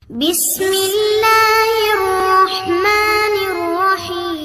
بسم الله الرحمن الرحيم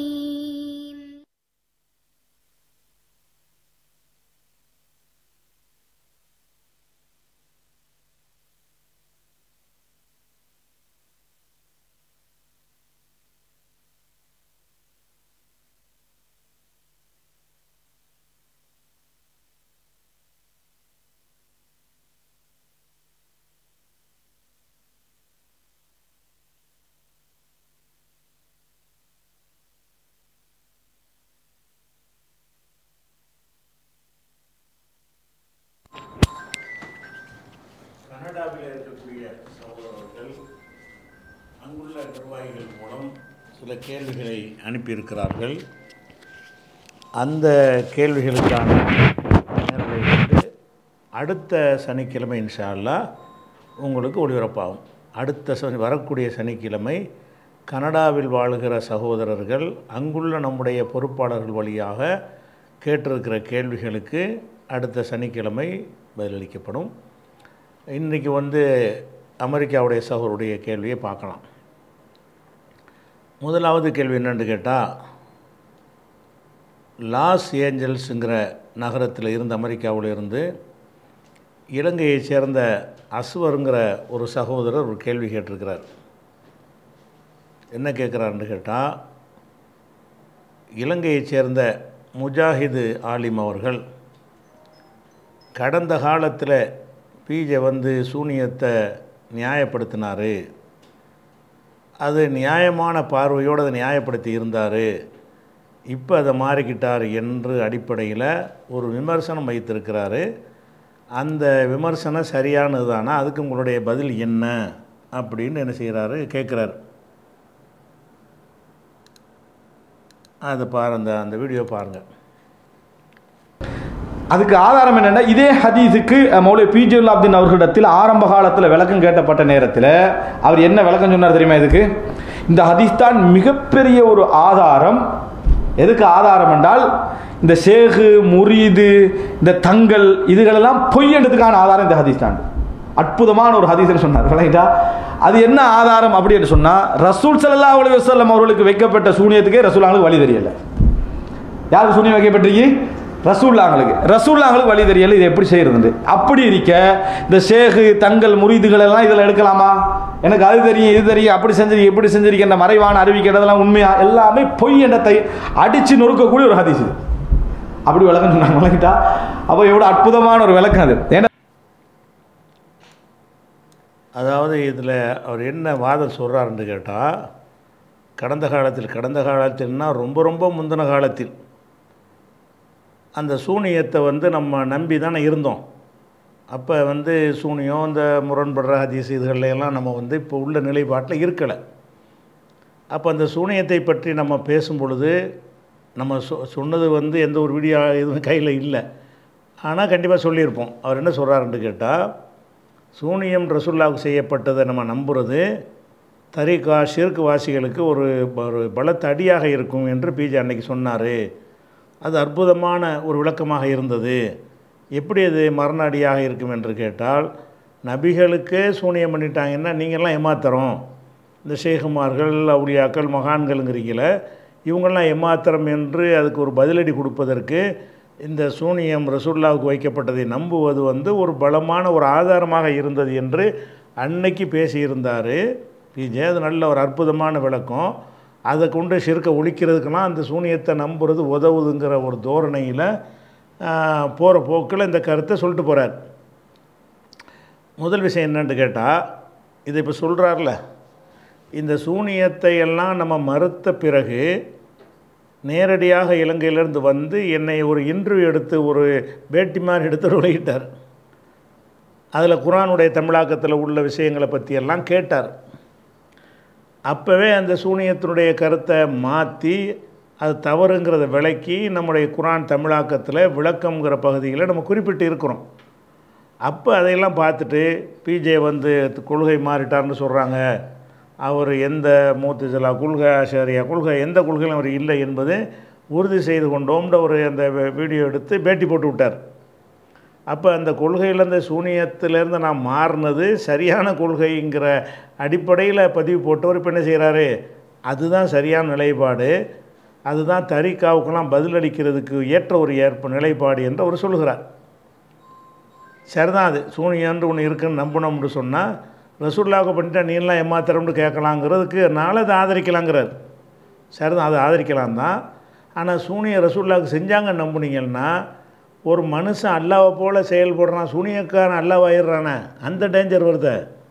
கனடாவில் இருக்கக்கூடிய சகோதரர்கள் அங்குள்ள நிர்வாகிகள் மூலம் சில கேள்விகளை அனுப்பியிருக்கிறார்கள் அந்த கேள்விகளுக்கான நேரலை வந்து அடுத்த சனிக்கிழமை இன்ஷா அல்லாஹ் உங்களுக்கு ஒளிபரப்பாகும் அடுத்த சனி வரக்கூடிய சனிக்கிழமை கனடாவில் வாழுகிற சகோதரர்கள் அங்குள்ள நம்முடைய பொறுப்பாளர்கள் வழியாக கேட்டிருக்கிற கேள்விகளுக்கு அடுத்த சனிக்கிழமை பதிலளிக்கப்படும் இன்றைக்கி வந்து அமெரிக்காவுடைய சகோதருடைய கேள்வியை பார்க்கலாம் முதலாவது கேள்வி என்னன்னு கேட்டால் லாஸ் ஏஞ்சல்ஸுங்கிற நகரத்தில் இருந்து அமெரிக்காவில் இருந்து இலங்கையைச் சேர்ந்த அஸ்வருங்கிற ஒரு சகோதரர் ஒரு கேள்வி கேட்டிருக்கிறார் என்ன கேட்குறாருன்னு கேட்டால் இலங்கையைச் சேர்ந்த முஜாஹிது ஆலிம் அவர்கள் கடந்த காலத்தில் பிஜே வந்து சூனியத்தை நியாயப்படுத்தினார் அது நியாயமான பார்வையோடு அதை நியாயப்படுத்தி இருந்தார் இப்போ அதை மாறிக்கிட்டார் என்று அடிப்படையில் ஒரு விமர்சனம் வைத்திருக்கிறாரு அந்த விமர்சனம் சரியானது தானா அதுக்கு உங்களுடைய பதில் என்ன அப்படின்னு என்ன செய்கிறாரு கேட்குறாரு அதை பாரு அந்த அந்த வீடியோ பாருங்கள் அதுக்கு ஆதாரம் என்னென்னா இதே ஹதீஸுக்கு அஹ், மௌலவி பிஜுல் அப்தின் அவர்களிடத்தில் ஆரம்ப காலத்தில் விளக்கம் கேட்டப்பட்ட நேரத்தில் அவர் என்ன விளக்கம் சொன்னார் தெரியுமா இதுக்கு இந்த ஹதீஸ் தான் மிகப்பெரிய ஒரு ஆதாரம் எதுக்கு ஆதாரம் என்றால் இந்த ஷேகு முரீது இந்த தங்கள் இதுகளெல்லாம் பொய்யன்றதுக்கான ஆதாரம் இந்த ஹதீஸ் தான் அற்புதமான ஒரு ஹதீஸ்னு சொன்னார் விளங்கிட்டா அது என்ன ஆதாரம் அப்படின்னு சொன்னால் ரசூல் ஸல்லல்லாஹு அலைஹி வஸல்லம் அவர்களுக்கு வைக்கப்பட்ட சூனியத்துக்கே ரசூலாங்களுக்கு வழி தெரியல யாருக்கு சூனியம் வைக்கப்பட்டிருக்கு ரசூல்லாங்களுக்கு ரசூல்லாங்களுக்கு வழி தெரியல இது எப்படி செய்யறது அப்படி இருக்க இந்த ஷேகு தங்கள் முறிதுகள் எல்லாம் இதில் எடுக்கலாமா எனக்கு அது தெரியும் இது தெரியும் அப்படி செஞ்சிருக்க இப்படி செஞ்சிருக்க இந்த மறைவான அறிவிக்கிறதெல்லாம் உண்மையா எல்லாமே பொய் எண்ணத்தை அடிச்சு நொறுக்கக்கூடிய ஒரு ஹதீஸ் இது அப்படி விளக்கம் சொன்னாங்க விளக்கிட்டா அப்போ எவ்வளோ அற்புதமான ஒரு விளக்கம் அது ஏன்னா அதாவது இதில் அவர் என்ன வாதம் சொல்கிறாருன்னு கேட்டால் கடந்த காலத்தில் கடந்த காலத்தில்னா ரொம்ப ரொம்ப முந்தின காலத்தில் அந்த சூனியத்தை வந்து நம்ம நம்பி தானே இருந்தோம் அப்போ வந்து சூனியம் இந்த முரண்படுற ஹதீஸ் இதுகள்ல எல்லாம் நம்ம வந்து இப்போ உள்ள நிலைப்பாட்டில் இருக்கலை அப்போ அந்த சூனியத்தை பற்றி நம்ம பேசும் பொழுது நம்ம சொ சொன்னது வந்து எந்த ஒரு வீடியோ எதுவும் கையில் இல்லை ஆனால் கண்டிப்பாக சொல்லியிருப்போம் அவர் என்ன சொல்கிறாருன்னு கேட்டால் சூனியம் ரசுல்லாவுக்கு செய்யப்பட்டதை நம்ம நம்புறது தரிகா ஷிர்க் வாசிகளுக்கு ஒரு ஒரு பலத்த அடியாக இருக்கும் என்று பிஜே அன்னைக்கு சொன்னார் அது அற்புதமான ஒரு விளக்கமாக இருந்தது எப்படி அது மரண அடியாக இருக்கும் என்று கேட்டால் நபிகளுக்கே சூனியம் பண்ணிட்டாங்கன்னா நீங்கள்லாம் ஏமாத்துறோம் இந்த ஷேகுமார்கள் அவுலியாக்கள் மகான்கள்ங்கிறீங்கள இவங்கெல்லாம் ஏமாத்திரம் என்று அதுக்கு ஒரு பதிலடி கொடுப்பதற்கு இந்த சூனியம் ரசூல்லாவுக்கு வைக்கப்பட்டதை நம்புவது வந்து ஒரு பலமான ஒரு ஆதாரமாக இருந்தது என்று அன்னைக்கு பேசியிருந்தார் பிஜே அது நல்ல ஒரு அற்புதமான விளக்கம் அதை கொண்டு சிறுக்க ஒழிக்கிறதுக்கெல்லாம் அந்த சூனியத்தை நம்புறது உதவுதுங்கிற ஒரு தோரணையில் போகிற போக்கில் இந்த கருத்தை சொல்லிட்டு போகிறார் முதல் விஷயம் என்னன்னு கேட்டால் இதை இப்போ சொல்கிறார்ல இந்த சூனியத்தை எல்லாம் நம்ம மறுத்த பிறகு நேரடியாக இலங்கையிலேருந்து வந்து என்னை ஒரு இன்டர்வியூ எடுத்து ஒரு பேட்டி மாதிரி எடுத்து வெளியிட்டார் அதில் குரானுடைய தமிழாக்கத்தில் உள்ள விஷயங்களை பற்றியெல்லாம் கேட்டார் அப்போவே அந்த சூனியத்தினுடைய கருத்தை மாற்றி அது தவறுங்கிறத விளக்கி நம்முடைய குரான் தமிழாக்கத்தில் விளக்கம்ங்கிற பகுதியில் நம்ம குறிப்பிட்டு இருக்கிறோம் அப்போ அதையெல்லாம் பார்த்துட்டு பிஜே வந்து கொள்கை மாறிட்டார்னு சொல்கிறாங்க அவர் எந்த மூத்துஜலா கொள்கை ஆசாரியா கொள்கை எந்த கொள்கையிலும் அவர் இல்லை என்பது உறுதி செய்து கொண்டோம்ன்ற ஒரு அந்த வீடியோ எடுத்து பேட்டி போட்டு விட்டார் அப்போ அந்த கொள்கையிலேருந்து சூனியத்திலேருந்து நான் மாறினது சரியான கொள்கைங்கிற அடிப்படையில் பதிவு போட்டவர் இப்போ என்ன செய்கிறாரு அதுதான் சரியான நிலைப்பாடு அதுதான் தரிகாவுக்கெல்லாம் பதிலளிக்கிறதுக்கு ஏற்ற ஒரு ஏற்ப நிலைப்பாடு என்று அவர் சொல்கிறார் சரிதான் அது சூனியன்று ஒன்று இருக்குன்னு நம்பணும்னு சொன்னால் ரசூல்லாவுக்கு பண்ணிட்டா நீலாம் ஏமாத்திரம்னு கேட்கலாங்கிறதுக்கு நாளை அதை ஆதரிக்கலாங்கிறார் சரிதான் அதை ஆதரிக்கலாம் தான் ஆனால் சூனிய ரசூல்லாவுக்கு செஞ்சாங்கன்னு நம்புனீங்கன்னா ஒரு மனுஷன் அல்லாவை போல் செயல்படுறான் சூனியக்காரன் அல்லாவாயிடுறானே அந்த டேஞ்சர் வருது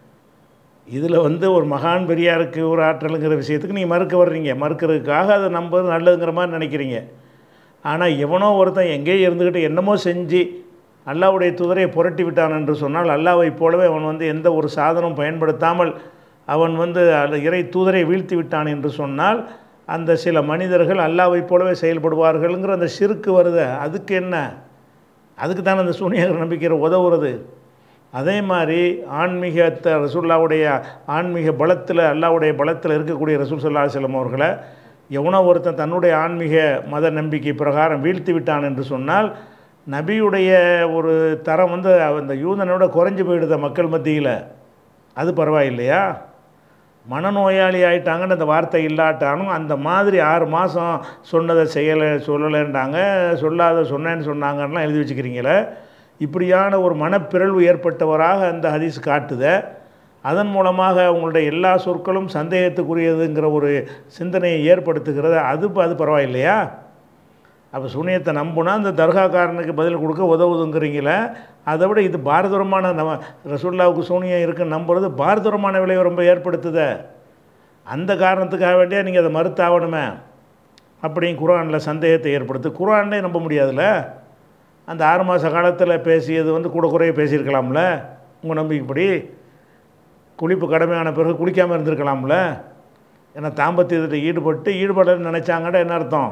இதில் வந்து ஒரு மகான் பெரியாருக்கு ஒரு ஆற்றலுங்கிற விஷயத்துக்கு நீங்கள் மறுக்க வர்றீங்க மறுக்கிறதுக்காக அதை நம்புறது நல்லதுங்கிற மாதிரி நினைக்கிறீங்க ஆனால் எவனோ ஒருத்தன் எங்கேயோ இருந்துக்கிட்டு என்னமோ செஞ்சு அல்லாவுடைய துதரை புரட்டி விட்டான் என்று சொன்னால் அல்லாவைப் போலவே அவன் வந்து எந்த ஒரு சாதனம் பயன்படுத்தாமல் அவன் வந்து அந்த இறை தூதரை வீழ்த்தி விட்டான் என்று சொன்னால் அந்த சில மனிதர்கள் அல்லாவைப் போலவே செயல்படுவார்கள்ங்கிற அந்த சிறுக்கு வருது அதுக்கு என்ன அதுக்கு தானே அந்த சூனியர் நம்பிக்கையில் உதவுறது அதே மாதிரி ஆன்மீகத்தை ரசூல்லாவுடைய ஆன்மீக பலத்தில் அல்லாவுடைய பலத்தில் இருக்கக்கூடிய ரசூல் சல்லா செல்லம் அவர்களை எவனோ ஒருத்தன் தன்னுடைய ஆன்மீக மத நம்பிக்கை பிரகாரம் வீழ்த்தி விட்டான் என்று சொன்னால் நபியுடைய ஒரு தரம் வந்து அந்த யூதனோட குறைஞ்சி போயிடுத மக்கள் மத்தியில் அது பரவாயில்லையா மனநோயாளி ஆயிட்டாங்கன்னு அந்த வார்த்தை இல்லாட்டாலும் அந்த மாதிரி ஆறு மாதம் சொன்னதை செய்யலை சொல்லலைன்றாங்க சொல்லாத சொன்னேன்னு சொன்னாங்கலாம் எழுதி வச்சுக்கிறீங்களே இப்படியான ஒரு மனப்பிறழ்வு ஏற்பட்டவராக அந்த ஹதீஸ் காட்டுத அதன் மூலமாக அவங்களுடைய எல்லா சொற்களும் சந்தேகத்துக்குரியதுங்கிற ஒரு சிந்தனையை ஏற்படுத்துகிறது அது அது பரவாயில்லையா அப்போ சூனியத்தை நம்புனா அந்த தர்காக்காரனுக்கு பதில் கொடுக்க உதவுதுங்கிறீங்களே அதை விட இது பாரதூரமான நம்ம ரசூல்லாவுக்கு சூனியம் இருக்குன்னு நம்புறது பாரதூரமான விளைவை ரொம்ப ஏற்படுத்துத அந்த காரணத்துக்காக வேண்டியா நீங்கள் அதை மறுத்தாகணுமே அப்படின்னு குரானில் சந்தேகத்தை ஏற்படுத்து குரான்லே நம்ப முடியாதுல்ல அந்த ஆறு மாத காலத்தில் பேசியது வந்து கூட குறைய பேசியிருக்கலாம்ல உங்கள் நம்பிக்கைப்படி குளிப்பு கடமையான பிறகு குளிக்காமல் இருந்திருக்கலாம்ல ஏன்னா தாம்பத்தியத்தில் ஈடுபட்டு ஈடுபடன்னு நினச்சாங்கடா என்ன அர்த்தம்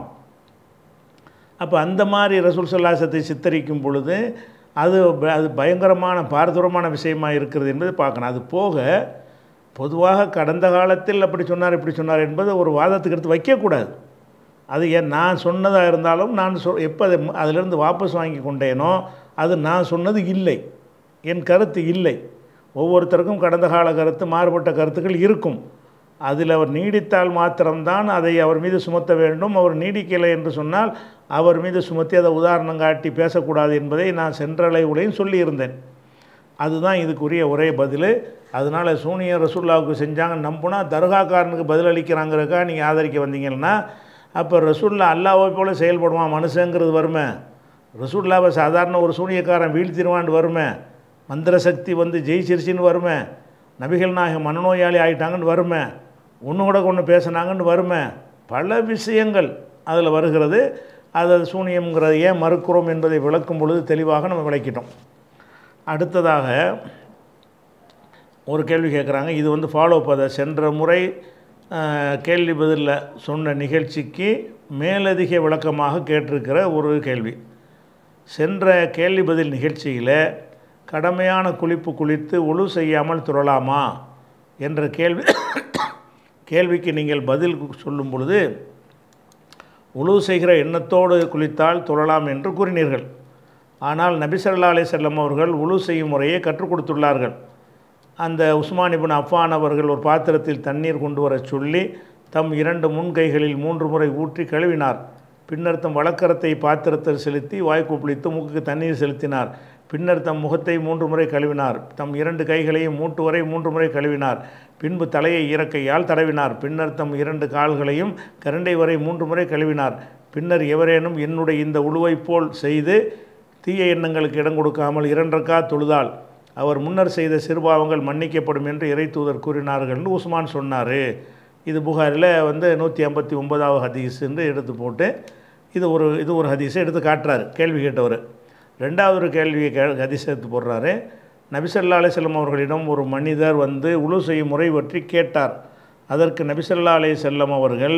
அப்போ அந்த மாதிரி ரசூல் சொல்லாசத்தை சித்தரிக்கும் பொழுது அது ப- அது பயங்கரமான பாரதூரமான விஷயமா இருக்கிறது என்பது பார்க்கணும் அது போக பொதுவாக கடந்த காலத்தில் அப்படி சொன்னார் இப்படி சொன்னார் என்பது ஒரு வாதத்துக்கு எடுத்து வைக்கக்கூடாது அது ஏன் நான் சொன்னதாக இருந்தாலும் நான் சொ எப்போ அதை அதிலிருந்து வாபஸ் வாங்கி கொண்டேனோ அது நான் சொன்னது இல்லை என் கருத்து இல்லை ஒவ்வொருத்தருக்கும் கடந்த கால கருத்து மாறுபட்ட கருத்துக்கள் இருக்கும் அதில் அவர் நீடித்தால் மாத்திரம்தான் அதை அவர் மீது சுமத்த வேண்டும் அவர் நீடிக்கலை என்று சொன்னால் அவர் மீது சுமத்தி அதை உதாரணம் காட்டி பேசக்கூடாது என்பதை நான் சென்றலை உலையும் சொல்லியிருந்தேன் அதுதான் இதுக்குரிய ஒரே பதில் அதனால் சூனியர் ரசூல்லாவுக்கு செஞ்சாங்க நம்புனா தர்காக்காரனுக்கு பதில் அளிக்கிறாங்கிறக்கா நீங்கள் ஆதரிக்க வந்தீங்கன்னா அப்போ ரசூல்லா அல்லாவை போல செயல்படுவான் மனுஷங்கிறது வருமே ரசூல்லாவை சாதாரண ஒரு சூனியக்காரன் வீழ்த்திடுவான்னு வருமே மந்திர சக்தி வந்து ஜெயிச்சிருச்சின்னு வருமே நபிகள் நாயகம் மனநோயாளி ஆயிட்டாங்கன்னு வருமே ஒன்று கூட கொண்டு பேசுனாங்கன்னு வருமே பல விஷயங்கள் அதில் வருகிறது அது சூனியம்ங்கிறத ஏன் மறுக்கிறோம் என்பதை விளக்கும் பொழுது தெளிவாக நம்ம விளக்கிட்டோம் அடுத்ததாக ஒரு கேள்வி கேட்குறாங்க இது வந்து ஃபாலோ பண்ண சென்ற முறை அஹ், கேள்வி பதிலில் சொன்ன நிகழ்ச்சிக்கு மேலதிக விளக்கமாக கேட்டிருக்கிற ஒரு கேள்வி சென்ற கேள்வி பதில் நிகழ்ச்சியில் கடமையான குளிப்பு குளித்து ஒழு செய்யாமல் துறலாமா என்ற கேள்வி கேள்விக்கு நீங்கள் பதில் சொல்லும் பொழுது உழு செய்கிற எண்ணத்தோடு குளித்தால் தொழலாம் என்று கூறினீர்கள் ஆனால் நபி ஸல்லல்லாஹு அலைஹி செல்லம் அவர்கள் உழு செய்யும் முறையை கற்றுக் கொடுத்துள்ளார்கள் அந்த உஸ்மான் இப்னு அஃபான் அவர்கள் ஒரு பாத்திரத்தில் தண்ணீர் கொண்டு வரச் சொல்லி தம் இரண்டு முன்கைகளில் மூன்று முறை ஊற்றி கழுவினார் பின்னர் தம் வழக்கரத்தை பாத்திரத்தில் செலுத்தி வாய் கொப்பளித்து மூக்குக்கு தண்ணீர் செலுத்தினார் பின்னர் தம் முகத்தை மூன்று முறை கழுவினார் தம் இரண்டு கைகளையும் மூட்டு வரை மூன்று முறை கழுவினார் பின்பு தலையை இறக்கையால் தடவினார் பின்னர் தம் இரண்டு கால்களையும் கரண்டை வரை மூன்று முறை கழுவினார் பின்னர் எவரேனும் என்னுடைய இந்த உழுவைப் போல் செய்து தீய எண்ணங்களுக்கு இடம் கொடுக்காமல் இரண்டற்கா தொழுதால் அவர் முன்னர் செய்த சிறுபாவங்கள் மன்னிக்கப்படும் என்று இறை தூதர் கூறினார்கள்னு உஸ்மான் சொன்னார் இது புகாரில் வந்து நூற்றி ஐம்பத்தி ஒன்பதாவது ஹதீஸ் என்று எடுத்து போட்டு இது ஒரு இது ஒரு ஹதீஸை எடுத்து காட்டுறாரு கேள்வி கேட்டவர் ரெண்டாவது ஒரு கேள்வியை கே ஹதீஸ் எடுத்து போடுறாரு நபிசல்லா அலிசல்லம் அவர்களிடம் ஒரு மனிதர் வந்து உழு செய்யும் முறை பற்றி கேட்டார் அதற்கு நபிசல்லா அலைஹி செல்லம் அவர்கள்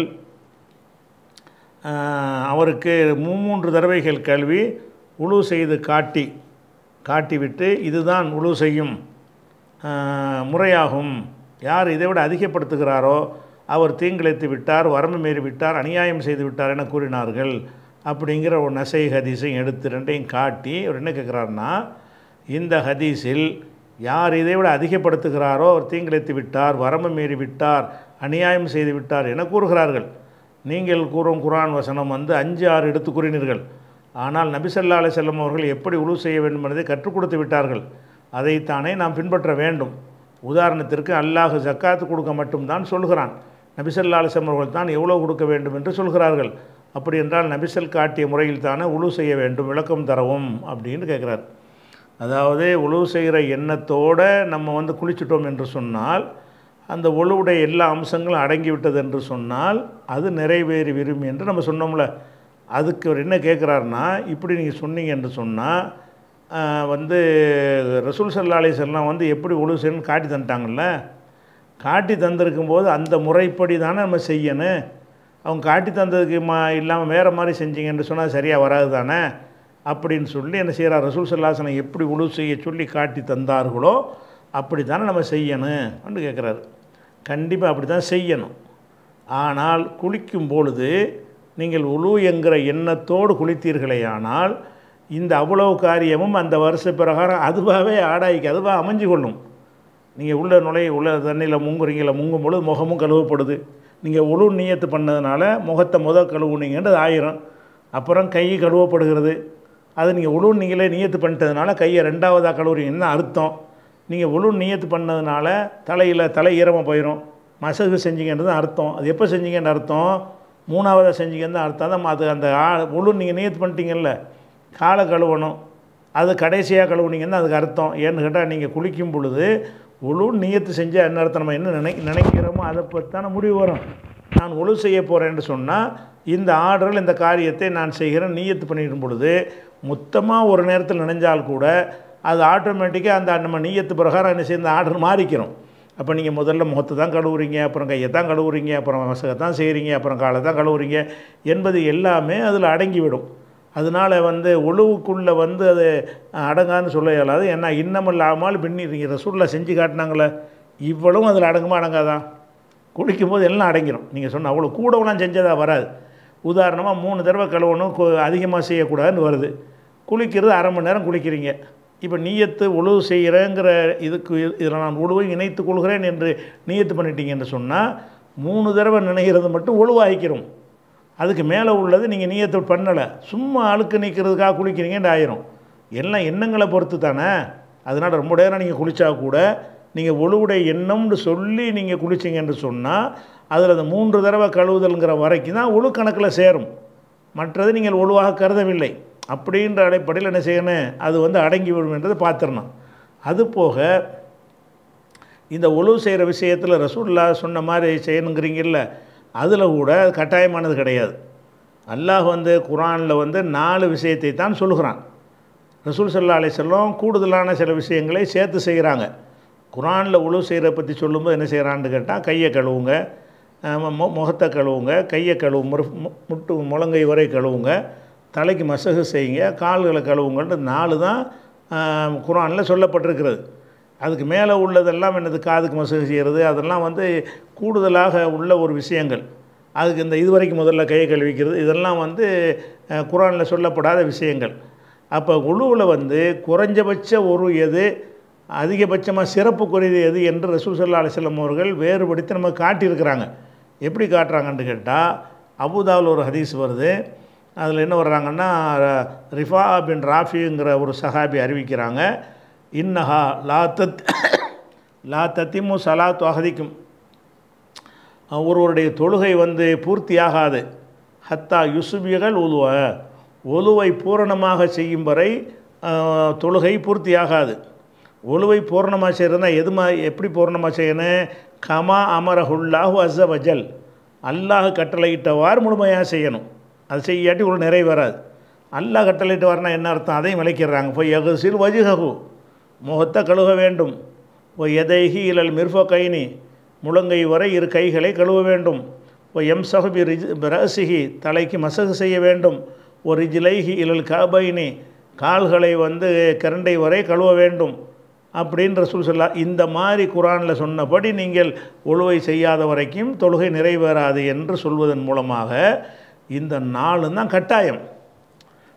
ஆஹ், அவருக்கு மூன்று தடவைகள் கல்வி உழு செய்து காட்டி காட்டிவிட்டு இதுதான் உழு செய்யும் ஆஹ், முறையாகும் யார் இதை விட அதிகப்படுத்துகிறாரோ அவர் தீங்கிழைத்து விட்டார் வரம்பு மீறி விட்டார் அநியாயம் செய்து விட்டார் என கூறினார்கள் அப்படிங்கிற ஒரு நசை ஹதீஸையும் எடுத்து ரெண்டையும் காட்டி அவர் என்ன கேட்குறாருன்னா இந்த ஹதீஸில் யார் இதை விட அதிகப்படுத்துகிறாரோ அவர் தீங்கிழைத்து விட்டார் வரம்பு மீறி விட்டார் அநியாயம் செய்து விட்டார் என கூறுகிறார்கள் நீங்கள் கூறும் குரான் வசனம் வந்து அஞ்சு ஆறு எடுத்து கூறினீர்கள் ஆனால் நபிசல்லா அலி செல்லம் அவர்கள் எப்படி உழு செய்ய வேண்டும் என்பதை கற்றுக் கொடுத்து விட்டார்கள் அதைத்தானே நாம் பின்பற்ற வேண்டும் உதாரணத்திற்கு அல்லாஹ் ஜக்காத்து கொடுக்க மட்டும்தான் சொல்கிறான் நபிசல்லா அலிசம் அவர்கள் தான் எவ்வளோ கொடுக்க வேண்டும் என்று சொல்கிறார்கள் அப்படி என்றால் நபிசல் காட்டிய முறையில் தானே உழு செய்ய வேண்டும் விளக்கம் தரவும் அப்படின்னு கேட்குறார் அதாவது உழவு செய்கிற எண்ணத்தோடு நம்ம வந்து குளிச்சிட்டோம் என்று சொன்னால் அந்த ஒழுவுடைய எல்லா அம்சங்களும் அடங்கிவிட்டது என்று சொன்னால் அது நிறைவேறி விரும் என்று நம்ம சொன்னோம்ல அதுக்கு அவர் என்ன கேட்குறாருன்னா இப்படி நீங்கள் சொன்னீங்க என்று சொன்னால் வந்து ரசூல் சல்லா அலிஸ்லாம் வந்து எப்படி ஒழுவு செய்யணும்னு காட்டி தந்துட்டாங்கல்ல காட்டி தந்திருக்கும் போது அந்த முறைப்படி தானே நம்ம செய்யணும் அவங்க காட்டி தந்ததுக்கு மா இல்லாமல் வேறு மாதிரி செஞ்சீங்கன்னு சொன்னால் சரியாக வராது தானே அப்படின்னு சொல்லி என்ன செய்கிறார் ரசூல் சல்லாசனம் எப்படி உழு செய்ய சொல்லி காட்டி தந்தார்களோ அப்படி தானே நம்ம செய்யணும் அப்படின்னு கேட்குறாரு கண்டிப்பாக அப்படி தான் செய்யணும் ஆனால் குளிக்கும் பொழுது நீங்கள் உழு என்கிற எண்ணத்தோடு குளித்தீர்களே ஆனால் இந்த அவ்வளவு காரியமும் அந்த வருஷ பிரகாரம் அதுவாகவே ஆடாய்க்கு அதுவாக அமைஞ்சு கொள்ளும் நீங்கள் உள்ள நுழைய உள்ள தண்ணியில் முங்குறீங்கள முங்கும் பொழுது முகமும் கழுவப்படுது நீங்கள் உழு நீயத்து பண்ணதுனால முகத்தை முத கழுவுனீங்கன்றது ஆயிரம் அப்புறம் கை கழுவப்படுகிறது அது நீங்கள் உழு நீங்களே நீயத்து பண்ணிட்டதுனால கையை ரெண்டாவதாக கழுவுறீங்கன்னு அர்த்தம் நீங்கள் உழு நீயத்து பண்ணதுனால தலையில் தலை ஈரமாக போயிடும் மசகு செஞ்சீங்கன்றது அர்த்தம் அது எப்போ செஞ்சீங்கன்னு அர்த்தம் மூணாவதாக செஞ்சீங்கன்னு அர்த்தம் தான் அது அந்த ஆ உழு நீங்கள் நீயத்து பண்ணிட்டீங்கல்ல காலை கழுவணும் அது கடைசியாக கழுவுனீங்கன்னா அதுக்கு அர்த்தம் ஏன்னு கேட்டால் நீங்கள் குளிக்கும் பொழுது உழு நீயத்து செஞ்சால் என்ன அர்த்தம் நம்ம என்ன நினை நினைக்கிறோமோ அதை பற்றின முடிவு வரும் நான் ஒழு செய்ய போகிறேன்னு சொன்னால் இந்த ஆர்டரில் இந்த காரியத்தை நான் செய்கிறேன் நீயத்து பண்ணிடும் பொழுது மொத்தமாக ஒரு நேரத்தில் நினைஞ்சால் கூட அது ஆட்டோமேட்டிக்காக அந்த நம்ம நீயத்து பிரகாரம் என்ன செய்ய இந்த ஆர்டர் மாறிக்கிறோம் அப்போ நீங்கள் முதல்ல முகத்தை தான் கழுவுறீங்க அப்புறம் கையை தான் கழுவுறீங்க அப்புறம் மசகை தான் செய்கிறீங்க அப்புறம் காலை தான் கழுவுறீங்க என்பது எல்லாமே அதில் அடங்கிவிடும் அதனால் வந்து ஒழுவுக்குள்ளே வந்து அது அடங்கான்னு சொல்ல இயலாது ஏன்னா இன்னமில்லாமல் பின்னிடுங்க ரசூலில் செஞ்சு காட்டினாங்களே இவ்வளவும் அதில் அடங்குமா அடங்காதான் குளிக்கும் போது எல்லாம் அடங்கிடும் நீங்கள் சொன்ன அவ்வளோ கூடவெல்லாம் செஞ்சதாக வராது உதாரணமாக மூணு தடவை கழுவணும் அதிகமாக செய்யக்கூடாதுன்னு வருது குளிக்கிறது அரை மணி நேரம் குளிக்கிறீங்க இப்போ நீயத்து உழவு செய்கிறேங்கிற இதுக்கு இதில் நான் உழுவை இணைத்து கொள்கிறேன் என்று நீயத்து பண்ணிட்டீங்கன்னு சொன்னால் மூணு தடவை நினைக்கிறது மட்டும் உழுவாகிக்கிறோம் அதுக்கு மேலே உள்ளது நீங்கள் நீயத்தை பண்ணலை சும்மா அழுக்கு நீக்கிறதுக்காக குளிக்கிறீங்கன்னு ஆயிரும் எல்லாம் எண்ணங்களை பொறுத்து தானே அதனால் ரொம்ப நேரம் நீங்கள் குளித்தா கூட நீங்கள் ஒழுவுடைய எண்ணம்னு சொல்லி நீங்கள் குளிச்சிங்கன்னு சொன்னால் அதில் அந்த மூன்று தடவை கழுவுதல்ங்கிற வரைக்கும் தான் ஒழு கணக்கில் சேரும் மற்றது நீங்கள் ஒழுவாக கருதவில்லை அப்படின்ற அடிப்படையில் என்ன செய்யணும் அது வந்து அடங்கி விடும் என்றதை பார்த்துடணும் அது போக இந்த ஒழுவு செய்கிற விஷயத்தில் ரசூல்லா சொன்ன மாதிரி செய்யணுங்கிறீங்கல்ல அதில் கூட கட்டாயமானது கிடையாது அல்லாஹ் வந்து குரானில் வந்து நாலு விஷயத்தை தான் சொல்லுகிறான் ரசூல் சல்லா அலி செல்லம் கூடுதலான சில விஷயங்களை சேர்த்து செய்கிறாங்க குரானில் உழு செய்கிற பற்றி சொல்லும்போது என்ன செய்கிறான்னு கேட்டால் கையை கழுவுங்க மு முகத்தை கழுவுங்க கையை கழுவும் முட்டு முழங்கை வரை கழுவுங்க தலைக்கு மசகு செய்யுங்க கால்களை கழுவுங்கன்ட்டு நாலு தான் குரானில் சொல்லப்பட்டிருக்கிறது அதுக்கு மேலே உள்ளதெல்லாம் என்னது காதுக்கு மசகு செய்கிறது அதெல்லாம் வந்து கூடுதலாக உள்ள ஒரு விஷயங்கள் அதுக்கு இந்த இதுவரைக்கும் முதல்ல கையை கழுவிக்கிறது இதெல்லாம் வந்து குரானில் சொல்லப்படாத விஷயங்கள் அப்போ உழுவில் வந்து குறைஞ்சபட்ச ஒரு எது அதிகபட்சமாக சிறப்புக்குரியது எது என்று ரசூல் சல்லா அலிஸ்லம் அவர்கள் வேறுபடுத்தி நம்ம காட்டியிருக்கிறாங்க எப்படி காட்டுறாங்கன்னு கேட்டால் அபுதாவில் ஒரு ஹதீஸ் வருது அதில் என்ன வர்றாங்கன்னா ரிஃபா பின் ராஃபிங்கிற ஒரு சஹாபி அறிவிக்கிறாங்க இன்னஹா லா தத் லா தத்திமு சலாத்து அகதிக்கும் ஒருவருடைய தொழுகை வந்து பூர்த்தியாகாது ஹத்தா யுசுபிகள் உழுவ ஒலுவை பூரணமாக செய்யும் வரை தொழுகை பூர்த்தியாகாது ஒலுவை பூரணமாக செய்கிறதுனா எது மா எப்படி பூரணமாக செய்யணும் கமா அமரஹுல்லாஹு அஸ்ஸ வஜல் அல்லாஹ் கட்டளையிட்டவாறு முழுமையாக செய்யணும் அது செய்யாட்டி ஒரு நிறைவேறாது அல்லாஹ் கட்டளையிட்டவார்னா என்ன அர்த்தம் அதையும் விளைக்கிறாங்க போய் எகுசில் வஜுககு முகத்தை கழுவ வேண்டும் ஓ எதைஹி இலல் மிர்ஃப கைனி முழங்கை வரை இரு கைகளை கழுவ வேண்டும் ஓ எம் சஹபி ரிஜ் ரசிஹி தலைக்கு மசகு செய்ய வேண்டும் ஒரு ரிஜிலைஹி இலல் காபைனி கால்களை வந்து கரண்டை வரை கழுவ வேண்டும் அப்படின்ற சொல் சொல்லா இந்த மாதிரி குரானில் சொன்னபடி நீங்கள் ஒழுவை செய்யாத வரைக்கும் தொழுகை நிறைவேறாது என்று சொல்வதன் மூலமாக இந்த நாலு தான் கட்டாயம்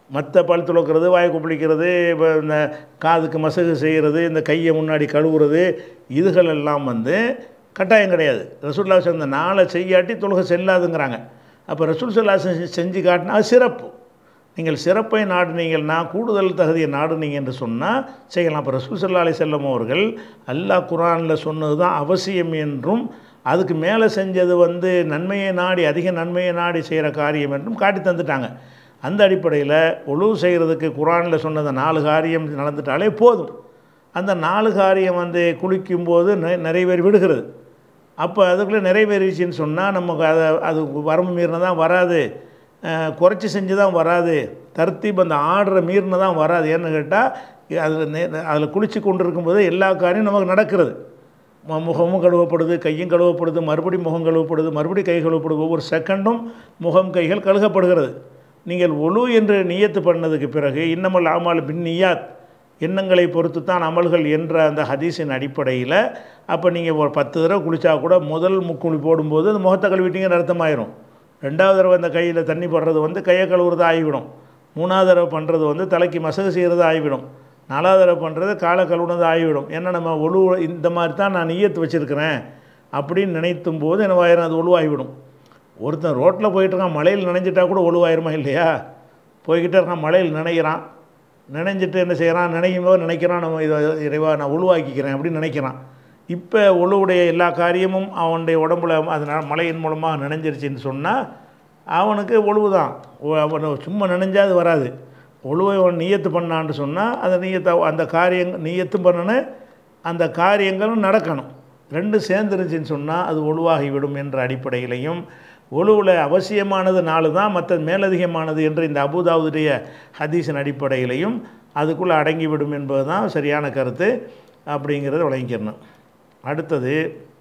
மற்ற பல் துளக்கிறது வாய் குப்பளிக்கிறது இப்போ இந்த காதுக்கு மசகு செய்கிறது இந்த கையை முன்னாடி கழுவுறது இதுகள் எல்லாம் வந்து கட்டாயம் கிடையாது ரசூல்லா இந்த நாளை செய்யாட்டி தொழுகை செல்லாதுங்கிறாங்க அப்போ ரசூல் சல்லா செஞ்சு காட்டினா அது சிறப்பு நீங்கள் சிறப்பை நாடுனீங்கன்னா கூடுதல் தகுதியை நாடுனீங்க என்று சொன்னால் செய்யலாம் அப்போ ரசூல் சல்லா அலி செல்லம் அவர்கள் அல்லாஹ் குரானில் சொன்னது தான் அவசியம் என்றும் அதுக்கு மேலே செஞ்சது வந்து நன்மையை நாடி அதிக நன்மையை நாடி செய்கிற காரியம் என்றும் காட்டி தந்துட்டாங்க அந்த அடிப்படையில் ஒழுவு செய்கிறதுக்கு குரானில் சொன்னது நாலு காரியம் நடந்துட்டாலே போதும் அந்த நாலு காரியம் வந்து குளிக்கும்போது நெ- நிறைவேறி விடுகிறது அப்போ அதுக்குள்ளே நிறைவேறிச்சின்னு சொன்னால் நமக்கு அதை அது வரம்பு மீறின தான் வராது அஹ், குறைச்சி செஞ்சு தான் வராது தர்த்தீப் அந்த ஆர்டரை மீறின தான் வராது ஏன்னு கேட்டால் அதில் அதில் குளித்து கொண்டு இருக்கும்போது எல்லா காரியம் நமக்கு நடக்கிறது மு- முகமும் கழுவப்படுது கையும் கழுவப்படுது மறுபடியும் முகம் கழுவப்படுது மறுபடியும் கை கழுவப்படுது ஒவ்வொரு செகண்டும் முகம் கைகள் கழுகப்படுகிறது நீங்கள் ஒழு என்று நியத்து பண்ணதுக்கு பிறகு இன்னமல் ஆமால் பின் நியாத் எண்ணங்களை பொறுத்து தான் அமல்கள் என்ற அந்த ஹதீஸின் அடிப்படையில் அப்போ நீங்கள் ஒரு பத்து தடவை குளித்தா கூட முதல் முக்குளி போடும்போது அந்த முகத்தை கழுவிட்டீங்கன்னு அர்த்தமாயிரும் ரெண்டாவது தடவை அந்த கையில் தண்ணி போடுறது வந்து கையை கழுவுறது ஆகிவிடும் மூணாவது தடவை பண்ணுறது வந்து தலைக்கு மசகு செய்கிறது ஆகிவிடும் நாலாவது தடவை பண்ணுறது காலை கழுவுனது ஆகிவிடும் ஏன்னா நம்ம ஒழு இந்த மாதிரி தான் நான் நியத்து வச்சுருக்கிறேன் அப்படின்னு நினைத்தும் போது என்னவாயிரும் அது ஒழுவாகிவிடும் ஒருத்தன் ரோட்டில் போயிட்டுருக்கான் மழையில் நனைஞ்சிட்டா கூட ஒழுவாயிருமா இல்லையா போய்கிட்டே இருக்கான் மழையில் நினைக்கிறான் நினைஞ்சிட்டு என்ன செய்கிறான் நினைக்கும் போது நினைக்கிறான் நம்ம இதை இறைவா நான் உழுவாக்கிக்கிறேன் அப்படின்னு நினைக்கிறான் இப்போ உழுவுடைய எல்லா காரியமும் அவனுடைய உடம்புல அதனால் மழையின் மூலமாக நினைஞ்சிருச்சுன்னு சொன்னால் அவனுக்கு ஒழுவு தான் அவன் சும்மா நினைஞ்சா அது வராது ஒழுவை அவன் நியத்து பண்ணான்னு சொன்னால் அந்த நீயத்தை அந்த காரியங் நீயத்தும் பண்ணணும் அந்த காரியங்களும் நடக்கணும் ரெண்டும் சேர்ந்துருச்சுன்னு சொன்னால் அது ஒழுவாகிவிடும் என்ற அடிப்படையிலையும் ஒழுவில் அவசியமானது நாலு தான் மற்ற மேலதிகமானது என்று இந்த அபுதாவுடைய ஹதீஸின் அடிப்படையிலையும் அதுக்குள்ளே அடங்கிவிடும் என்பது தான் சரியான கருத்து அப்படிங்கிறத விளங்கிக்கிறணும் அடுத்தது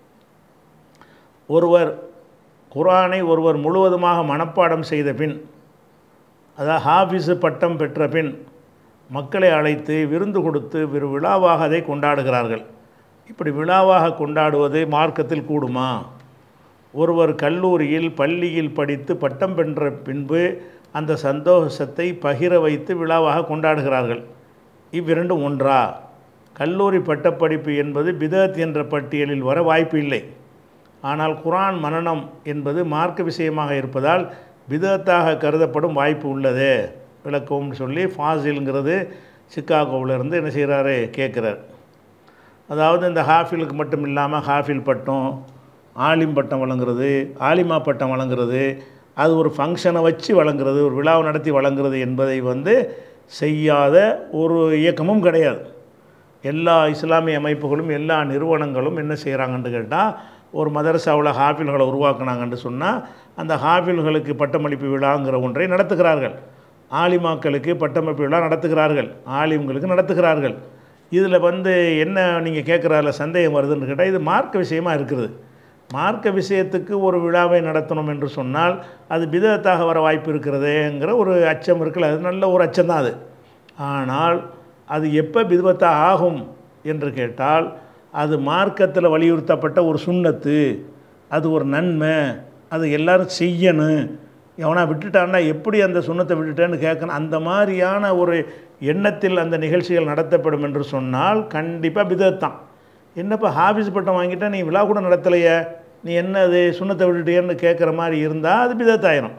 ஒருவர் குரானை ஒருவர் முழுவதுமாக மனப்பாடம் செய்த பின் அதாவது ஹாஃபிஸு பட்டம் பெற்ற பின் மக்களை அழைத்து விருந்து கொடுத்து ஒரு விழாவாக அதை கொண்டாடுகிறார்கள் இப்படி விழாவாக கொண்டாடுவது மார்க்கத்தில் கூடுமா ஒருவர் கல்லூரியில் பள்ளியில் படித்து பட்டம் பெற்ற பின்பு அந்த சந்தோஷத்தை பகிர வைத்து விழாவாக கொண்டாடுகிறார்கள் இவ்விரண்டும் ஒன்றா கல்லூரி பட்டப்படிப்பு என்பது பிதத் என்ற பட்டியலில் வர வாய்ப்பு இல்லை ஆனால் குரான் மனனம் என்பது மார்க்க விஷயமாக இருப்பதால் பிதத்தாக கருதப்படும் வாய்ப்பு உள்ளது விளக்கம்னு சொல்லி ஃபாசில்ங்கிறது சிக்காகோவிலேருந்து என்ன செய்கிறாரு கேட்குறார் அதாவது இந்த ஹாஃபிலுக்கு மட்டும் இல்லாமல் ஹாஃபில் பட்டம் ஆலிம் பட்டம் வழங்குறது ஆலிமா பட்டம் வழங்குறது அது ஒரு ஃபங்க்ஷனை வச்சு வழங்குறது ஒரு விழாவை நடத்தி வழங்குறது என்பதை வந்து செய்யாத ஒரு இயக்கமும் கிடையாது எல்லா இஸ்லாமிய அமைப்புகளும் எல்லா நிறுவனங்களும் என்ன செய்கிறாங்கன்னு கேட்டால் ஒரு மதரசாவில் ஹாஃபில்களை உருவாக்குனாங்கன்னு சொன்னால் அந்த ஹாஃபில்களுக்கு பட்டமளிப்பு விழாங்கிற ஒன்றை நடத்துகிறார்கள் ஆலிமாக்களுக்கு பட்டமளிப்பு விழா நடத்துகிறார்கள் ஆலிம்களுக்கு நடத்துகிறார்கள் இதில் வந்து என்ன நீங்கள் கேட்குறால சந்தேகம் வருதுன்னு கேட்டால் இது மார்க்க விஷயமா இருக்கிறது மார்க்க விஷயத்துக்கு ஒரு விழாவை நடத்தணும் என்று சொன்னால் அது பிதத்தாக வர வாய்ப்பு இருக்கிறதேங்கிற ஒரு அச்சம் இருக்குல்ல அது நல்ல ஒரு அச்சம் தான் அது ஆனால் அது எப்போ பிதுவத்தாக ஆகும் என்று கேட்டால் அது மார்க்கத்தில் வலியுறுத்தப்பட்ட ஒரு சுண்ணத்து அது ஒரு நன்மை அது எல்லாரும் செய்யணும் எவனா விட்டுட்டான்னா எப்படி அந்த சுண்ணத்தை விட்டுட்டேன்னு கேட்கணும் அந்த மாதிரியான ஒரு எண்ணத்தில் அந்த நிகழ்ச்சிகள் நடத்தப்படும் என்று சொன்னால் கண்டிப்பாக பிதத் தான் என்னப்பா ஹாஃபீஸ் பட்டம் வாங்கிட்டா நீ விழா கூட நடத்தலையே நீ என்ன அது சுண்ணத்தை விட்டுட்டியன்னு கேட்குற மாதிரி இருந்தால் அது பிதத்தாயிரும்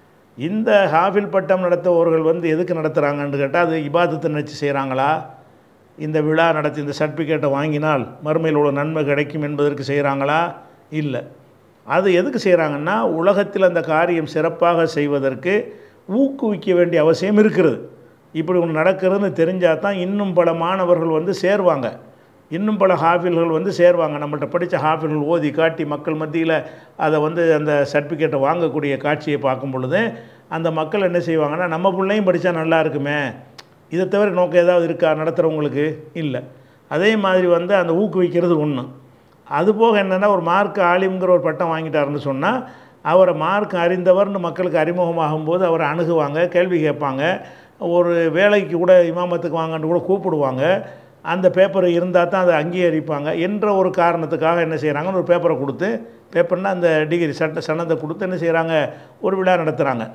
இந்த ஹாஃபில் பட்டம் நடத்துபவர்கள் வந்து எதுக்கு நடத்துகிறாங்கன்னு கேட்டால் அது இபாதத்தை நினச்சி செய்கிறாங்களா இந்த விழா நடத்தி இந்த சர்டிஃபிகேட்டை வாங்கினால் மறுமையில் உள்ள நன்மை கிடைக்கும் என்பதற்கு செய்கிறாங்களா இல்லை அது எதுக்கு செய்கிறாங்கன்னா உலகத்தில் அந்த காரியம் சிறப்பாக செய்வதற்கு ஊக்குவிக்க வேண்டிய அவசியம் இருக்கிறது இப்படி ஒன்று நடக்கிறதுன்னு தெரிஞ்சால் தான் இன்னும் பல மாணவர்கள் வந்து சேருவாங்க இன்னும் பல ஹாஃபில்கள் வந்து சேருவாங்க நம்மள்ட்ட படித்த ஹாஃபில்கள் ஓதி காட்டி மக்கள் மத்தியில் அதை வந்து அந்த சர்டிஃபிகேட்டை வாங்கக்கூடிய காட்சியை பார்க்கும் பொழுது அந்த மக்கள் என்ன செய்வாங்கன்னா நம்ம பிள்ளையும் படித்தா நல்லா இருக்குமே இதை தவிர நோக்கம் ஏதாவது இருக்கா நடத்துகிறவங்களுக்கு இல்லை அதே மாதிரி வந்து அந்த ஊக்குவிக்கிறது ஒன்று அதுபோக என்னென்னா ஒரு மார்க் ஆலிம்ங்கிற ஒரு பட்டம் வாங்கிட்டாருன்னு சொன்னால் அவரை மார்க் அறிந்தவர்னு மக்களுக்கு அறிமுகமாகும் போது அவரை அணுகுவாங்க கேள்வி கேட்பாங்க ஒரு வேலைக்கு கூட இமாமத்துக்கு வாங்கன்னு கூட கூப்பிடுவாங்க அந்த பேப்பர் இருந்தால் தான் அதை அங்கீகரிப்பாங்க என்ற ஒரு காரணத்துக்காக என்ன செய்கிறாங்கன்னு ஒரு பேப்பரை கொடுத்து பேப்பர்னால் அந்த டிகிரி சட்ட சனத்தை கொடுத்து என்ன செய்கிறாங்க ஒரு விழா நடத்துகிறாங்க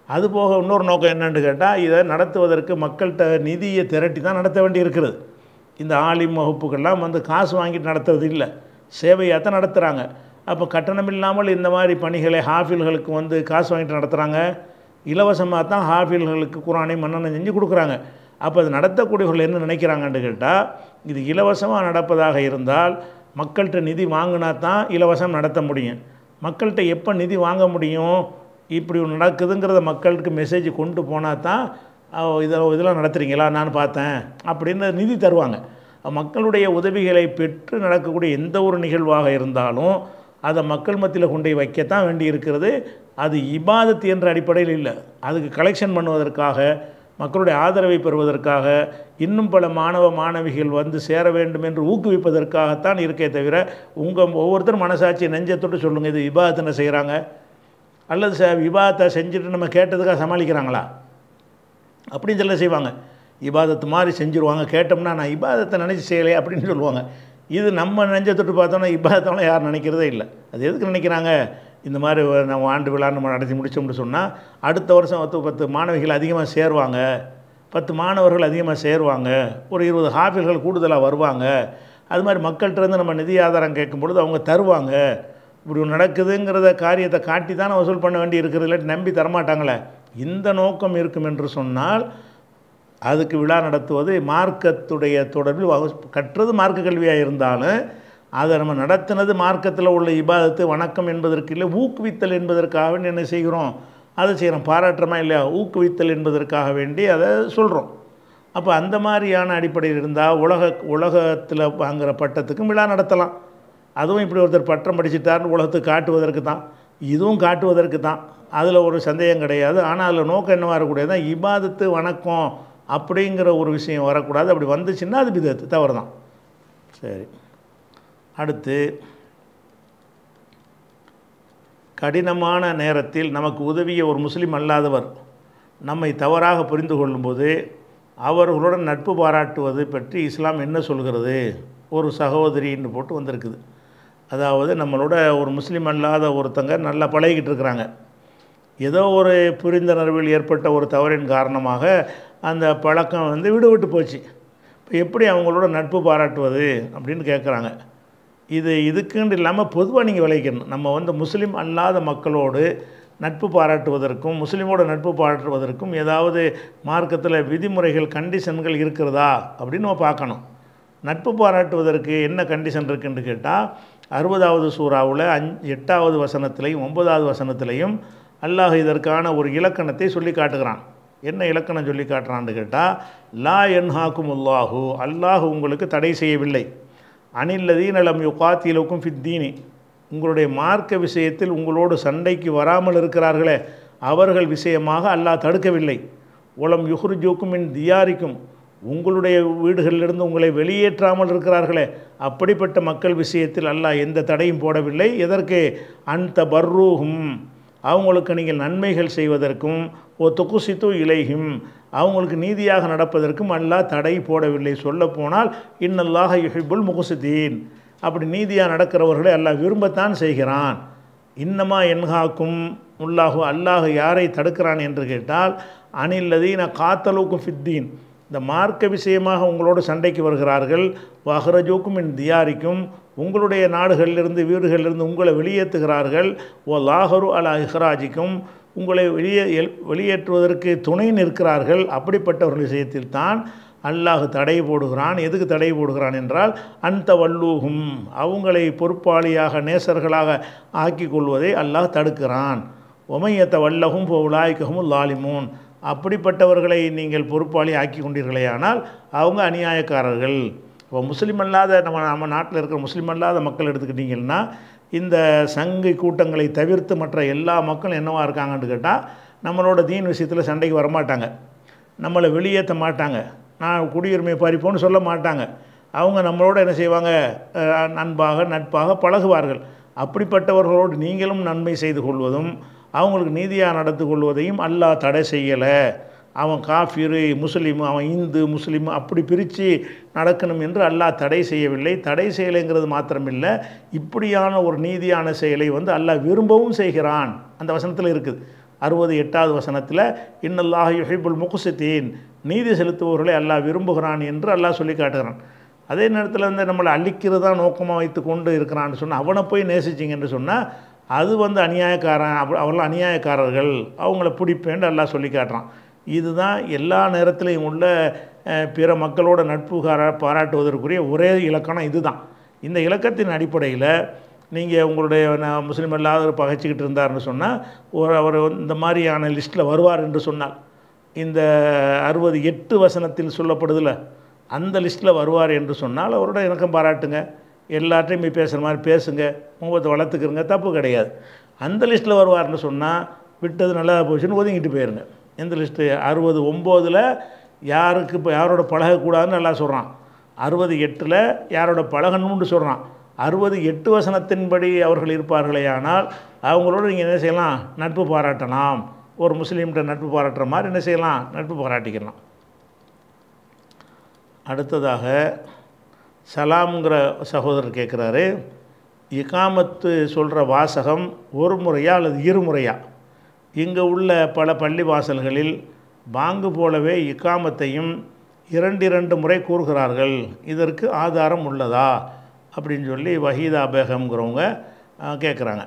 அது போக இன்னொரு நோக்கம் என்னன்னு கேட்டால் இதை நடத்துவதற்கு மக்கள்கிட்ட நிதியை திரட்டி தான் நடத்த வேண்டி இருக்கிறது இந்த ஆலிம் வகுப்புகள்லாம் வந்து காசு வாங்கிட்டு நடத்துறது இல்லை சேவையாக தான் நடத்துகிறாங்க அப்போ கட்டணம் இல்லாமல் இந்த மாதிரி பணிகளை ஹாஃபில்களுக்கு வந்து காசு வாங்கிட்டு நடத்துகிறாங்க இலவசமாக தான் ஹாஃபில்களுக்கு குரானை மன்னனை செஞ்சு கொடுக்குறாங்க அப்போ அது நடத்தக்கூடியவர்கள் என்ன நினைக்கிறாங்கன்னு கேட்டால் இது இலவசமாக நடப்பதாக இருந்தால் மக்கள்கிட்ட நிதி வாங்கினா தான் இலவசம் நடத்த முடியும் மக்கள்கிட்ட எப்போ நிதி வாங்க முடியும் இப்படி ஒன்று நடக்குதுங்கிறத மக்களுக்கு மெசேஜ் கொண்டு போனால் தான் அஹ், இதை இதெல்லாம் நடத்துகிறீங்களா நான் பார்த்தேன் அப்படின்னு நிதி தருவாங்க மக்களுடைய உதவிகளை பெற்று நடக்கக்கூடிய எந்த ஒரு நிகழ்வாக இருந்தாலும் அதை மக்கள் மத்தியில் கொண்டு போய் வைக்கத்தான் வேண்டி இருக்கிறது அது இபாதத் என்ற அடிப்படையில் இல்லை அதுக்கு கலெக்ஷன் பண்ணுவதற்காக மக்களுடைய ஆதரவை பெறுவதற்காக இன்னும் பல மாணவ மாணவிகள் வந்து சேர வேண்டும் என்று ஊக்குவிப்பதற்காகத்தான் இருக்கே தவிர உங்கள் ஒவ்வொருத்தரும் மனசாட்சி நெஞ்சத்தொட்டு சொல்லுங்கள் இது விவாதத்தின செய்கிறாங்க அல்லது ச விவாதத்தை செஞ்சுட்டு நம்ம கேட்டதுக்காக சமாளிக்கிறாங்களா அப்படின்னு சொல்ல செய்வாங்க இபாதத்து மாதிரி செஞ்சுருவாங்க கேட்டோம்னா நான் இபாதத்தை நினச்சி செய்யலை அப்படின்னு சொல்லுவாங்க இது நம்ம நெஞ்ச தொட்டு பார்த்தோன்னா இபாதத்தெல்லாம் யாரும் நினைக்கிறதே இல்லை அது எதுக்கு நினைக்கிறாங்க இந்த மாதிரி ஒரு நம்ம ஆண்டு விழா நம்ம நடத்தி முடிச்சோம்னு சொன்னால் அடுத்த வருஷம் பத்து பத்து மாணவிகள் அதிகமாக சேருவாங்க பத்து மாணவர்கள் அதிகமாக சேருவாங்க ஒரு இருபது ஹாஃபில்கள் கூடுதலாக வருவாங்க அது மாதிரி மக்கள்கிட்ட இருந்து நம்ம நிதி ஆதாரம் கேட்கும் பொழுது அவங்க தருவாங்க இப்படி ஒன்று நடக்குதுங்கிறத காரியத்தை காட்டி தானே வசூல் பண்ண வேண்டி இருக்கிறது இல்லாட்டி நம்பி தரமாட்டாங்களே இந்த நோக்கம் இருக்கும் என்று சொன்னால் அதுக்கு விழா நடத்துவது மார்க்கத்துடைய தொடர்பில் வகு- கற்றது மார்க்க கல்வியாக இருந்தாலும் அதை நம்ம நடத்தினது மார்க்கத்தில் உள்ள இபாதத்து வணக்கம் என்பதற்கு இல்லை ஊக்குவித்தல் என்பதற்காக வேண்டி என்ன செய்கிறோம் அதை செய்கிறோம் பாராட்டுறமா இல்லையா ஊக்குவித்தல் என்பதற்காக வேண்டி அதை சொல்கிறோம் அப்போ அந்த மாதிரியான அடிப்படையில் இருந்தால் உலக உலகத்தில் வாங்குகிற பட்டத்துக்கும் விழா நடத்தலாம் அதுவும் இப்படி ஒருத்தர் பட்டம் படிச்சிட்டார்னு உலகத்துக்கு காட்டுவதற்கு தான் இதுவும் காட்டுவதற்கு தான் அதில் ஒரு சந்தேகம் கிடையாது ஆனால் அதில் நோக்கம் என்ன வரக்கூடியது தான் இபாதத்து வணக்கம் அப்படிங்கிற ஒரு விஷயம் வரக்கூடாது அப்படி வந்துச்சுன்னா அது பிதத்து தவறு தான் சரி அடுத்து கடினமான நேரத்தில் நமக்கு உதவிய ஒரு முஸ்லீம் அல்லாதவர் நம்மை தவறாக புரிந்து கொள்ளும்போது அவர்களுடன் நட்பு பாராட்டுவது பற்றி இஸ்லாம் என்ன சொல்கிறது ஒரு சகோதரின்னு போட்டு வந்திருக்குது அதாவது நம்மளோட ஒரு முஸ்லீம் அல்லாத ஒருத்தங்க நல்லா பழகிக்கிட்டு இருக்கிறாங்க ஏதோ ஒரு புரிந்துணர்வில் ஏற்பட்ட ஒரு தவறின் காரணமாக அந்த பழக்கம் வந்து விடு விட்டு போச்சு இப்போ எப்படி அவங்களோட நட்பு பாராட்டுவது அப்படின்னு கேட்குறாங்க இது இதுக்குன்னு இல்லாமல் பொதுவாக நீங்கள் விளைவிக்கணும் நம்ம வந்து முஸ்லீம் அல்லாத மக்களோடு நட்பு பாராட்டுவதற்கும் முஸ்லீமோட நட்பு பாராட்டுவதற்கும் ஏதாவது மார்க்கத்தில் விதிமுறைகள் கண்டிஷன்கள் இருக்கிறதா அப்படின்னு நம்ம பார்க்கணும் நட்பு பாராட்டுவதற்கு என்ன கண்டிஷன் இருக்குன்னு கேட்டால் அறுபதாவது சூறாவில் அஞ் எட்டாவது வசனத்திலையும் ஒன்பதாவது வசனத்திலையும் அல்லாஹ் இதற்கான ஒரு இலக்கணத்தை சொல்லி காட்டுகிறான் என்ன இலக்கணம் சொல்லி காட்டுறான்னு கேட்டால் லா என்ஹாக்கும் அல்லாஹு அல்லாஹ் உங்களுக்கு தடை செய்யவில்லை அனில்லதீன் அலம் யுகாத்திலுக்கும் ஃபித்தீனி உங்களுடைய மார்க்க விஷயத்தில் உங்களோடு சண்டைக்கு வராமல் இருக்கிறார்களே அவர்கள் விஷயமாக அல்லாஹ் தடுக்கவில்லை உலம் யுஹ்ருஜூக்கும் மின் தியாரிக்கும் உங்களுடைய வீடுகளிலிருந்து உங்களை வெளியேற்றாமல் இருக்கிறார்களே அப்படிப்பட்ட மக்கள் விஷயத்தில் அல்லாஹ் எந்த தடையும் போடவில்லை எதற்கு அந்த பர்ரூஹும் அவங்களுக்கு நீங்கள் நன்மைகள் செய்வதற்கும் ஓ தொகுசித்து இலைஹிம் அவங்களுக்கு நீதியாக நடப்பதற்கும் அல்லாஹ் தடை போடவில்லை சொல்லப்போனால் இன்னல்லாக யுஹிப்புல் முகுசுதீன் அப்படி நீதியாக நடக்கிறவர்களை அல்லாஹ் விரும்பத்தான் செய்கிறான் இன்னமா என்ஹாக்கும் உல்லாஹு அல்லாஹ் யாரை தடுக்கிறான் என்று கேட்டால் அனில்லதீன காத்தலுக்கும் ஃபித்தீன் இந்த மார்க்க விஷயமாக உங்களோடு சண்டைக்கு வருகிறார்கள் வஹ்ரஜூக்கும் என் தியாரிக்கும் உங்களுடைய நாடுகளிலிருந்து வீடுகளிலிருந்து உங்களை வெளியேற்றுகிறார்கள் ஓ லாஹரு அலா இஹ்ராஜிக்கும் உங்களை வெளியே எல்- வெளியேற்றுவதற்கு துணை நிற்கிறார்கள் அப்படிப்பட்டவர்கள் விஷயத்தில் தான் அல்லாஹ் தடை போடுகிறான் எதுக்கு தடை போடுகிறான் என்றால் அந்த வல்லூகும் அவங்களை பொறுப்பாளியாக நேசர்களாக ஆக்கிக் கொள்வதை அல்லாஹ் தடுக்கிறான் ஒமையத்த வல்லகும் உலாய்க்ககும் லாலிமூன் அப்படிப்பட்டவர்களை நீங்கள் பொறுப்பாளி ஆக்கி கொண்டீர்களேயானால் அவங்க அநியாயக்காரர்கள் இப்போ முஸ்லீம் அல்லாத நம்ம நம்ம நாட்டில் இருக்கிற முஸ்லீம் அல்லாத மக்கள் எடுத்துக்கிட்டிங்கன்னா இந்த சங்கை கூட்டங்களை தவிர்த்து மற்ற எல்லா மக்களும் என்னவா இருக்காங்கன்னு கேட்டால் நம்மளோட தீன் விஷயத்தில் சண்டைக்கு வரமாட்டாங்க நம்மளை வெளியேற்ற மாட்டாங்க நான் குடியுரிமை பறிப்போன்னு சொல்ல மாட்டாங்க அவங்க நம்மளோட என்ன செய்வாங்க அஹ், அன்பாக நட்பாக பழகுவார்கள் அப்படிப்பட்டவர்களோடு நீங்களும் நன்மை செய்து கொள்வதும் அவங்களுக்கு நீதியாக நடந்து கொள்வதையும் அல்லாஹ் தடை செய்யலை அவன் காஃபிரு முஸ்லீம் அவன் இந்து முஸ்லீம் அப்படி பிரித்து நடக்கணும் என்று அல்லாஹ் தடை செய்யவில்லை தடை செய்யலைங்கிறது மாத்திரமில்லை இப்படியான ஒரு நீதியான செயலை வந்து அல்லாஹ் விரும்பவும் செய்கிறான் அந்த வசனத்தில் இருக்குது அறுபது எட்டாவது வசனத்தில் இன்னல்லாஹ் யுஹிபுல் முகுசித்தீன் நீதி செலுத்துபவர்களை அல்லாஹ் விரும்புகிறான் என்று அல்லாஹ் சொல்லி காட்டுகிறான் அதே நேரத்தில் வந்து நம்மளை அழிக்கிறதா நோக்கமாக வைத்து கொண்டு இருக்கிறான்னு சொன்னால் அவனை போய் நேசிச்சிங்கன்னு சொன்னால் அது வந்து அநியாயக்காரன் அப்ப அவர்கள் அநியாயக்காரர்கள் அவங்கள பிடிப்பேன்னு எல்லாம் சொல்லி காட்டுறான் இதுதான் எல்லா நேரத்திலையும் உள்ள அஹ், பிற மக்களோட நட்பு கார- பாராட்டுவதற்குரிய ஒரே இலக்கணம் இதுதான் இந்த இலக்கத்தின் அடிப்படையில் நீங்கள் உங்களுடைய நான் முஸ்லீம் அல்லாத பகைச்சிக்கிட்டு இருந்தாருன்னு சொன்னால் ஒரு அவர் வந்து இந்த மாதிரியான லிஸ்ட்டில் வருவார் என்று சொன்னால் இந்த அறுபது எட்டு வசனத்தில் சொல்லப்படுதில்ல அந்த லிஸ்ட்டில் வருவார் என்று சொன்னால் அவரோட இணக்கம் பாராட்டுங்க எல்லார்ட்டையும் போய் பேசுகிற மாதிரி பேசுங்க முகத்தை வளர்த்துக்கிறங்க தப்பு கிடையாது அந்த லிஸ்ட்டில் வருவார்னு சொன்னால் விட்டது நல்லா போச்சுன்னு ஒதுங்கிட்டு போயிருங்க எந்த லிஸ்ட்டு அறுபது ஒம்போதில் யாருக்கு இப்போ யாரோட பழகக்கூடாதுன்னு நல்லா சொல்கிறான் அறுபது எட்டில் யாரோட பழகணும்னு சொல்கிறான் அறுபது எட்டு வசனத்தின்படி அவர்கள் இருப்பார்களே ஆனால் அவங்களோட நீங்கள் என்ன செய்யலாம் நட்பு பாராட்டலாம் ஒரு முஸ்லீம்கிட்ட நட்பு பாராட்டுற மாதிரி என்ன செய்யலாம் நட்பு பாராட்டிக்கலாம் அடுத்ததாக சலாம்ங்கிற சகோதரர் கேட்குறாரு இகாமத்து சொல்கிற வாசகம் ஒரு முறையா அல்லது இருமுறையா இங்கே உள்ள பல பள்ளி வாசல்களில் பாங்கு போலவே இக்காமத்தையும் இரண்டு இரண்டு முறை கூறுகிறார்கள் இதற்கு ஆதாரம் உள்ளதா அப்படின்னு சொல்லி வஹீதா பேகம்ங்கிறவங்க கேட்குறாங்க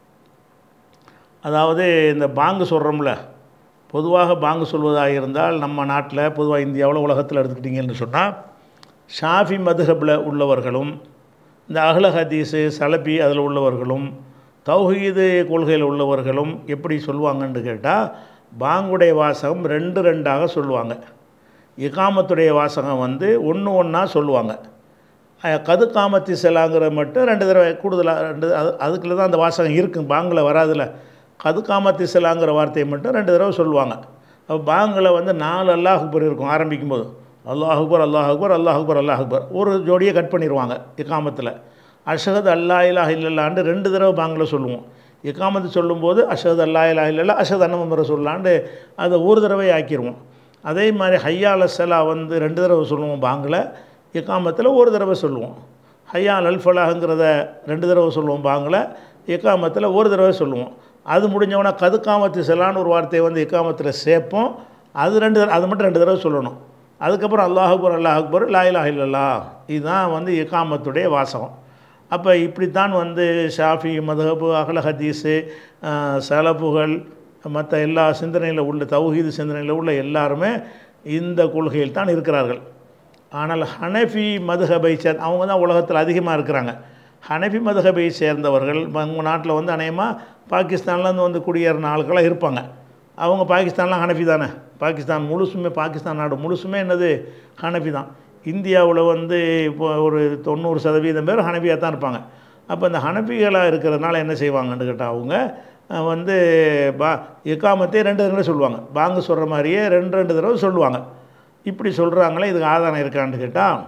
அதாவது இந்த பாங்கு சொல்கிறோம்ல பொதுவாக பாங்கு சொல்வதாக இருந்தால் நம்ம நாட்டில் பொதுவாக இந்தியாவில் உலகத்தில் எடுத்துக்கிட்டிங்கன்னு சொன்னால் ஷாஃபி மதுஹபில் உள்ளவர்களும் இந்த அகல ஹதீஸு சலபி அதில் உள்ளவர்களும் தௌஹீது கொள்கையில் உள்ளவர்களும் எப்படி சொல்லுவாங்கன்னு கேட்டால் பாங்குடைய வாசகம் ரெண்டு ரெண்டாக சொல்லுவாங்க இகாமத்துடைய வாசகம் வந்து ஒன்று ஒன்றா சொல்லுவாங்க அஹ் கது காமத்தி செலாங்கிற மட்டும் ரெண்டு தடவை கூடுதலாக ரெண்டு அது அதுக்குள்ள தான் அந்த வாசகம் இருக்கும் பாங்கில் வராதுல கது காமத்தி செலாங்கிற வார்த்தையை மட்டும் ரெண்டு தடவை சொல்லுவாங்க அப்போ பாங்கில் வந்து நாலு அல்லாஹ் அக்பர் இருக்கும் ஆரம்பிக்கும் போது அல்லாஹ் அக்பர் அல்லாஹ் அக்பர் அல்லாஹ் அக்பர் அல்லாஹ் அக்பர் ஒரு ஜோடியை கட் பண்ணிடுவாங்க இக்காமத்தில் அஷஹத் அல்லா இலாஹ் இல்லல்லான்னு ரெண்டு தடவை பாங்கில் சொல்லுவோம் இக்காமத்து சொல்லும்போது அஷஹத் அல்லா இலாஹ் இல்லல்லா அஷஹத் அன்னமர சொல்லாண்டு அதை ஒரு தடவை ஆக்கிடுவோம் அதே மாதிரி ஹையா அலசலா வந்து ரெண்டு தடவை சொல்லுவோம் பாங்கில் இக்காமத்தில் ஒரு தடவை சொல்லுவோம் ஹையா அல் ஃபலாஹுங்கிறத ரெண்டு தடவை சொல்லுவோம் பாங்கில் இக்காமத்தில் ஒரு தடவை சொல்லுவோம் அது முடிஞ்சவொடனே கதுக்காமத்து செலான்னு ஒரு வார்த்தையை வந்து இக்காமத்தில் சேர்ப்போம் அது ரெண்டு தடவை- அது மட்டும் ரெண்டு தடவை சொல்லணும் அதுக்கப்புறம் அல்லாஹ் அக்பர் அல்லாஹ் அக்பர் லா இலாஹ இல்லல்லா இதுதான் வந்து இக்காமத்துடைய வாசகம் அப்போ இப்படித்தான் வந்து ஷாஃபி மதஹபு அகல ஹதீஸு ஆஹ், சலபுகள் மற்ற எல்லா சிந்தனையில் உள்ள தௌஹீது சிந்தனையில் உள்ள எல்லாருமே இந்த கொள்கையில் தான் இருக்கிறார்கள் ஆனால் ஹனஃபி மதுஹபை சேர் அவங்க தான் உலகத்தில் அதிகமாக இருக்கிறாங்க ஹனஃபி மதுஹபை சேர்ந்தவர்கள் அவங்க நாட்டில் வந்து அநேகமாக பாகிஸ்தான்லேருந்து வந்து குடியேறின ஆட்களாக இருப்பாங்க அவங்க பாகிஸ்தான்லாம் ஹனஃபி தானே பாகிஸ்தான் முழுசுமே பாகிஸ்தான் நாடு முழுசுமே என்னது ஹனஃபி தான் இந்தியாவில் வந்து இப்போ ஒரு தொண்ணூறு சதவீதம் பேர் ஹனஃபியாக தான் இருப்பாங்க அப்போ இந்த ஹனஃபிகளாக இருக்கிறதுனால என்ன செய்வாங்கன்னு கேட்டால் அவங்க அஹ், வந்து பா இக்காமத்தே ரெண்டு தடவை சொல்லுவாங்க பாங்கு சொல்கிற மாதிரியே ரெண்டு ரெண்டு தடவை சொல்லுவாங்க இப்படி சொல்கிறாங்களே இதுக்கு ஆதாரம் இருக்கான்னு கேட்டால்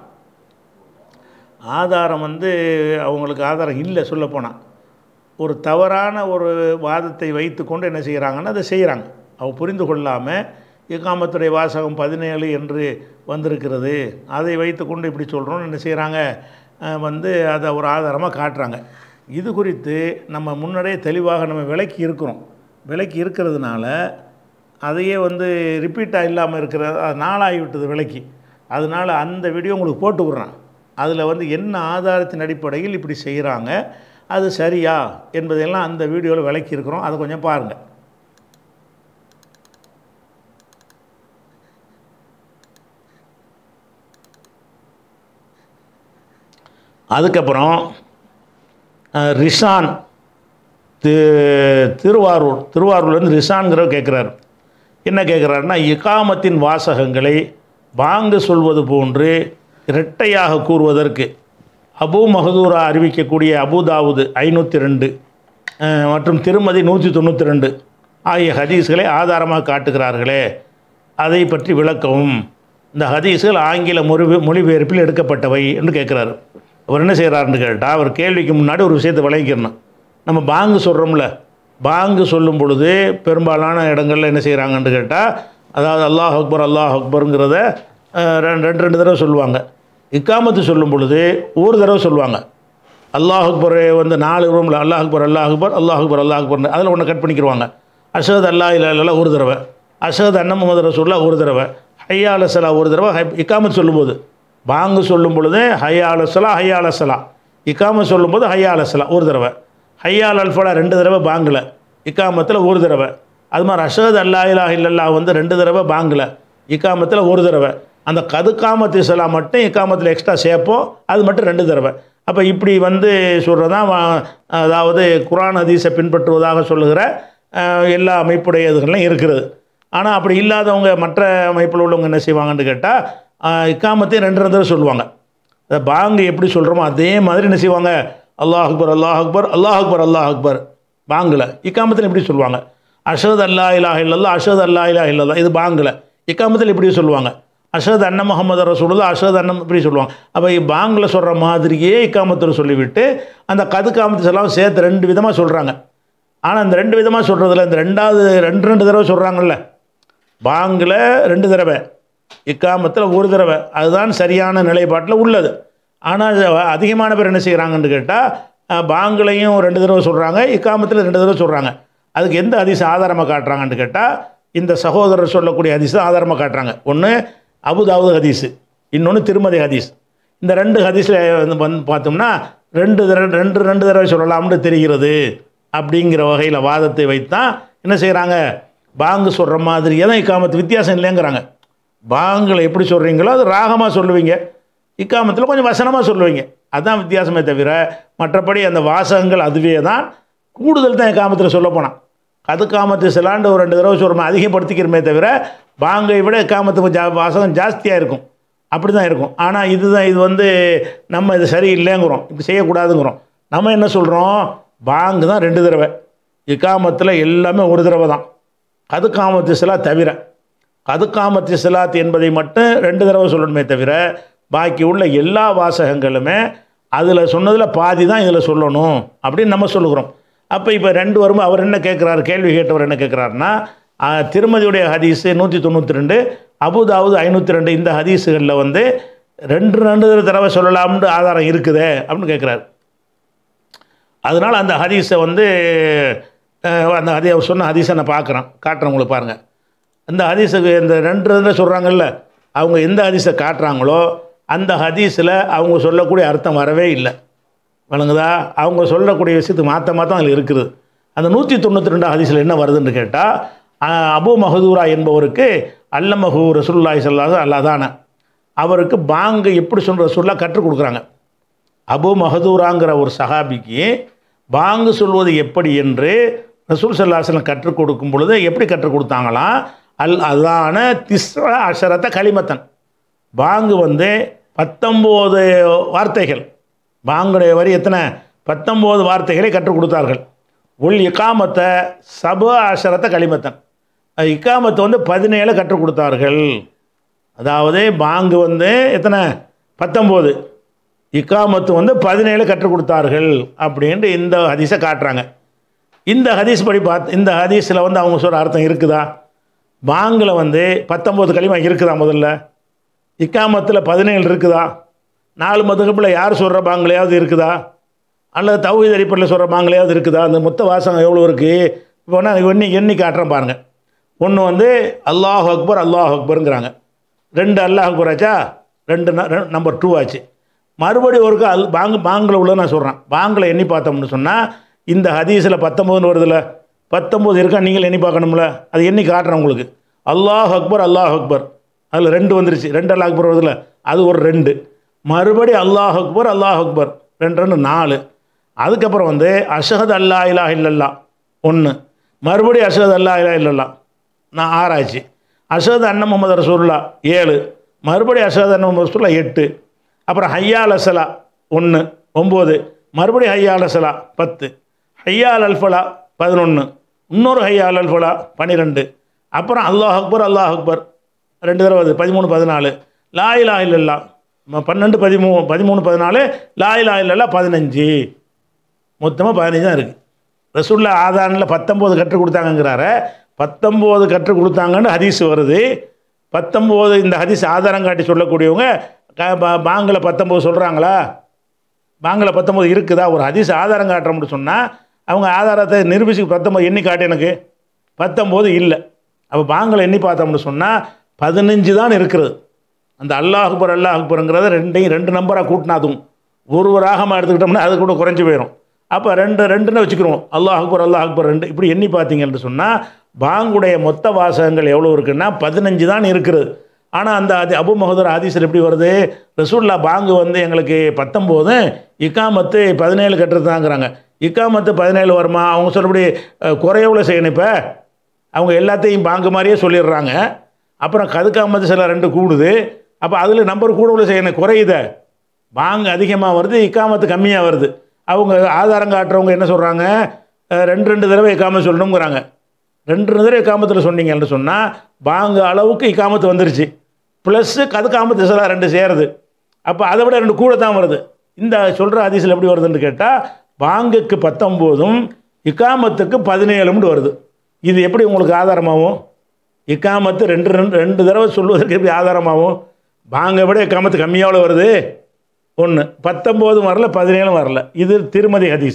ஆதாரம் வந்து அவங்களுக்கு ஆதாரம் இல்லை சொல்லப்போனால் ஒரு தவறான ஒரு வாதத்தை வைத்துக்கொண்டு என்ன செய்கிறாங்கன்னா அதை செய்கிறாங்க அவ புரிந்து கொள்ளாமல் இக்காமத்துடைய வாசகம் பதினேழு என்று வந்திருக்கிறது அதை வைத்துக்கொண்டு இப்படி சொல்கிறோன்னு என்ன செய்கிறாங்க அஹ் வந்து அதை ஒரு ஆதாரமாக காட்டுறாங்க இது குறித்து நம்ம முன்னரே தெளிவாக நம்ம விலைக்கு இருக்கிறோம் விலைக்கு இருக்கிறதுனால அதையே வந்து ரிப்பீட்டாக இல்லாமல் இருக்கிற அது நாளாகிவிட்டது விலைக்கு அதனால் அந்த வீடியோ உங்களுக்கு போட்டு விட்றான் அதில் வந்து என்ன ஆதாரத்தின் அடிப்படையில் இப்படி செய்கிறாங்க அது சரியா என்பதையெல்லாம் அந்த வீடியோவில் விளக்கி இருக்கிறோம் அதை கொஞ்சம் பாருங்கள் அதுக்கப்புறம் அஹ், ரிஷான் தி திருவாரூர் திருவாரூர்லேருந்து ரிஷான்கிறவர் கேட்குறாரு என்ன கேட்குறாருன்னா இகாமத்தின் வாசகங்களை பாங்கு சொல்வது போன்று இரட்டையாக கூறுவதற்கு அபூ மஹதூரா அறிவிக்கக்கூடிய அபுதாவுது ஐநூற்றி ரெண்டு மற்றும் திருமதி நூற்றி தொண்ணூற்றி ரெண்டு ஆகிய ஹதீஸ்களை ஆதாரமாக காட்டுகிறார்களே அதை பற்றி விளக்கவும் இந்த ஹதீஸ்கள் ஆங்கில மொழி மொழிபெயர்ப்பில் எடுக்கப்பட்டவை என்று கேட்குறாரு அவர் என்ன செய்கிறாருன்னு கேட்டால் அவர் கேள்விக்கு முன்னாடி ஒரு விஷயத்தை விளங்கிக்கணும் நம்ம பாங்கு சொல்கிறோம்ல பாங்கு சொல்லும் பொழுது பெரும்பாலான இடங்களில் என்ன செய்கிறாங்கன்னு கேட்டால் அதாவது அல்லாஹ் அக்பர் அல்லாஹ் அக்பருங்கிறத அஹ், ரெண்டு ரெண்டு ரெண்டு தடவை சொல்லுவாங்க இக்காமத்து சொல்லும் பொழுது ஒரு தடவை சொல்லுவாங்க அல்லாஹ் அக்பர் வந்து நாலு ரூமில் அல்லாஹ் அக்பர் அல்லாஹ் அக்பர் அல்லாஹ் அக்பர் அல்லாஹ் அக்பர் அதில் ஒன்று கட் பண்ணிக்கிடுவாங்க அஷத் அல்லா இல்லா ஒரு தடவை அஷத் அண்ணன் முகமது ரசூல்லா ஒரு தடவை ஹையா அலசலா ஒரு தடவை ஹை இக்காமத் சொல்லும்போது பாங்கு சொல்லும் பொழுது ஹையா அலசலா ஹையா அலசலா இக்காமத் சொல்லும்போது ஹையா அலசலா ஒரு தடவை ஹையா அல்ஃபலா ரெண்டு தடவை பாங்கில் இக்காமத்தில் ஒரு தடவை அது மாதிரி அஷத் அல்லா இலா இல்லல்லா வந்து ரெண்டு தடவை பாங்கில் இக்காமத்தில் ஒரு தடவை அந்த கதுக்காமத்து சலா மட்டும் இக்காமத்தில் எக்ஸ்ட்ரா சேர்ப்போம் அது மட்டும் ரெண்டு தடவை அப்போ இப்படி வந்து சொல்கிறதான் அதாவது குரான் ஹதீஸை பின்பற்றுவதாக சொல்லுகிற அஹ், எல்லா அமைப்புடையதுகள்லாம் இருக்கிறது ஆனால் அப்படி இல்லாதவங்க மற்ற அமைப்பில் உள்ளவங்க என்ன செய்வாங்கன்னு கேட்டால் இக்காமத்தையும் ரெண்டு ரெண்டு தடவை சொல்லுவாங்க அந்த பாங்கு எப்படி சொல்கிறோமோ அதே மாதிரி என்ன செய்வாங்க அல்லாஹ் அக்பர் அல்லாஹ் அக்பர் அல்லாஹ் அக்பர் அல்லாஹ் அக்பர் பாங்கில் இக்காமத்தில் எப்படி சொல்லுவாங்க அஷத் அல்லா இலா இல்லல்லா அஷத் அல்லா இலா இல்லல்லா இது பாங்கில் இக்காமத்தில் இப்படி சொல்லுவாங்க அஷத் அண்ணன் முகமது ரசூலுல்லா அஷத் அண்ணன் இப்படி சொல்லுவாங்க அப்போ பாங்கில் சொல்கிற மாதிரியே இக்காமத்தில் சொல்லிவிட்டு அந்த கது காமத்து எல்லாம் சேர்த்து ரெண்டு விதமாக சொல்கிறாங்க ஆனால் இந்த ரெண்டு விதமாக சொல்கிறதுல இந்த ரெண்டாவது ரெண்டு ரெண்டு தடவை சொல்கிறாங்கல்ல பாங்கில் ரெண்டு தடவை இக்காமத்தில் ஒரு தடவை அதுதான் சரியான நிலைப்பாட்டில் உள்ளது ஆனால் அதிகமான பேர் என்ன செய்கிறாங்கன்னு கேட்டால் பாங்கிலையும் ரெண்டு தடவை சொல்கிறாங்க இக்காமத்தில் ரெண்டு தடவை சொல்கிறாங்க அதுக்கு எந்த அதிசம் ஆதாரமாக காட்டுறாங்கன்னு கேட்டால் இந்த சகோதரர் சொல்லக்கூடிய ஹதீஸ் ஆதாரமாக காட்டுறாங்க ஒன்று அபுதாவுது ஹதீஸு இன்னொன்று திருமதி ஹதீஸ் இந்த ரெண்டு ஹதீஸில் வந்து வந்து பார்த்தோம்னா ரெண்டு தடவை ரெண்டு ரெண்டு தடவை சொல்லலாம்னு தெரிகிறது அப்படிங்கிற வகையில் வாதத்தை வைத்தான் என்ன செய்கிறாங்க பாங்கு சொல்கிற மாதிரியே தான் இக்காமத்து வித்தியாசம் இல்லைங்கிறாங்க பாங்கில் எப்படி சொல்கிறீங்களோ அது ராகமாக சொல்லுவீங்க இக்காமத்தில் கொஞ்சம் வசனமாக சொல்லுவீங்க அதுதான் வித்தியாசமே தவிர மற்றபடி அந்த வாசகங்கள் அதுவே தான் கூடுதல் தான் இக்காமத்தில் சொல்ல போனான் அது காமத்து சிலாண்டு ஒரு ரெண்டு தடவை சொல்கிறோம் அதிகப்படுத்திக்கிறோமே தவிர பாங்கை விட காமத்துக்கு ஜா வாசகம் ஜாஸ்தியாக இருக்கும் அப்படி தான் இருக்கும் ஆனால் இதுதான் இது வந்து நம்ம இது சரியில்லைங்கிறோம் இப்படி செய்யக்கூடாதுங்கிறோம் நம்ம என்ன சொல்கிறோம் பாங்கு தான் ரெண்டு தடவை இக்காமத்தில் எல்லாமே ஒரு தடவை தான் கது காமத்து சிலா தவிர கது காமத்து சிலாத் என்பதை மட்டும் ரெண்டு தடவை சொல்லணுமே தவிர பாக்கி உள்ள எல்லா வாசகங்களுமே அதில் சொன்னதில் பாதி தான் இதில் சொல்லணும் அப்படின்னு நம்ம சொல்லுகிறோம் அப்போ இப்போ ரெண்டு வரும்போது அவர் என்ன கேட்குறாரு கேள்வி கேட்டவர் என்ன கேட்குறாருன்னா ஆஹ், திருமதியுடைய ஹதீஸு நூற்றி தொண்ணூற்றி ரெண்டு அபுதாவுது ஐநூற்றி ரெண்டு இந்த ஹதீஸுகளில் வந்து ரெண்டு ரெண்டு தடவை சொல்லலாம்னு ஆதாரம் இருக்குதே அப்படின்னு கேட்குறாரு அதனால் அந்த ஹதீஸை வந்து அஹ், அந்த ஹதி அவர் சொன்ன ஹதீஸை நான் பார்க்குறேன் காட்டுறேன் உங்களுக்கு பாருங்கள் இந்த ஹதீஸுக்கு இந்த ரெண்டு ரெண்டு சொல்கிறாங்கல்ல அவங்க எந்த ஹதீஸை காட்டுறாங்களோ அந்த ஹதீஸில் அவங்க சொல்லக்கூடிய அர்த்தம் வரவே இல்லை வழங்குதா அவங்க சொல்லக்கூடிய விஷயத்துக்கு மாற்ற மாற்றம் அதில் இருக்குது அந்த நூற்றி தொண்ணூற்றி ரெண்டு ஹதீஸில் என்ன வருதுன்னு கேட்டால் அபு மஹதூரா என்பவருக்கு அல்லமஹூ ரசூல்லாய் சொல்லாத அல்லாதான அவருக்கு பாங்கு எப்படி சொல்கிற ரசூல்லா கற்றுக் கொடுக்குறாங்க அபு மஹதூராங்கிற ஒரு சஹாபிக்கு பாங்கு சொல்வது எப்படி என்று ரசூல் சல்லாஹலம் கற்றுக் கொடுக்கும் பொழுது எப்படி கற்றுக் கொடுத்தாங்களாம் அல் அதான திஸ்ர அஷரத்த களிமத்தன் பாங்கு வந்து பத்தொம்போது வார்த்தைகள் பாங்குடைய வரி எத்தனை பத்தொம்போது வார்த்தைகளை கற்றுக் கொடுத்தார்கள் உள் இக்காமத்தை சப அஷரத்த களிமத்தன் அது இக்காமத்தை வந்து பதினேழு கற்றுக் கொடுத்தார்கள் அதாவது பாங்கு வந்து எத்தனை பத்தொம்போது இக்காமத்து வந்து பதினேழு கற்றுக் கொடுத்தார்கள் அப்படின்ட்டு இந்த ஹதீஸை காட்டுறாங்க இந்த ஹதீஸ் படி பார்த்து இந்த ஹதீஸில் வந்து அவங்க சொல்கிற அர்த்தம் இருக்குதா பாங்கில் வந்து பத்தொம்போது களிமா இருக்குதா முதல்ல இக்காமத்தில் பதினேழு இருக்குதா நாலு மதுகப்பில் யார் சொல்கிற பாங்கிலையாவது இருக்குதா அல்லது தௌஹீத் அடிப்படையில் சொல்கிற பாங்கிலையாவது இருக்குதா அந்த மொத்த வாசகம் எவ்வளோ இருக்குது இப்போ நான் எண்ணி எண்ணி காட்டுறேன் பாருங்கள் ஒன்று வந்து அல்லாஹ் அக்பர் அல்லாஹ் அக்பருங்கிறாங்க ரெண்டு அல்லாஹ் அக்பர் ஆச்சா ரெண்டு நம்பர் டூ ஆச்சு மறுபடியும் ஒருக்கா அல் பாங்கு பாங்கில் உள்ள நான் சொல்கிறேன் பாங்கில் எண்ணி பார்த்தோம்னு சொன்னால் இந்த ஹதீஸில் பத்தொம்போதுன்னு வருதுல்ல பத்தொம்போது இருக்கா நீங்கள் எண்ணி பார்க்கணும்ல அது எண்ணி காட்டுறேன் உங்களுக்கு அல்லாஹ் அக்பர் அல்லாஹ் அக்பர் அதில் ரெண்டு வந்துருச்சு ரெண்டு அல்லாஹ் அக்பர் வருதுல்ல அது ஒரு ரெண்டு மறுபடி அல்லாஹ் அக்பர் அல்லாஹ் அக்பர் ரெண்டு ரெண்டு நாலு அதுக்கப்புறம் வந்து அஷஹத் அல்லா இலா இல்லல்லா ஒன்று மறுபடியும் அஷஹத் அல்லா இலா இல்லல்லா நான் ஆறாச்சு அஷஹத் அண்ணன் முகமது ரசூல்லா ஏழு மறுபடியும் அஷஹத் அண்ணன் முகமது ரசூல்லா எட்டு அப்புறம் ஹையால் அசலா ஒன்று ஒம்பது மறுபடியும் ஹையால் அசலா பத்து ஹையால் அல்ஃபலா பதினொன்று இன்னொரு ஹையால் அல்ஃபலா பன்னிரெண்டு அப்புறம் அல்லாஹ் அக்பர் அல்லாஹ் அக்பர் ரெண்டு தடவை வருது பதிமூணு பதினாலு லா இலா இல்லல்லா ம- பன்னெண்டு பதிமூணு பதிமூணு பதினாலு லா இலா இல்லல்லா பதினஞ்சு மொத்தமாக பதினஞ்சு தான் இருக்குது ரசூல்லா ஆதானில் பத்தொம்போது கற்றுக் கொடுத்தாங்கங்கிறார பத்தொம்போது கற்றுக் கொடுத்தாங்கன்னு ஹதீஸ் வருது பத்தொம்போது இந்த ஹதீஸ் ஆதாரம் காட்டி சொல்லக்கூடியவங்க க பா- பாங்கில் பத்தொம்போது சொல்கிறாங்களா பாங்கில் பத்தொம்போது இருக்குதா ஒரு ஹதீஸ் ஆதாரம் காட்டுறோம்னு சொன்னால் அவங்க ஆதாரத்தை நிரூபிச்சு பத்தொம்போது எண்ணி காட்டு எனக்கு பத்தொம்போது இல்லை அப்போ பாங்களை எண்ணி பார்த்தோம்னு சொன்னால் பதினஞ்சு தான் இருக்கிறது அந்த அல்லாஹ் அக்பர் அல்லாஹ் அக்பருங்கிறத ரெண்டையும் ரெண்டு நம்பராக கூட்டினாதும் ஒரு ஒரு ராகமாக எடுத்துக்கிட்டோம்னா அது கூட குறைஞ்சி போயிடும் அப்போ ரெண்டு ரெண்டுன்னு வச்சுக்கிறோம் அல்லாஹ் அக்பர் அல்லாஹ் அக்பர் ரெண்டு இப்படி எண்ணி பார்த்தீங்கன்னு சொன்னால் பாங்குடைய மொத்த வாசகங்கள் எவ்வளோ இருக்குன்னா பதினஞ்சு தான் இருக்கிறது ஆனால் அந்த அது அபு மஹதர் ஹதீஸில் எப்படி வருது ரசூல்லா பாங்கு வந்து எங்களுக்கு பத்தொம்போது இக்காமத்து பதினேழு கட்டுறதுதாங்கிறாங்க இக்காமத்து பதினேழு வருமா அவங்க சொல்லபடி அஹ், குறையவுல செய்யணும் இப்போ அவங்க எல்லாத்தையும் பாங்கு மாதிரியே சொல்லிடுறாங்க அப்புறம் கதுக்காமத்து சில ரெண்டு கூடுது அப்போ அதில் நம்பர் கூடவுல செய்யணும் குறையுத பாங்கு அதிகமாக வருது இக்காமத்து கம்மியாக வருது அவங்க ஆதாரம் காட்டுறவங்க என்ன சொல்கிறாங்க ரெண்டு ரெண்டு தடவை இக்காமத்து சொல்லணுங்கிறாங்க ரெண்டு ரெண்டு தடவை இக்காமத்தில் சொன்னீங்கன்னு சொன்னால் பாங்கு அளவுக்கு இக்காமத்து வந்துருச்சு ப்ளஸ்ஸு கதுக்காமத்து சில ரெண்டு சேருது அப்போ அதை விட ரெண்டு கூட தான் வருது இந்த சொல்கிற அதிசல் எப்படி வருதுன்னு கேட்டால் பாங்குக்கு பத்தொம்போதும் இக்காமத்துக்கு பதினேழும்னு வருது இது எப்படி உங்களுக்கு ஆதாரமாகும் இக்காமத்து ரெண்டு ரெண்டு ரெண்டு தடவை சொல்லுவதற்கு எப்படி ஆதாரமாகும் பாங்கை விட இக்காமத்து கம்மியாவில் வருது ஒன்று பத்தொம்போதும் வரல பதினேழும் வரல இது திருமதி ஹதீஸ்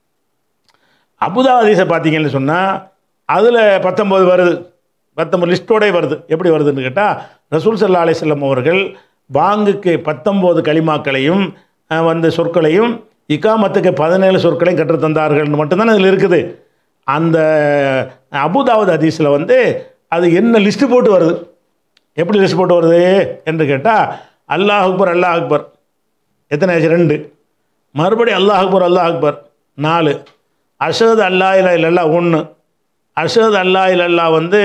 அபுதா ஹதீஸை பார்த்தீங்கன்னு சொன்னால் அதில் பத்தொம்போது வருது பத்தொம்பது லிஸ்ட்டோடே வருது எப்படி வருதுன்னு கேட்டால் ரசூல் சல்லா அலிஸ்லம் அவர்கள் பாங்குக்கு பத்தொம்போது களிமாக்களையும் அஹ், வந்து சொற்களையும் இக்காமத்துக்கு பதினேழு சொற்களையும் கற்றுத் தந்தார்கள்னு மட்டும்தானே அதில் இருக்குது அந்த அபுதாவத் ஹதீஸில் வந்து அது என்ன லிஸ்ட்டு போட்டு வருது எப்படி லிஸ்ட் போட்டு வருது என்று கேட்டால் அல்லாஹ் அக்பர் அல்லாஹ் அக்பர் எத்தனை ஆச்சு ரெண்டு மறுபடியும் அல்லாஹ் அக்பர் அல்லாஹ் அக்பர் நாலு அஷத் அல்லா இல்லா இல்லல்லா ஒன்று அஷத் அல்லா இல்லல்லா வந்து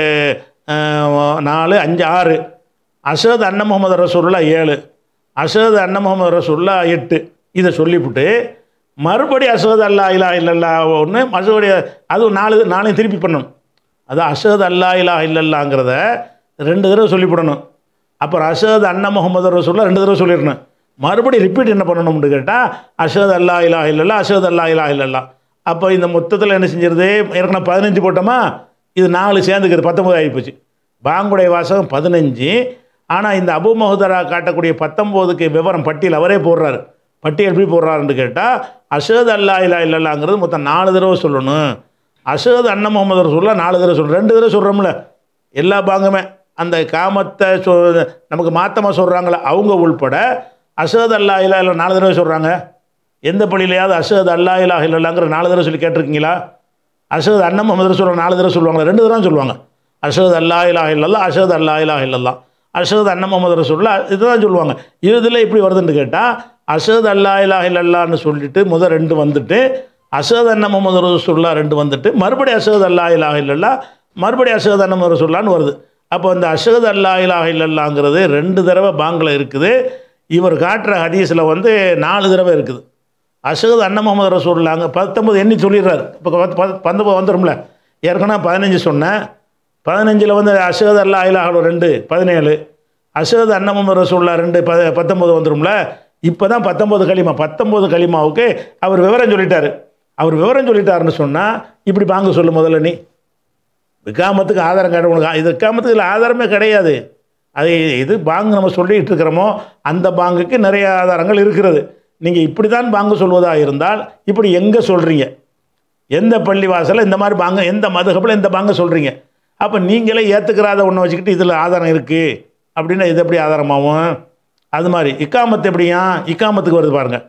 அஹ், நாலு அஞ்சு ஆறு அஷத் அண்ண முகமது ரசூல்லா ஏழு அஷத் அண்ண முகமது ரசூல்லா எட்டு இதை சொல்லிவிட்டு மறுபடி அஷத் அல்லா இலா இல்லல்லா ஒன்று மறுபடியும் அதுவும் நாலு நாளையும் திருப்பி பண்ணணும் அது அஷத் அல்லா இலா இல்லல்லாங்கிறத ரெண்டு தடவை சொல்லிவிடணும் அப்புறம் அஷத் அண்ணா முகமது ரசூல்லா ரெண்டு தடவை சொல்லிடணும் மறுபடியும் ரிப்பீட் என்ன பண்ணணும்னு கேட்டால் அஷத் அல்லா இலா இல்லல்லா அஷத் அல்லா இலா இல்லல்லா அப்போ இந்த மொத்தத்தில் என்ன செஞ்சிருது ஏற்கனவே பதினஞ்சு போட்டோமா இது நாலு சேர்ந்துக்குது பத்தொம்பது ஆகிப்போச்சு பாங்குடைய வாசகம் பதினஞ்சு ஆனால் இந்த அபு மஹுதரா காட்டக்கூடிய பத்தொம்போதுக்கு விவரம் பட்டியல் அவரே போடுறாரு பட்டியல் எப்படி போடுறாருன்னு கேட்டால் அஷத் அல்லா இல்லா இல்லல்லாங்கிறது மொத்தம் நாலு தடவை சொல்லணும் அஷத் அண்ணன் முகமது ரசூல்லா நாலு தடவை சொல்லணும் ரெண்டு தடவை சொல்கிறோம்ல எல்லா பாங்குமே அந்த காமத்தை சொ நமக்கு மாத்தமாக சொல்கிறாங்களே அவங்க உள்பட அஷத் அல்லா இல்லா இல்லை நாலு தடவை சொல்கிறாங்க எந்த பள்ளியிலையாவது அஷத் அல்லா இல்லா இல்லல்லாங்கிற நாலு தடவை சொல்லி கேட்டிருக்கீங்களா அஷத் அண்ணன் முகமது ரசூல் நாலு தடவை சொல்லுவாங்க ரெண்டு தடவை சொல்லுவாங்க அஷத் அல்லா இலா இல்லல்லா அஷத் அல்லா இலா இல்லல்லா அஷத் அண்ணன் முகமது ரசூல்லா இதுதான் சொல்லுவாங்க இதில் எப்படி வருதுன்னு கேட்டால் அஷத் அல்லா இலா இல்லல்லான்னு சொல்லிட்டு முதல் ரெண்டு வந்துட்டு அஷத் அண்ணன் முகமது ரசூல்லா ரெண்டு வந்துட்டு மறுபடி அஷத் அல்லா இலா இல்லல்லா மறுபடி அஷத் அண்ணன் முகமது ரசூல்லான்னு வருது அப்போ இந்த அஷத் அல்லா இலா இல்லல்லாங்கிறது ரெண்டு தடவை பாங்கில் இருக்குது இவர் காட்டுற ஹதீஸில் வந்து நாலு தடவை இருக்குது அஷத் அண்ணன் முகமது ரசூல்லாங்க பத்தொம்பது எண்ணி சொல்லிடுறாரு இப்போ பத்தொம்பது வந்துடும்ல ஏற்கனவே பதினஞ்சு சொன்னேன் பதினஞ்சில் வந்து அஷத் அல்லா இலாஹலோ ரெண்டு பதினேழு அஷத் அண்ணன் முகமது ரசூல்லா ரெண்டு ப பத்தொம்பது வந்துடும்ல இப்போ தான் பத்தொம்பது களிமா பத்தொம்பது களிமாவுக்கு அவர் விவரம் சொல்லிட்டாரு அவர் விவரம் சொல்லிட்டாருன்னு சொன்னால் இப்படி பாங்க சொல்லு முதல்ல நீ விக்காமத்துக்கு ஆதாரம் காட்ட உனக்கு இது விக்காமத்துக்கு இதில் ஆதாரமே கிடையாது அது இது பாங்கு நம்ம சொல்லிகிட்டு இருக்கிறோமோ அந்த பாங்குக்கு நிறைய ஆதாரங்கள் இருக்கிறது நீங்கள் இப்படி தான் பாங்கு சொல்வதாக இருந்தால் இப்படி எங்கே சொல்கிறீங்க எந்த பள்ளி வாசலில் இந்த மாதிரி பாங்க எந்த மதுகப்பில் இந்த பாங்க சொல்கிறீங்க அப்போ நீங்களே ஏற்றுக்கிறாத ஒன்று வச்சுக்கிட்டு இதில் ஆதாரம் இருக்குது அப்படின்னா இது எப்படி ஆதாரமாகும் அது மாதிரி இக்காமத்து எப்படியா இக்காமத்துக்கு வருது பாருங்கள்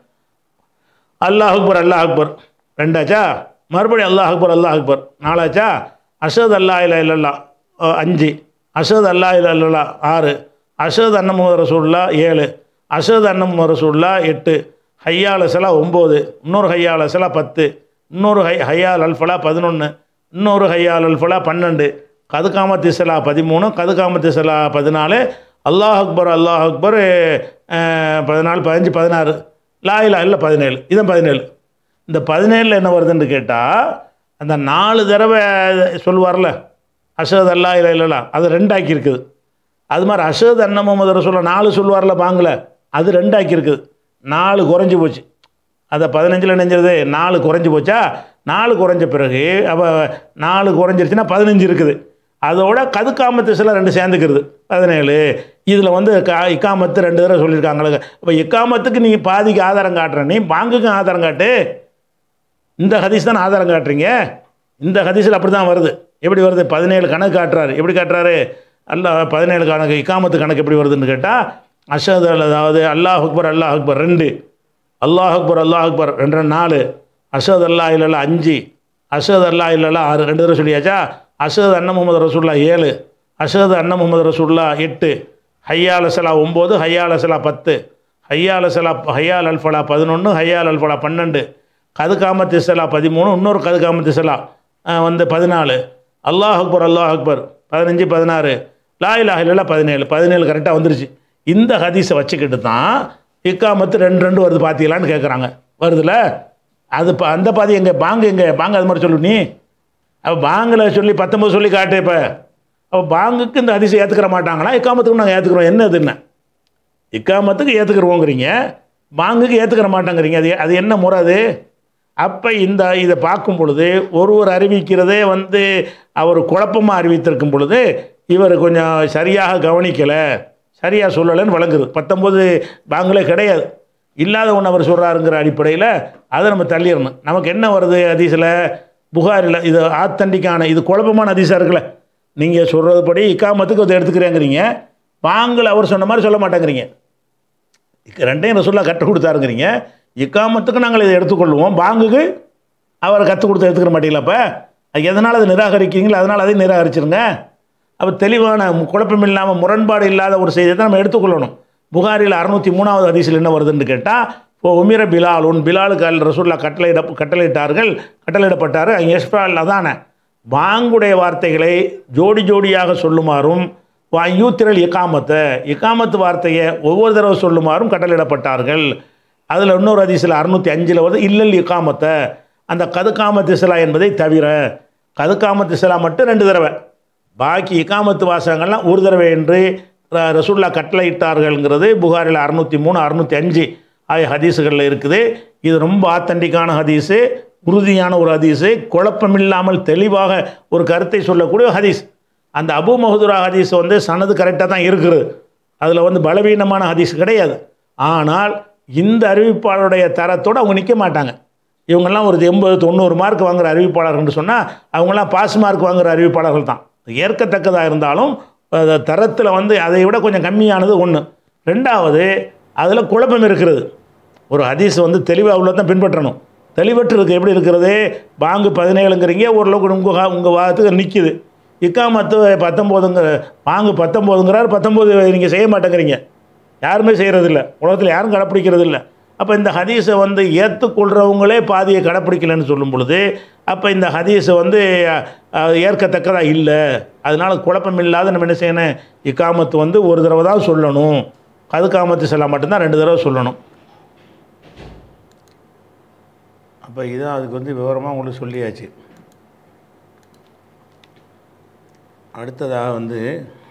அல்லாஹ் அக்பர் அல்லாஹ் அக்பர் ரெண்டாச்சா மறுபடியும் அல்லாஹ் அக்பர் அல்லாஹ் அக்பர் நாலாச்சா அஷத் அல்லா இல்ல இல்லல்லா அஹ் அஞ்சு அஷத் அல்லா இல்ல இல்லல்லா ஆறு அஷத் அன்னம் ரசூல்லா ஏழு அஷத் அன்னம் ரசூல்லா எட்டு ஹையால் சலா ஒம்பது இன்னொரு ஹையால் சலா பத்து இன்னொரு ஹை ஹையால் அல்ஃபலா பதினொன்று இன்னொரு ஹையால் அல்ஃபலா பன்னெண்டு கதுகாமத்து சலா பதிமூணு கதுகாமத்து சலா பதினாலு அல்லாஹ் அக்பர் அல்லாஹ் அக்பர் அஹ், பதினாலு பதினஞ்சு பதினாறு லா இல்லா இல்லை பதினேழு இதான் பதினேழு இந்த பதினேழில் என்ன வருதுன்னு கேட்டால் அந்த நாலு தடவை சொல்லுவார்ல அஷத் அல்லா இல்லை இல்லைல்லா அது ரெண்டாக்கி இருக்குது அது மாதிரி அஷத் அண்ணன் முகமது ரசூல்லா நாலு சொல்லுவார்ல பாங்கில் அது ரெண்டாக்கி இருக்குது நாலு குறைஞ்சி போச்சு அதை பதினஞ்சில் நினைஞ்சது நாலு குறைஞ்சி போச்சா நாலு குறைஞ்ச பிறகு அப்போ நாலு குறைஞ்சிருச்சுன்னா பதினஞ்சு இருக்குது அதோட கதுக்காமத்து சில ரெண்டு சேர்ந்துக்கிறது பதினேழு இதில் வந்து கா இக்காமத்து ரெண்டு தடவை சொல்லியிருக்காங்களே இப்போ இக்காமத்துக்கு நீங்கள் பாதிக்கு ஆதாரம் காட்டுற நீ பாங்குக்கும் ஆதாரம் காட்டு இந்த ஹதீஸ் தான் ஆதாரம் காட்டுறீங்க இந்த ஹதீஸில் அப்படி தான் வருது எப்படி வருது பதினேழு கணக்கு காட்டுறாரு எப்படி காட்டுறாரு அல்லாஹ் பதினேழு கணக்கு இக்காமத்து கணக்கு எப்படி வருதுன்னு கேட்டால் அஷது அதாவது அல்லாஹ் அக்பர் அல்லாஹ் அக்பர் ரெண்டு அல்லாஹ் அக்பர் அல்லாஹ் அக்பர் ரெண்டு நாலு அஷத் அல்லாஹ் இல்லல்லா அஞ்சு அஷத் அல்லாஹ் இல்லல்லா ஆறு ரெண்டு தடவை சொல்லியாச்சா அஷத் அண்ணன் முகமது ரசூல்லா ஏழு அஷத் அண்ணன் முகமது ரசூல்லா எட்டு ஹையால் அசலா ஒம்பது ஹையால் அசலா பத்து ஹையால் அசலா ஹையால் அல்ஃபலா பதினொன்று ஹையால் அல்ஃபலா பன்னெண்டு கதுகாமத் இசலா பதிமூணு இன்னொரு கதுகாமத் இசலா அஹ், வந்து பதினாலு அல்லாஹ் அக்பர் அல்லாஹ் அக்பர் பதினஞ்சு பதினாறு லா இலாஹ இல்லல்லா பதினேழு பதினேழு கரெக்டாக வந்துருச்சு இந்த ஹதீஸை வச்சுக்கிட்டு தான் இக்காமத்து ரெண்டு ரெண்டு வருது பார்த்தீங்களான்னு கேட்குறாங்க வருதுல அது இப்போ அந்த பாதி எங்கே பாங்கு எங்கே பாங்கு அது மாதிரி சொல்லு நீ அப்போ பாங்கில் சொல்லி பத்தொம்பது சொல்லி காட்டு இப்போ அப்போ பாங்குக்கு இந்த ஹதீஸை ஏற்றுக்கிற மாட்டாங்களா இக்காமத்துக்கு நாங்கள் ஏற்றுக்கிறோம் என்ன இது என்ன இக்காமத்துக்கு ஏற்றுக்கிறோங்கிறீங்க பாங்குக்கு ஏற்றுக்கிற மாட்டேங்கிறீங்க அது அது என்ன முறை அது அப்போ இந்த இதை பார்க்கும் பொழுது ஒருவர் அறிவிக்கிறதே வந்து அவர் குழப்பமாக அறிவித்திருக்கும் பொழுது இவர் கொஞ்சம் சரியாக கவனிக்கலை சரியாக சொல்லலைன்னு வழங்குது பத்தொம்பது பாங்களே கிடையாது இல்லாத ஒன்று அவர் சொல்கிறாருங்கிற அடிப்படையில் அதை நம்ம தள்ளிடணும் நமக்கு என்ன வருது ஹதீஸில் புகாரில் இது ஆத்தண்டிக்கான இது குழப்பமான ஹதீஸாக இருக்குல்ல நீங்கள் சொல்கிறது படி இக்காமத்துக்கு அதை எடுத்துக்கிறேங்கிறீங்க பாங்கில் அவர் சொன்ன மாதிரி சொல்ல மாட்டேங்கிறீங்க இக்க- ரெண்டையும் ரசூல்லா கற்றுக் கொடுத்தாருங்கிறீங்க இக்காமத்துக்கு நாங்கள் இதை எடுத்துக்கொள்வோம் பாங்குக்கு அவர் கற்றுக் கொடுத்து எடுத்துக்கிற மாட்டீங்களா அப்போ எதனால் அதை நிராகரிக்கிறீங்களோ அதனால் அதையும் நிராகரிச்சிருங்க அப்போ தெளிவான மு- குழப்பம் இல்லாமல் முரண்பாடு இல்லாத ஒரு செய்தியை தான் நம்ம எடுத்துக்கொள்ளணும் புகாரில் அறுநூற்றி மூணாவது ஹதீஸில் என்ன வருதுன்னு கேட்டால் இப்போ உமிர பிலால் உன் பிலாலுக்கு அல் ரசூல்லா கட்டளையிட கட்டளையிட்டார்கள் கட்டளையிடப்பட்டார் எஸ்பால் அதான பாங்குடைய வார்த்தைகளை ஜோடி ஜோடியாக சொல்லுமாறும் யூத்திரல் இக்காமத்தை இக்காமத்து வார்த்தையை ஒவ்வொரு தடவை சொல்லுமாறும் கட்டளையிடப்பட்டார்கள் அதில் இன்னொரு அதிசயில் அறுநூற்றி அஞ்சில் வருது இல்லல் இக்காமத்தை அந்த கதுக்காமத்து இஸ்லா என்பதை தவிர கதுக்காமத்து இஸ்லா மட்டும் ரெண்டு தடவை பாக்கி இக்காமத்து வாசகங்கள்லாம் ஒரு தடவை என்று ர- ரசூல்லா கட்டளையிட்டார்கள்ங்கிறது புகாரில் அறுநூற்றி மூணு அறுநூற்றி அஞ்சு ஆகிய ஹதீஸுகளில் இருக்குது இது ரொம்ப ஆத்தண்டிக்கான ஹதீஸு உறுதியான ஒரு ஹதீஸு குழப்பமில்லாமல் தெளிவாக ஒரு கருத்தை சொல்லக்கூடிய ஹதீஸ் அந்த அபு மஹதுரா ஹதீஸ் வந்து சனது கரெக்டாக தான் இருக்குது அதில் வந்து பலவீனமான ஹதீஸ் கிடையாது ஆனால் இந்த அறிவிப்பாளருடைய தரத்தோடு அவங்க நிற்க மாட்டாங்க இவங்கெல்லாம் ஒரு எண்பது தொண்ணூறு மார்க் வாங்குற அறிவிப்பாளர்கள்னு சொன்னால் அவங்கெல்லாம் பாஸ் மார்க் வாங்குற அறிவிப்பாளர்கள் தான் ஏற்கத்தக்கதாக இருந்தாலும் தரத்தில் வந்து அதை விட கொஞ்சம் கம்மியானது ஒன்று ரெண்டாவது அதில் குழப்பம் இருக்கிறது ஒரு ஹதீஸ் வந்து தெளிவாக உள்ள தான் பின்பற்றணும் தெளிவற்றுருக்கு எப்படி இருக்கிறது பாங்கு பதினேழுங்கிறீங்க ஓரளவுக்கு உங்கள் உங்கள் வாதத்துக்கு நிற்கிது இக்காமத்து பத்தொம்போதுங்கிற பாங்கு பத்தொம்போதுங்கிறார் பத்தொம்போது நீங்கள் செய்ய மாட்டேங்கிறீங்க யாருமே செய்கிறதில்ல உலகத்தில் யாரும் கடைப்பிடிக்கிறது இல்லை அப்போ இந்த ஹதீஸை வந்து ஏற்றுக்கொள்கிறவங்களே பாதியை கடைப்பிடிக்கலைன்னு சொல்லும் பொழுது அப்போ இந்த ஹதீஸை வந்து அஹ், ஏற்கத்தக்கதாக இல்லை அதனால் குழப்பம் இல்லாத நம்ம என்ன செய்யணும் இக்காமத்து வந்து ஒரு தடவை தான் சொல்லணும் கதுக்காமத்து செல்லாம் மட்டும்தான் ரெண்டு தடவை சொல்லணும் அப்போ இதான் அதுக்கு வந்து விவரமாக உங்களுக்கு சொல்லியாச்சு அடுத்ததாக வந்து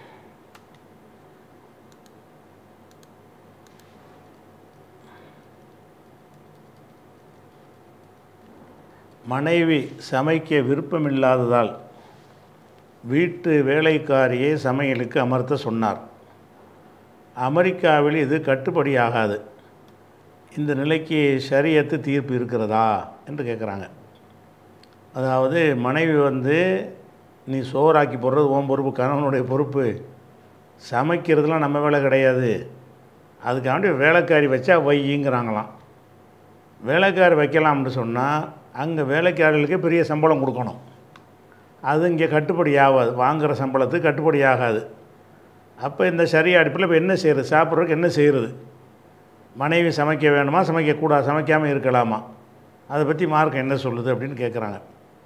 மனைவி சமைக்க விருப்பமில்லாததால் வீட்டு வேலைக்காரியை சமையலுக்கு அமர்த்த சொன்னார் அமெரிக்காவில் இது கட்டுப்படியாகாது இந்த நிலைக்கு ஷரியத்து தீர்ப்பு இருக்கிறதா என்று கேட்குறாங்க அதாவது மனைவி வந்து நீ சோறாக்கி போடுறது உன் பொறுப்பு கணவனுடைய பொறுப்பு சமைக்கிறதுலாம் நம்ம வேலை கிடையாது அதுக்காண்டி வேலைக்காரி வச்சா வையிங்கிறாங்களாம் வேலைக்காரி வைக்கலாம்னு சொன்னால் அங்கே வேலைக்காரர்களுக்கு பெரிய சம்பளம் கொடுக்கணும் அது இங்கே கட்டுப்படி ஆகாது வாங்குகிற சம்பளத்துக்கு கட்டுப்படி ஆகாது அப்போ இந்த சரி அடுப்பில் இப்போ என்ன செய்கிறது சாப்பிட்றதுக்கு என்ன செய்கிறது மனைவி சமைக்க வேணுமா சமைக்கக்கூடாது சமைக்காமல் இருக்கலாமா அதை பற்றி மார்க்கம் என்ன சொல்லுது அப்படின்னு கேட்குறாங்க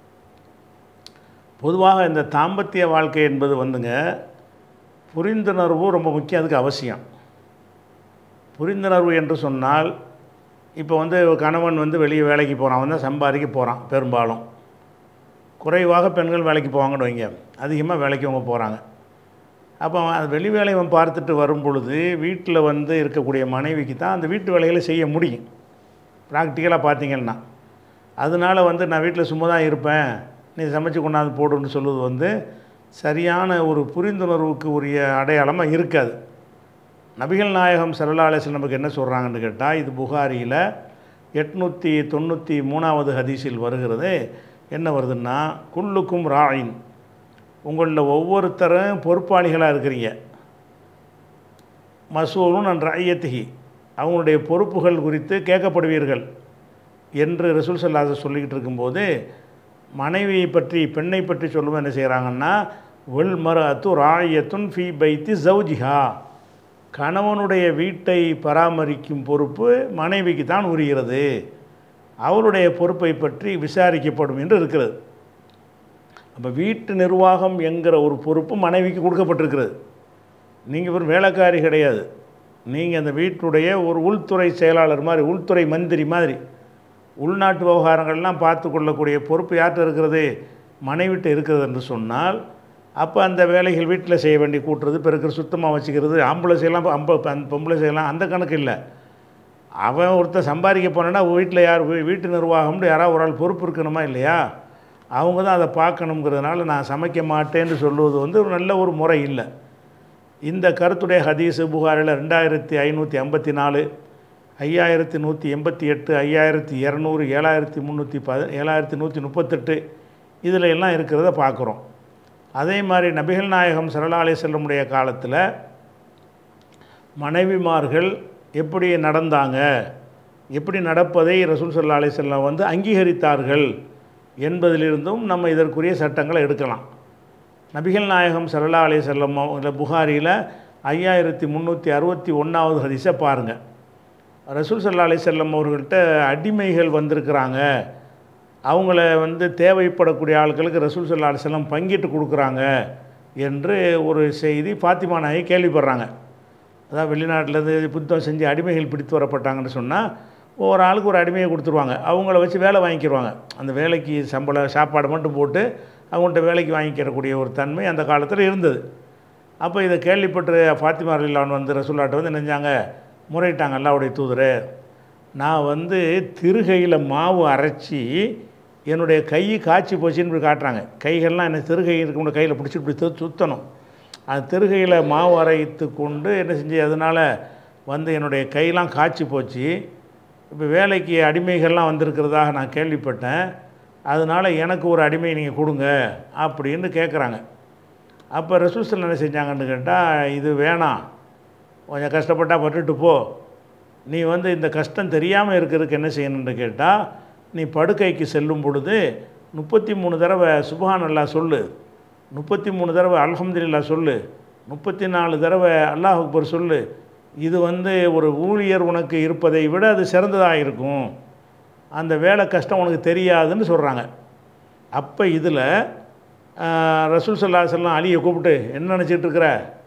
பொதுவாக இந்த தாம்பத்திய வாழ்க்கை என்பது வந்துங்க புரிந்துணர்வு ரொம்ப முக்கியம் அதுக்கு அவசியம் புரிந்துணர்வு என்று சொன்னால் இப்போ வந்து கணவன் வந்து வெளியே வேலைக்கு போகிறான் அவன் தான் சம்பாதிக்க போகிறான் பெரும்பாலும் குறைவாக பெண்கள் வேலைக்கு போவாங்கன்னு வைங்க அதிகமாக வேலைக்கு அவங்க போகிறாங்க அப்போ அவன் அது வெளி வேலையை அவன் பார்த்துட்டு வரும் பொழுது வீட்டில் வந்து இருக்கக்கூடிய மனைவிக்கு தான் அந்த வீட்டு வேலைகளை செய்ய முடியும் ப்ராக்டிக்கலாக பார்த்தீங்கன்னா அதனால வந்து நான் வீட்டில் சும்மா தான் இருப்பேன் நீ சமைச்சு கொண்டாந்து போடுன்னு சொல்லுவது வந்து சரியான ஒரு புரிந்துணர்வுக்கு உரிய அடையாளமாக இருக்காது நபிகள் நாயகம் சல்லா அலிஸ்லாம் நமக்கு என்ன சொல்கிறாங்கன்னு கேட்டால் இது புகாரியில் எட்நூற்றி தொண்ணூற்றி மூணாவது ஹதீஸில் வருகிறது என்ன வருதுன்னா குல்லுக்கும் ராயின் உங்களில் ஒவ்வொருத்தரும் பொறுப்பாளிகளாக இருக்கிறீங்க மசூரும் நன் ஐயத்திகி அவங்களுடைய பொறுப்புகள் குறித்து கேட்கப்படுவீர்கள் என்று ரசூல் சல்லாத சொல்லிக்கிட்டு இருக்கும்போது மனைவியை பற்றி பெண்ணை பற்றி சொல்லுவோம் என்ன செய்கிறாங்கன்னா வெல் மர அத்து ராயத்துன் ஃபி பைத்தி ஜவுஜிஹா கணவனுடைய வீட்டை பராமரிக்கும் பொறுப்பு மனைவிக்கு தான் உரிகிறது அவருடைய பொறுப்பை பற்றி விசாரிக்கப்படும் என்று இருக்கிறது அப்போ வீட்டு நிர்வாகம் என்கிற ஒரு பொறுப்பு மனைவிக்கு கொடுக்கப்பட்டிருக்கிறது நீங்கள் ஒரு வேலைக்காரி கிடையாது நீங்கள் அந்த வீட்டுடைய ஒரு உள்துறை செயலாளர் மாதிரி உள்துறை மந்திரி மாதிரி உள்நாட்டு விவகாரங்கள்லாம் பார்த்து கொள்ளக்கூடிய பொறுப்பு யார்கிட்ட இருக்கிறது மனைவிட்ட இருக்கிறது என்று சொன்னால் அப்போ அந்த வேலைகள் வீட்டில் செய்ய வேண்டிய கூட்டுறது பெருக்கிற சுத்தமாக வச்சுக்கிறது ஆம்பளை செய்யலாம் அம்ப அந்த பொம்பளை செய்யலாம் அந்த கணக்கு இல்லை அவன் ஒருத்தர் சம்பாதிக்க போனேன்னா வீட்டில் யார் வீ- வீட்டு நிர்வாகம்னு யாராவது ஒரு ஆள் பொறுப்பு இருக்கணுமா இல்லையா அவங்க தான் அதை பார்க்கணுங்கிறதுனால நான் சமைக்க மாட்டேன்னு சொல்லுவது வந்து ஒரு நல்ல ஒரு முறை இல்லை இந்த கருத்துடைய ஹதீஸ் புகாரில் ரெண்டாயிரத்தி ஐநூற்றி ஐம்பத்தி நாலு ஐயாயிரத்தி நூற்றி எண்பத்தி எட்டு ஐயாயிரத்தி இரநூறு ஏழாயிரத்தி முந்நூற்றி பத ஏழாயிரத்தி நூற்றி முப்பத்தெட்டு இதில் எல்லாம் இருக்கிறத பார்க்குறோம் அதே மாதிரி நபிகள் நாயகம் சரளாலை செல்லமுடைய காலத்தில் மனைவிமார்கள் எப்படி நடந்தாங்க எப்படி நடப்பதை ரசூல் சல்லா அலி செல்லம் வந்து அங்கீகரித்தார்கள் என்பதிலிருந்தும் நம்ம இதற்குரிய சட்டங்களை எடுக்கலாம் நபிகள் நாயகம் சல்லா அலி செல்லம் இல்லை புகாரியில் ஐயாயிரத்தி முந்நூற்றி அறுபத்தி ஒன்றாவது ஹதீஸை பாருங்கள் ரசூல் சல்லா அலி செல்லம் அவர்கள்ட்ட அடிமைகள் வந்திருக்கிறாங்க அவங்கள வந்து தேவைப்படக்கூடிய ஆட்களுக்கு ரசூல் சல்லா அலி செல்லம் பங்கிட்டு கொடுக்குறாங்க என்று ஒரு செய்தி ஃபாத்திமா நாயகி கேள்விப்படுறாங்க அதான் வெளிநாட்டிலேருந்து புத்தம் செஞ்சு அடிமைகள் பிடித்து வரப்பட்டாங்கன்னு சொன்னால் ஒவ்வொரு ஆளுக்கு ஒரு அடிமையை கொடுத்துருவாங்க அவங்கள வச்சு வேலை வாங்கிக்கிடுவாங்க அந்த வேலைக்கு சம்பளம் சாப்பாடு மட்டும் போட்டு அவங்கள்ட்ட வேலைக்கு வாங்கிக்கிறக்கூடிய ஒரு தன்மை அந்த காலத்தில் இருந்தது அப்போ இதை கேள்விப்பட்டு ஃபாத்திமா அலிலான் வந்து ரசூல்லாட்ட வந்து நினைஞ்சாங்க முறையிட்டாங்க அல்லாவுடைய தூதரே நான் வந்து திருகையில் மாவு அரைச்சி என்னுடைய கை காய்ச்சி போச்சுன்னு இப்படி காட்டுறாங்க கைகள்லாம் என்ன திருகை இருக்கக்கூடிய கையில் பிடிச்சிட்டு இப்படி து- சுத்தணும் அது திருகையில் மாவு அரைத்து கொண்டு என்ன செஞ்சு அதனால் வந்து என்னுடைய கையெல்லாம் காய்ச்சி போச்சு இப்போ வேலைக்கு அடிமைகள்லாம் வந்திருக்கிறதாக நான் கேள்விப்பட்டேன் அதனால் எனக்கு ஒரு அடிமை நீங்கள் கொடுங்க அப்படின்னு கேட்குறாங்க அப்போ ரசூசல் என்ன செஞ்சாங்கன்னு கேட்டால் இது வேணாம் கொஞ்சம் கஷ்டப்பட்டால் பட்டுட்டு போ நீ வந்து இந்த கஷ்டம் தெரியாமல் இருக்கிறதுக்கு என்ன செய்யணும்னு கேட்டால் நீ படுக்கைக்கு செல்லும் பொழுது முப்பத்தி மூணு தடவை சுபஹான் அல்லாஹ் சொல்லு முப்பத்தி மூணு தடவை அல்ஹம்துலில்லா சொல்லு முப்பத்தி நாலு தடவை அல்லாஹ் அக்பர் சொல்லு இது வந்து ஒரு ஊழியர் உனக்கு இருப்பதை விட அது சிறந்ததாக இருக்கும் அந்த வேலை கஷ்டம் உனக்கு தெரியாதுன்னு சொல்கிறாங்க அப்போ இதில் ரசூல் சல்லா செல்லாம் அலியை கூப்பிட்டு என்ன நினச்சிட்டு இருக்கிற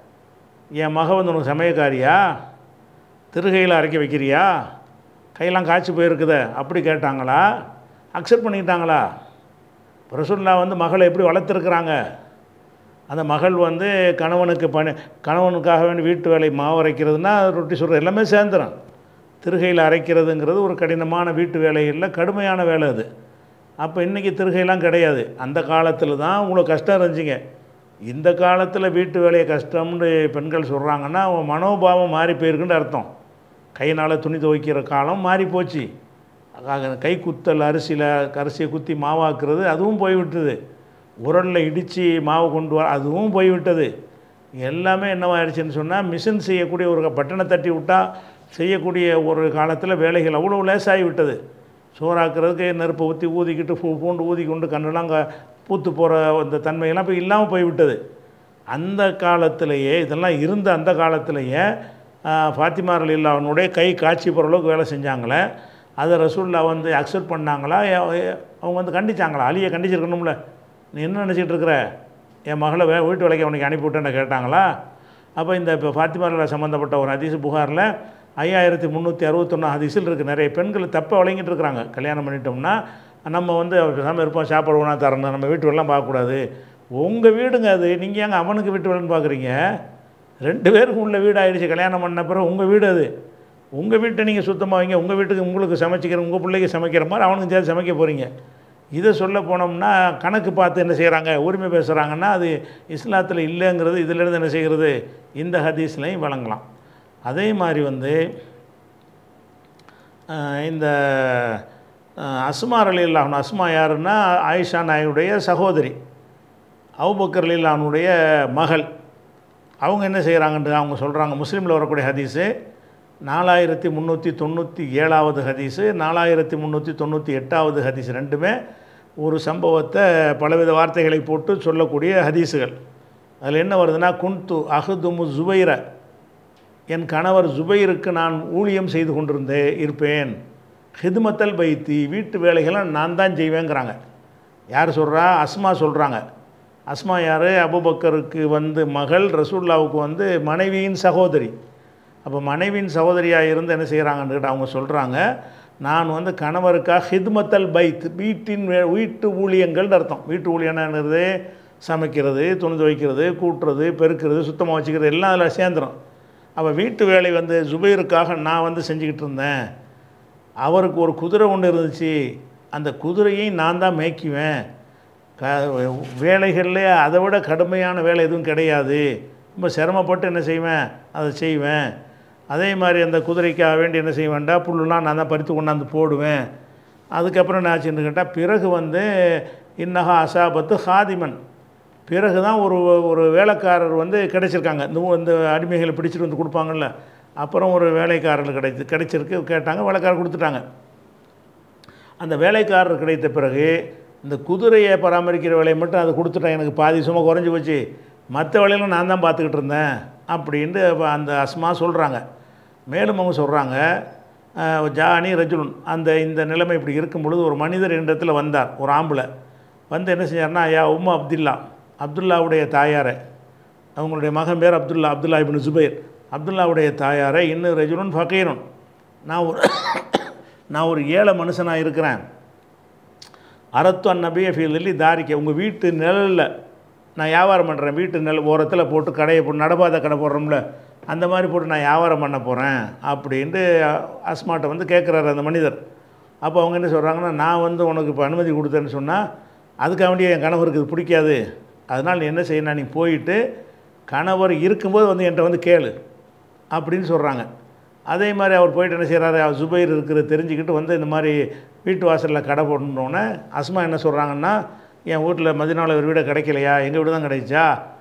என் மக வந்து உனக்கு சமயக்காரியா திருகையில் அரைக்க வைக்கிறியா கையெல்லாம் காய்ச்சி போயிருக்குதே அப்படி கேட்டாங்களா அக்செப்ட் பண்ணிக்கிட்டாங்களா ரசூல்லா வந்து மகளை எப்படி வளர்த்துருக்குறாங்க அந்த மகள் வந்து கணவனுக்கு பணி கணவனுக்காக வேண்டி வீட்டு வேலை மாவு அரைக்கிறதுனா ரொட்டி சுடுறது எல்லாமே சேர்ந்துடும் திருகையில் அரைக்கிறதுங்கிறது ஒரு கடினமான வீட்டு வேலை இல்லை கடுமையான வேலை அது அப்போ இன்றைக்கி திருகையெல்லாம் கிடையாது அந்த காலத்தில் தான் உங்களுக்கு கஷ்டம் இருந்துச்சுங்க இந்த காலத்தில் வீட்டு வேலையை கஷ்டம்னு பெண்கள் சொல்கிறாங்கன்னா அவன் மனோபாவம் மாறி போயிருக்குன்னு அர்த்தம் கையினால் துணி துவைக்கிற காலம் மாறி போச்சு ஆக கை குத்தல் அரிசியில் அரிசியை குத்தி மாவாக்குறது அதுவும் போய்விட்டது உரலில் இடித்து மாவு கொண்டு வர அதுவும் போய்விட்டது எல்லாமே என்னவாயிடுச்சுன்னு சொன்னால் மிஷின் செய்யக்கூடிய ஒரு பட்டனை தட்டி விட்டால் செய்யக்கூடிய ஒரு காலத்தில் வேலைகள் அவ்வளோ லேசாகி விட்டது சோறாக்குறதுக்கு நெருப்பை ஊற்றி ஊதிக்கிட்டு பூ பூண்டு ஊதி கொண்டு கண்ணெல்லாம் க பூத்து போகிற அந்த தன்மையெல்லாம் இப்போ இல்லாமல் போய்விட்டது அந்த காலத்திலேயே இதெல்லாம் இருந்த அந்த காலத்திலேயே ஃபாத்திமார் இல்லா அவனுடைய கை காட்சி போகிற அளவுக்கு வேலை செஞ்சாங்களே அதை ரசூல்லா வந்து அக்செப்ட் பண்ணாங்களா எ- எ- அவங்க வந்து கண்டிச்சாங்களா அலியை கண்டிச்சிருக்கணும்ல நீ என்ன நினச்சிட்டு இருக்கிற என் மகளை வே வீட்டு வேலைக்கு அவனுக்கு அனுப்பிவிட்டேன்னு கேட்டாங்களா அப்போ இந்த இப்போ ஃபாத்திமாரில் சம்மந்தப்பட்ட ஒரு ஹதீஸ் புகாரில் ஐயாயிரத்தி முந்நூற்றி அறுபத்தொன்று ஹதீஸில் இருக்குது நிறைய பெண்கள் தப்பாக வழங்கிட்டு இருக்கிறாங்க கல்யாணம் பண்ணிட்டோம்னா நம்ம வந்து பேசாமல் இருப்போம் சாப்பாடு ஒன்றா தரணும் நம்ம வீட்டு வேலைலாம் பார்க்கக்கூடாது உங்கள் வீடுங்க அது நீங்கள் ஏங்க அவனுக்கு வீட்டு வேலைன்னு பார்க்குறீங்க ரெண்டு பேருக்கும் உள்ள வீடு ஆயிடுச்சு கல்யாணம் பண்ண பிறகு உங்கள் வீடு அது உங்கள் வீட்டை நீங்கள் சுத்தமாக வைங்க உங்கள் வீட்டுக்கு உங்களுக்கு சமைச்சிக்கிற உங்கள் பிள்ளைக்கு சமைக்கிற மாதிரி அவனுக்கு சேர்த்து சமைக்க போகிறீங்க இதை சொல்ல போனோம்னா கணக்கு பார்த்து என்ன செய்கிறாங்க உரிமை பேசுகிறாங்கன்னா அது இஸ்லாத்தில் இல்லைங்கிறது இதிலேருந்து என்ன செய்கிறது இந்த ஹதீஸ்லையும் வழங்கலாம் அதே மாதிரி வந்து அஹ், இந்த அஹ், அஸ்மா அலி அல்லாஹ் அஸ்மா யாருன்னா ஆயிஷா நாயுடைய சகோதரி அவுபக்கர் லீலானுடைய மகள் அவங்க என்ன செய்கிறாங்கன்ட்டு அவங்க சொல்கிறாங்க முஸ்லீமில் வரக்கூடிய ஹதீஸு நாலாயிரத்தி முந்நூற்றி தொண்ணூற்றி ஏழாவது ஹதீஸு நாலாயிரத்தி முந்நூற்றி தொண்ணூற்றி எட்டாவது ஹதீஸ் ரெண்டுமே ஒரு சம்பவத்தை பலவித வார்த்தைகளை போட்டு சொல்லக்கூடிய ஹதீஸுகள் அதில் என்ன வருதுன்னா குன்து அஹுதுமு ஜுபைர என் கணவர் ஜுபைருக்கு நான் ஊழியம் செய்து கொண்டிருந்தே இருப்பேன் ஹிதுமத்தல் பைத்தி வீட்டு வேலைகளை நான் தான் செய்வேங்கிறாங்க யார் சொல்கிறா அஸ்மா சொல்கிறாங்க அஸ்மா யார் அபுபக்கருக்கு வந்து மகள் ரசூல்லாவுக்கு வந்து மனைவியின் சகோதரி அப்போ மனைவியின் சகோதரியாக இருந்து என்ன செய்கிறாங்கன்னு கேட்டால் அவங்க சொல்கிறாங்க நான் வந்து கணவருக்காக ஹிதுமத்தல் பைத் வீட்டின் வே- வீட்டு ஊழியங்கள்னு அர்த்தம் வீட்டு ஊழியம்னாங்கிறது சமைக்கிறது துணி துவைக்கிறது கூட்டுறது பெருக்கிறது சுத்தமாக வச்சுக்கிறது எல்லாம் அதில் சேர்ந்துடும் அப்போ வீட்டு வேலை வந்து ஜுபைருக்காக நான் வந்து செஞ்சுக்கிட்டு இருந்தேன் அவருக்கு ஒரு குதிரை ஒன்று இருந்துச்சு அந்த குதிரையை நான் தான் மேய்க்குவேன் க வேலைகளில் அதை விட கடுமையான வேலை எதுவும் கிடையாது ரொம்ப சிரமப்பட்டு என்ன செய்வேன் அதை செய்வேன் அதே மாதிரி அந்த குதிரைக்காக வேண்டி என்ன செய்வேன்டா புல்லுலாம் நான் தான் பறித்து கொண்டாந்து போடுவேன் அதுக்கப்புறம் என்ன ஆச்சுன்னு கேட்டால் பிறகு வந்து இன்னஹா அசாபத்து ஹாதிமன் பிறகு தான் ஒரு ஒரு வேலைக்காரர் வந்து கிடைச்சிருக்காங்க இந்த ஊ- இந்த அடிமைகளை பிடிச்சிட்டு வந்து கொடுப்பாங்கல்ல அப்புறம் ஒரு வேலைக்காரர் கிடைத்து கிடைச்சிருக்கு கேட்டாங்க வேலைக்காரர் கொடுத்துட்டாங்க அந்த வேலைக்காரர் கிடைத்த பிறகு இந்த குதிரையை பராமரிக்கிற வேலையை மட்டும் அதை கொடுத்துட்டேன் எனக்கு பாதி சும்மா குறைஞ்சி போச்சு மற்ற வேலையெல்லாம் நான் தான் பார்த்துக்கிட்டு இருந்தேன் அப்படின்ட்டு அப்ப அந்த அஸ்மா சொல்கிறாங்க மேலும் அவங்க சொல்கிறாங்க ஜானி ரஜுலுன் அந்த இந்த நிலைமை இப்படி இருக்கும் பொழுது ஒரு மனிதர் இடத்துல வந்தார் ஒரு ஆம்பளை வந்து என்ன செஞ்சார்னா யா உம்மா அப்துல்லா அப்துல்லாவுடைய தாயாரை அவங்களுடைய மகன் பேர் அப்துல்லா அப்துல்லா இப்னு ஜுபைர் அப்துல்லாவுடைய தாயாரை இன்னும் ரஜுலுன் ஃபக்கீரன் நான் ஒரு நான் ஒரு ஏழை மனுஷனாக இருக்கிறேன் அரத்து அந்நபிய ஃபீல்டில் தாரிக்க உங்கள் வீட்டு நிழலில் நான் வியாபாரம் பண்ணுறேன் வீட்டு நில ஓரத்தில் போட்டு கடையை போட்டு நடபாத கடை போடுறோம்ல அந்த மாதிரி போட்டு நான் வியாபாரம் பண்ண போகிறேன் அப்படின்ட்டு அஸ்மாட்டை வந்து கேட்குறாரு அந்த மனிதர் அப்போ அவங்க என்ன சொல்கிறாங்கன்னா நான் வந்து உனக்கு இப்போ அனுமதி கொடுத்தேன்னு சொன்னால் அதுக்காக வேண்டிய என் கணவருக்கு இது பிடிக்காது அதனால் நீ என்ன செய்யணும் நீ போயிட்டு கணவர் இருக்கும்போது வந்து என்கிட்ட வந்து கேளு அப்படின்னு சொல்கிறாங்க அதே மாதிரி அவர் போயிட்டு என்ன செய்கிறாரு அவர் ஜுபைர் இருக்கிறது தெரிஞ்சுக்கிட்டு வந்து இந்த மாதிரி வீட்டு வாசலில் கடை போடணுன்னே அஸ்மா என்ன சொல்கிறாங்கன்னா என் வீட்டில் மதினாவில் ஒரு வீடு கிடைக்கலையா எங்கள் வீடு தான் கிடைச்சா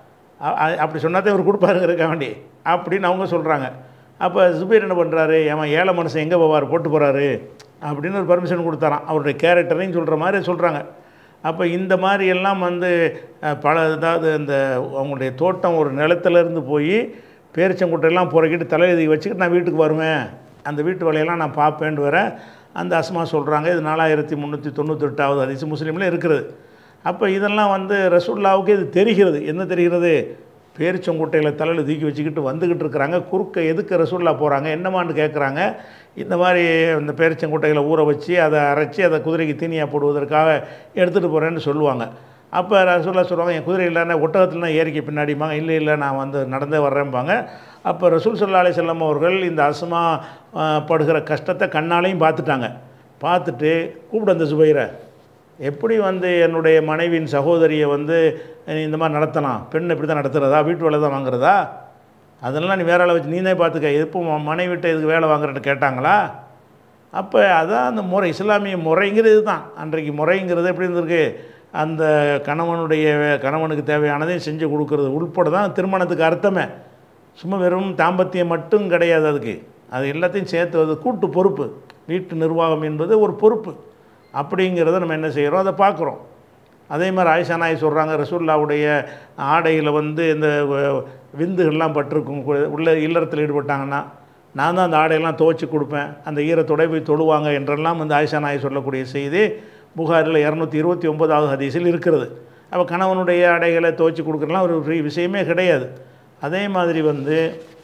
அ- அ- அப்படி சொன்னாதே இவர் கொடுப்பாருங்கிறக்க வேண்டி அப்படின்னு அவங்க சொல்கிறாங்க அப்போ ஜுபைர் என்ன பண்ணுறாரு ஏமா ஏழை மனுஷன் எங்கே போவார் போட்டு போகிறாரு அப்படின்னு ஒரு பர்மிஷன் கொடுத்தாராம் அவருடைய கேரக்டரையும் சொல்கிற மாதிரி சொல்கிறாங்க அப்போ இந்த மாதிரி எல்லாம் வந்து அஹ், பல அதாவது இந்த அவங்களுடைய தோட்டம் ஒரு நிலத்துலேருந்து போய் பேரிச்சங்குட்டையெல்லாம் புறக்கிட்டு தலையெழுதி வச்சுக்கிட்டு நான் வீட்டுக்கு வருவேன் அந்த வீட்டு வேலையெல்லாம் நான் பார்ப்பேன்ட்டு வரேன் அந்த அஸ்மா சொல்கிறாங்க இது நாலாயிரத்தி முந்நூற்றி தொண்ணூத்தெட்டாவது அதிசு முஸ்லீமில் இருக்கிறது அப்போ இதெல்லாம் வந்து ரசூல்லாவுக்கு இது தெரிகிறது என்ன தெரிகிறது பேரிச்சங்குட்டையில் தலையில் தூக்கி வச்சுக்கிட்டு வந்துக்கிட்டு இருக்கிறாங்க குறுக்க எதுக்கு ரசூல்லா போகிறாங்க என்னமான்னு கேட்குறாங்க இந்த மாதிரி இந்த பேரிச்சங்குட்டையில் ஊற வச்சு அதை அரைச்சி அதை குதிரைக்கு தீனியாக போடுவதற்காக எடுத்துகிட்டு போகிறேன்னு சொல்லுவாங்க அப்போ ரசூல்லா சொல்லுவாங்க என் குதிரை இல்லைன்னா ஒட்டகத்தில் தான் ஏறிக்க பின்னாடிம்பாங்க இல்லை இல்லை நான் வந்து நடந்தே வர்றேன்பாங்க அப்போ ரசூல் சல்லா அலி செல்லம் அவர்கள் இந்த அஸ்மா ஆஹ், படுகிற கஷ்டத்தை கண்ணாலையும் பார்த்துட்டாங்க பார்த்துட்டு கூப்பிடு அந்த சுபைரை எப்படி வந்து என்னுடைய மனைவியின் சகோதரியை வந்து நீ இந்த மாதிரி நடத்தலாம் பெண் இப்படி தான் நடத்துகிறதா வீட்டு வேலை தான் வாங்குறதா அதெல்லாம் நீ வேற ஆளை வச்சு நீனே பார்த்துக்க எப்போ உன் மனைவிட்ட இதுக்கு வேலை வாங்குறேன்னு கேட்டாங்களா அப்போ அதான் அந்த முறை இஸ்லாமிய முறைங்கிறது தான் அன்றைக்கு முறைங்கிறது எப்படி இருந்திருக்கு அந்த கணவனுடைய வே- கணவனுக்கு தேவையானதையும் செஞ்சு கொடுக்கறது உள்பட தான் திருமணத்துக்கு அர்த்தமே சும்மா வெறும் தாம்பத்தியம் மட்டும் கிடையாது அதுக்கு அது எல்லாத்தையும் சேர்த்து அது கூட்டு பொறுப்பு வீட்டு நிர்வாகம் என்பது ஒரு பொறுப்பு அப்படிங்கிறத நம்ம என்ன செய்கிறோம் அதை பார்க்குறோம் அதே மாதிரி ஆயிஷா நாய் சொல்கிறாங்க ரசூல்லாவுடைய ஆடையில் வந்து இந்த வ- விந்துகள்லாம் பட்டிருக்கும் கு- உள்ள இல்லறத்தில் ஈடுபட்டாங்கன்னா நான் தான் அந்த ஆடையெல்லாம் துவைச்சி கொடுப்பேன் அந்த ஈரத்தோட போய் தொழுவாங்க என்றெல்லாம் வந்து ஆயிஷா நாய் சொல்லக்கூடிய செய்தி புகாரில் இரநூத்தி இருபத்தி ஒன்பதாவது ஹதீஸில் இருக்கிறது அப்போ கணவனுடைய ஆடைகளை துவைச்சி கொடுக்குறலாம் ஒரு free விஷயமே கிடையாது அதே மாதிரி வந்து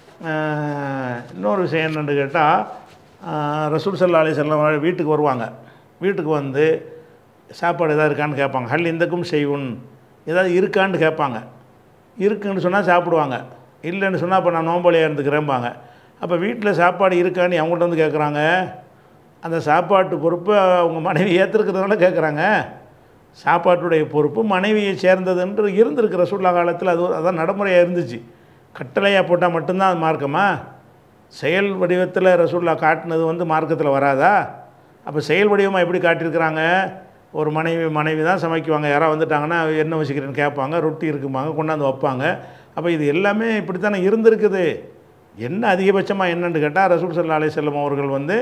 ஆஹ், இன்னொரு விஷயம் என்னென்னு கேட்டால் ரசூல் சல்லா அலி செல்லம் வீட்டுக்கு வருவாங்க வீட்டுக்கு வந்து சாப்பாடு எதாவது இருக்கான்னு கேட்பாங்க ஹல் இந்தக்கும் செய்வுன் ஏதாவது இருக்கான்னு கேட்பாங்க இருக்குன்னு சொன்னால் சாப்பிடுவாங்க இல்லைன்னு சொன்னால் அப்போ நான் நோம்பலியாக இருந்துக்கிறேன்பாங்க அப்போ வீட்டில் சாப்பாடு இருக்கான்னு அவங்கள்ட்ட வந்து கேட்குறாங்க அந்த சாப்பாட்டு பொறுப்பு அவங்க மனைவி ஏற்றுருக்கிறதுனால கேட்குறாங்க சாப்பாட்டுடைய பொறுப்பு மனைவியை சேர்ந்ததுன்று இருந்திருக்கிற சூழ்நிலை காலத்தில் அது அதான் நடைமுறையாக இருந்துச்சு கட்டளையாக போட்டால் மட்டும்தான் அது மார்க்கமா செயல் வடிவத்தில் ரசூல்லா காட்டினது வந்து மார்க்கத்தில் வராதா அப்போ செயல் வடிவமாக எப்படி காட்டியிருக்கிறாங்க ஒரு மனைவி மனைவி தான் சமைக்குவாங்க யாராவது வந்துட்டாங்கன்னா என்ன வச்சுக்கிறேன்னு கேட்பாங்க ரொட்டி இருக்குமாங்க கொண்டாந்து வைப்பாங்க அப்போ இது எல்லாமே இப்படித்தானே இருந்திருக்குது என்ன அதிகபட்சமாக என்னன்னு கேட்டால் ரசூல் சல்லா அலைஹி செல்லம் அவர்கள் வந்து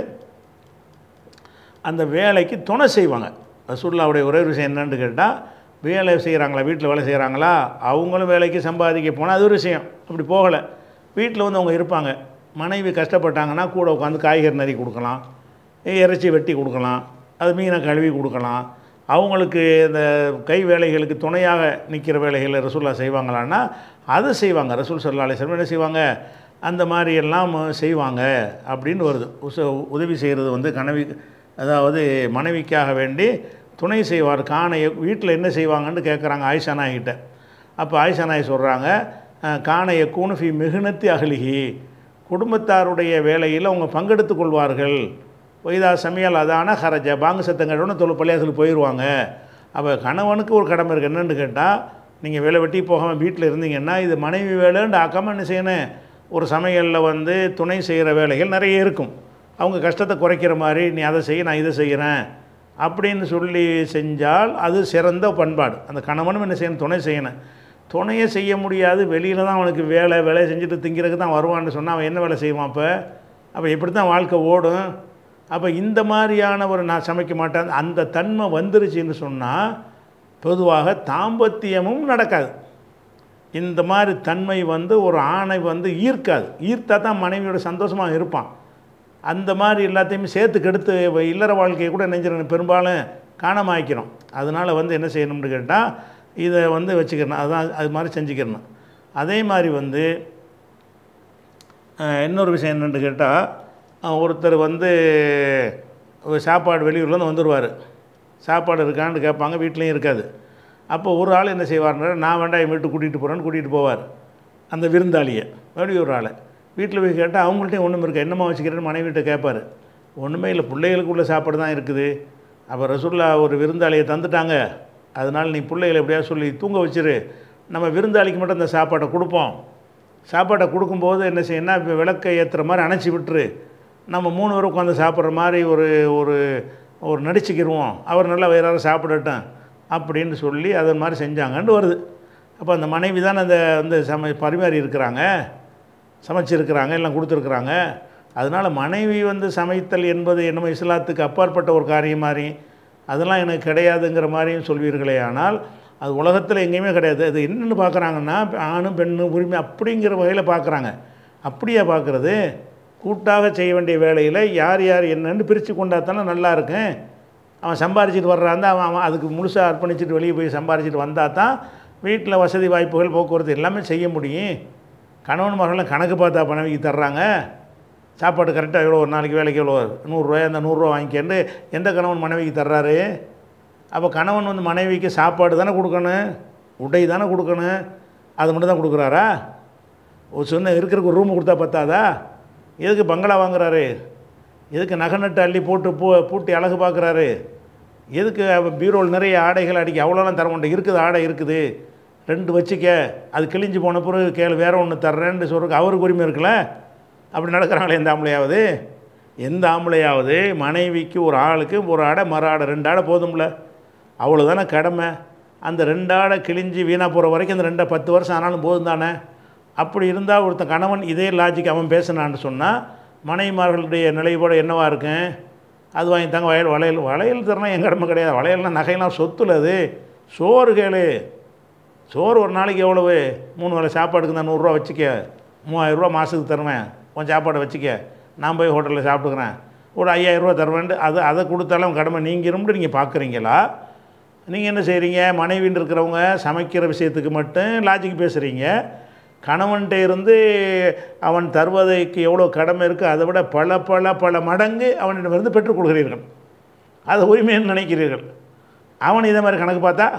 அந்த வேலைக்கு துணை செய்வாங்க ரசூல்லாவுடைய ஒரே ஒரு விஷயம் என்னன்னு கேட்டால் வேலை செய்கிறாங்களா வீட்டில் வேலை செய்கிறாங்களா அவங்களும் வேலைக்கு சம்பாதிக்க போனால் அது ஒரு விஷயம் அப்படி போகலை வீட்டில் வந்து அவங்க இருப்பாங்க மனைவி கஷ்டப்பட்டாங்கன்னா கூட உட்காந்து காய்கறி நறுக்கி கொடுக்கலாம் இறைச்சி வெட்டி கொடுக்கலாம் அது மீனை கழுவி கொடுக்கலாம் அவங்களுக்கு இந்த கை வேலைகளுக்கு துணையாக நிற்கிற வேலைகளை ரசூல்லா செய்வாங்களான்னா அது செய்வாங்க ரசூல் சல்லா அலிஸ்லம் என்ன செய்வாங்க அந்த மாதிரி எல்லாம் செய்வாங்க அப்படின்னு வருது உச உதவி செய்கிறது வந்து கனவி அதாவது மனைவிக்காக வேண்டி துணை செய்வார் காணை வீட்டில் என்ன செய்வாங்கன்னு கேட்குறாங்க ஆயிஷா நாய்கிட்ட அப்போ ஆயிஷா நாய் சொல்கிறாங்க காணைய கூணுஃபி மிகுனத்தி அகலிகி குடும்பத்தாருடைய வேலையில் அவங்க பங்கெடுத்துக் கொள்வார்கள் ஒய்தா சமையல் அதான ஹரஜ பாங்கு சத்தங்கடோன்னு தொழில் பள்ளியாசலுக்கு போயிடுவாங்க அப்போ கணவனுக்கு ஒரு கடமை இருக்குது என்னென்னு கேட்டால் நீங்கள் வேலை வெட்டி போகாமல் வீட்டில் இருந்தீங்கன்னா இது மனைவி வேலைன்னு ஆக்காமல் என்ன செய்யணும் ஒரு சமையலில் வந்து துணை செய்கிற வேலைகள் நிறைய இருக்கும் அவங்க கஷ்டத்தை குறைக்கிற மாதிரி நீ அதை செய்ய நான் இதை செய்கிறேன் அப்படின்னு சொல்லி செஞ்சால் அது சிறந்த பண்பாடு அந்த கணவனும் என்ன செய்யணும் துணை செய்யணும் துணையை செய்ய முடியாது வெளியில் தான் அவனுக்கு வேலை வேலை செஞ்சுட்டு திங்கிறதுக்கு தான் வருவான்னு சொன்னால் அவன் என்ன வேலை செய்வான் அப்போ அப்போ எப்படி தான் வாழ்க்கை ஓடும் அப்போ இந்த மாதிரியான ஒரு நான் சமைக்க மாட்டேன் அந்த தன்மை வந்துருச்சுன்னு சொன்னால் பொதுவாக தாம்பத்தியமும் நடக்காது இந்த மாதிரி தன்மை வந்து ஒரு ஆணை வந்து ஈர்க்காது ஈர்த்தா தான் மனைவியோட சந்தோஷமாக இருப்பான் அந்த மாதிரி எல்லாத்தையுமே சேர்த்து கெடுத்து இப்ப இல்லற வாழ்க்கையை கூட நெஞ்சிடணும் பெரும்பாலும் காணமாக்கிறோம் அதனால் வந்து என்ன செய்யணும்னு கேட்டால் இதை வந்து வச்சுக்கிறணும் அதுதான் அது மாதிரி செஞ்சுக்கிறணும் அதே மாதிரி வந்து அஹ், இன்னொரு விஷயம் என்னென்னு கேட்டால் ஒருத்தர் வந்து ஒரு சாப்பாடு வெளியூர்லேருந்து வந்துடுவார் சாப்பாடு இருக்கான்னு கேட்பாங்க வீட்லேயும் இருக்காது அப்போ ஒரு ஆள் என்ன செய்வார்னா நான் வேண்டாம் என் வீட்டுக்கு கூட்டிகிட்டு போகிறேன்னு கூட்டிகிட்டு போவார் அந்த விருந்தாளியை வெளியூர் ஆளை வீட்டில் போய் கேட்டால் அவங்கள்ட்டையும் ஒன்றும் இருக்கா என்னம்மா வச்சுக்கிறேன்னு மனைவிட்ட கேட்பார் ஒன்றுமே இல்லை பிள்ளைகளுக்குள்ள சாப்பாடு தான் இருக்குது அப்போ ரசுல்லா ஒரு விருந்தாளியை தந்துட்டாங்க அதனால் நீ பிள்ளைகளை எப்படியா சொல்லி தூங்க வச்சிரு நம்ம விருந்தாளிக்கு மட்டும் இந்த சாப்பாட்டை கொடுப்போம் சாப்பாட்டை கொடுக்கும்போது என்ன செய்யணும்னா இப்போ விளக்கை ஏற்றுற மாதிரி அணைச்சி விட்டுரு நம்ம மூணு பேரும் உட்காந்து சாப்பிட்ற மாதிரி ஒரு ஒரு ஒரு நடிச்சுக்கிடுவோம் அவர் நல்லா வயிறார சாப்பிடட்டும் அப்படின்னு சொல்லி அது மாதிரி செஞ்சாங்கன்னு வருது அப்போ அந்த மனைவி தான் அந்த அந்த சமை பரிமாறி இருக்கிறாங்க சமைச்சிருக்கிறாங்க எல்லாம் கொடுத்துருக்குறாங்க அதனால் மனைவி வந்து சமைத்தல் என்பது என்னமோ இஸ்லாத்துக்கு அப்பாற்பட்ட ஒரு காரியம் மாதிரி அதெல்லாம் எனக்கு கிடையாதுங்கிற மாதிரியும் சொல்வீர்களே ஆனால் அது உலகத்தில் எங்கேயுமே கிடையாது அது என்னென்னு பார்க்குறாங்கன்னா ஆணும் பெண்ணும் உரிமை அப்படிங்கிற வகையில் பார்க்குறாங்க அப்படியா பார்க்குறது கூட்டாக செய்ய வேண்டிய வேலையில் யார் யார் என்னன்னு பிரித்து கொண்டா தானே நல்லா இருக்கும் அவன் சம்பாரிச்சிட்டு வர்றான் அவன் அவன் அதுக்கு முழுசாக அர்ப்பணிச்சிட்டு வெளியே போய் சம்பாரிச்சிட்டு வந்தால் தான் வீட்டில் வசதி வாய்ப்புகள் போக்குவரத்து எல்லாமே செய்ய முடியும் கணவன் மகளும் கணக்கு பார்த்தா பணவிக்கு தர்றாங்க சாப்பாடு கரெக்டாக எவ்வளோ ஒரு நாளைக்கு வேலைக்கு எவ்வளோ நூறுரூவா அந்த நூறுரூவா வாங்கிக்கேன்னு எந்த கணவன் மனைவிக்கு தர்றாரு அப்போ கணவன் வந்து மனைவிக்கு சாப்பாடு தானே கொடுக்கணும் உடை தானே கொடுக்கணும் அது மட்டும் தான் கொடுக்குறாரா ஒரு சொன்ன இருக்கிறக்கு ஒரு ரூம் கொடுத்தா பத்தாதா எதுக்கு பங்களா வாங்குறாரு எதுக்கு நகை நட்டு அள்ளி போட்டு பூ பூட்டி அழகு பார்க்குறாரு எதுக்கு அவ பீரோல் நிறைய ஆடைகள் அடிக்க அவ்வளோலாம் தர மாட்டேன் இருக்குது ஆடை இருக்குது ரெண்டு வச்சுக்க அது கிழிஞ்சு போன பிறகு கேளு வேற ஒன்று தர்றேன்னு சொல்கிறதுக்கு அவருக்கு உரிமை இருக்குல்ல அப்படி நடக்கிறாங்களே எந்த ஆம்பளையாவது எந்த ஆம்பளையாவது மனைவிக்கு ஒரு ஆளுக்கு ஒரு ஆடை மறு ஆடை ரெண்டு ஆடை போதும்ல அவ்வளோதானே கடமை அந்த ரெண்டு ஆடை கிழிஞ்சு வீணாக போகிற வரைக்கும் அந்த ரெண்டை பத்து வருஷம் ஆனாலும் போதும் தானே அப்படி இருந்தால் ஒருத்தன் கணவன் இதே லாஜிக் அவன் பேசினான்னு சொன்னால் மனைவிமார்களுடைய நிலைப்பாடு என்னவா இருக்கும் அது வாங்கி தாங்க வளையல் வளையல் வளையல் தரணும் என் கடமை கிடையாது வளையல்னா நகையெல்லாம் சொத்துல அது சோறு கேளு சோறு ஒரு நாளைக்கு எவ்வளவு மூணு வேளை சாப்பாடுக்கு தான் நூறுரூவா வச்சுக்க மூவாயிரரூவா மாதத்துக்கு தருவேன் உன் சாப்பாடை வச்சுக்க நான் போய் ஹோட்டலில் சாப்பிட்டுக்கிறேன் ஒரு ஐயாயிரரூவா தருவேன்ட்டு அது அதை கொடுத்தாலும் கடமை நீங்கிரும்னு நீங்கள் பார்க்குறீங்களா நீங்கள் என்ன செய்கிறீங்க மனைவின்னு இருக்கிறவங்க சமைக்கிற விஷயத்துக்கு மட்டும் லாஜிக் பேசுகிறீங்க கணவன்கிட்ட இருந்து அவன் தருவதற்கு எவ்வளோ கடமை இருக்குது அதை விட பல பல பல மடங்கு அவனிடமிருந்து பெற்றுக் கொள்கிறீர்கள் அதை உரிமைன்னு நினைக்கிறீர்கள் அவன் இதே மாதிரி கணக்கு பார்த்தா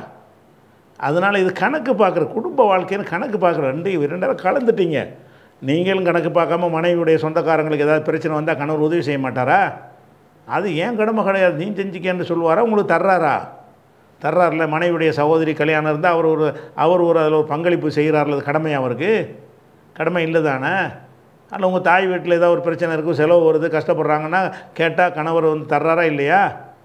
அதனால் இது கணக்கு பார்க்குற குடும்ப வாழ்க்கைன்னு கணக்கு பார்க்குற ரெண்டு இரண்டாயிரம் கலந்துட்டீங்க நீங்களும் கணக்கு பார்க்காம மனைவியுடைய சொந்தக்காரங்களுக்கு ஏதாவது பிரச்சனை வந்தால் கணவர் உதவி செய்ய மாட்டாரா அது ஏன் கடமை கிடையாது நீ செஞ்சுக்கன்னு சொல்லுவாரா உங்களுக்கு தர்றாரா தர்றாருல மனைவியுடைய சகோதரி கல்யாணம் இருந்தால் அவர் ஒரு அவர் ஒரு அதில் ஒரு பங்களிப்பு செய்கிறார்ல அது கடமை அவருக்கு கடமை இல்லை தானே அதில் உங்கள் தாய் வீட்டில் ஏதாவது ஒரு பிரச்சனை இருக்கும் செலவு வருது கஷ்டப்படுறாங்கன்னா கேட்டால் கணவர் வந்து தர்றாரா இல்லையா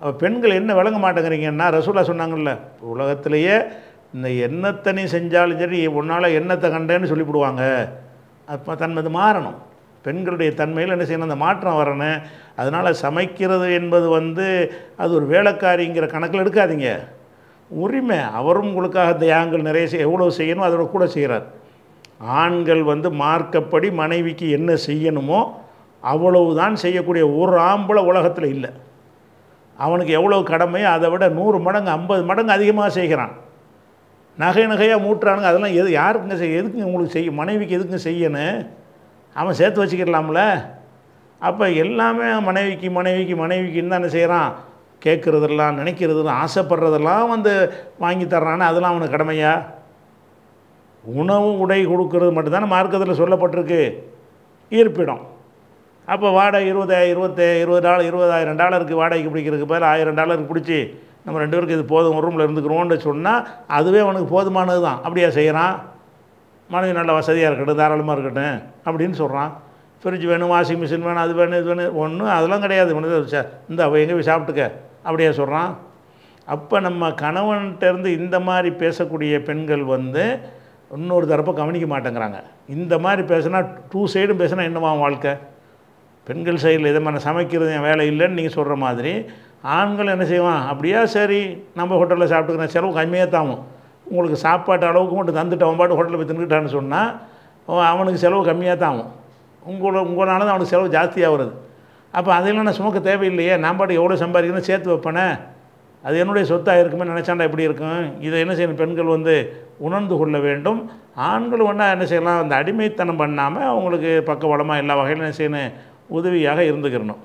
அப்போ பெண்கள் என்ன விளங்க மாட்டேங்கிறீங்கன்னா ரசூலா சொன்னாங்கல்ல உலகத்திலேயே இந்த எண்ணத்தை நீ செஞ்சாலும் சரி உன்னால் எண்ணத்தை கண்டேன்னு சொல்லிவிடுவாங்க அப்போ தன்மது மாறணும் பெண்களுடைய தன்மையில் என்ன செய்யணும் அந்த மாற்றம் வரணும் அதனால் சமைக்கிறது என்பது வந்து அது ஒரு வேலைக்காரிங்கிற கணக்கில் எடுக்காதீங்க உரிமை அவரும் உங்களுக்காக தியாகங்கள் நிறைய செய் எவ்வளோ செய்யணும் அதோட கூட செய்கிறார் ஆண்கள் வந்து மார்க்கப்படி மனைவிக்கு என்ன செய்யணுமோ அவ்வளவுதான் செய்யக்கூடிய ஒரு ஆம்பளை உலகத்தில் இல்லை அவனுக்கு எவ்வளோ கடமையோ அதை விட நூறு மடங்கு ஐம்பது மடங்கு அதிகமாக செய்கிறான் நகை நகையாக மூட்டுறானுங்க அதெல்லாம் எது யாருக்குங்க செய்ய எதுக்குங்க உங்களுக்கு செய்ய மனைவிக்கு எதுக்குங்க செய்யணும் அவன் சேர்த்து வச்சுக்கிடலாம்ல அப்போ எல்லாமே மனைவிக்கு மனைவிக்கு மனைவிக்குன்னு தானே செய்கிறான் கேட்குறதெல்லாம் நினைக்கிறதெல்லாம் ஆசைப்படுறதெல்லாம் வந்து வாங்கி தர்றானே அதெல்லாம் அவனுக்கு கடமையா உணவு உடை கொடுக்கறது மட்டும்தானே மார்க்கத்தில் சொல்லப்பட்டிருக்கு இருப்பிடம் அப்போ வாடகை இருபதாயிரம் இருபத்தி இருபது டாலர் இருபதாயிரம் டாலருக்கு வாடகைக்கு பிடிக்கிறதுக்கு பதில் ஆயிரம் டாலருக்கு பிடிச்சி நம்ம ரெண்டு பேருக்கு இது போதும் ஒரு ரூமில் இருந்துக்கிறோம்னு சொன்னால் அதுவே அவனுக்கு போதுமானது தான் அப்படியா செய்கிறான் மனைவி நல்ல வசதியாக இருக்கட்டும் தாராளமாக இருக்கட்டும் அப்படின்னு சொல்கிறான் ஃப்ரிட்ஜ் வேணும் வாஷிங் மிஷின் வேணும் அது வேணும் இது வேணும் ஒன்றும் அதெல்லாம் கிடையாது இவனுக்கு ச- இந்த அவ எங்கே போய் சாப்பிட்டுக்க அப்படியா சொல்கிறான் அப்போ நம்ம கணவன்கிட்டேருந்து இந்த மாதிரி பேசக்கூடிய பெண்கள் வந்து இன்னொரு தரப்பை கவனிக்க மாட்டேங்கிறாங்க இந்த மாதிரி பேசுனா டூ சைடும் பேசுனா என்னவா வாழ்க்கை பெண்கள் சைடில் இதை மாதிரி சமைக்கிறது என் வேலை இல்லைன்னு நீங்கள் சொல்கிற மாதிரி ஆண்கள் என்ன செய்வான் அப்படியா சரி நம்ம ஹோட்டலில் சாப்பிட்டுக்கிறேன் செலவு கம்மியாக தாவும் உங்களுக்கு சாப்பாட்டு அளவுக்கு மட்டும் தந்துட்டு அவன் பாட்டு ஹோட்டலில் போய் தின்னுக்கிட்டான்னு சொன்னால் அவனுக்கு செலவு கம்மியாக தாவும் உங்களோட உங்களால தான் அவனுக்கு செலவு ஜாஸ்தியாக வருது அப்போ அதெல்லாம் நான் சுமக்க தேவையில்லையே நான் பாட்டு எவ்வளோ சம்பாதிக்கணும் சேர்த்து வைப்பேனே அது என்னுடைய சொத்தாக இருக்குமே நினச்சாண்டா எப்படி இருக்கும் இதை என்ன செய்யணும் பெண்கள் வந்து உணர்ந்து கொள்ள வேண்டும் ஆண்கள் ஒன்றா என்ன செய்யலாம் அந்த அடிமைத்தனம் பண்ணாமல் அவங்களுக்கு பக்கபலமாக எல்லா வகையிலும் என்ன செய்யணும் உதவியாக இருந்துக்கிறணும்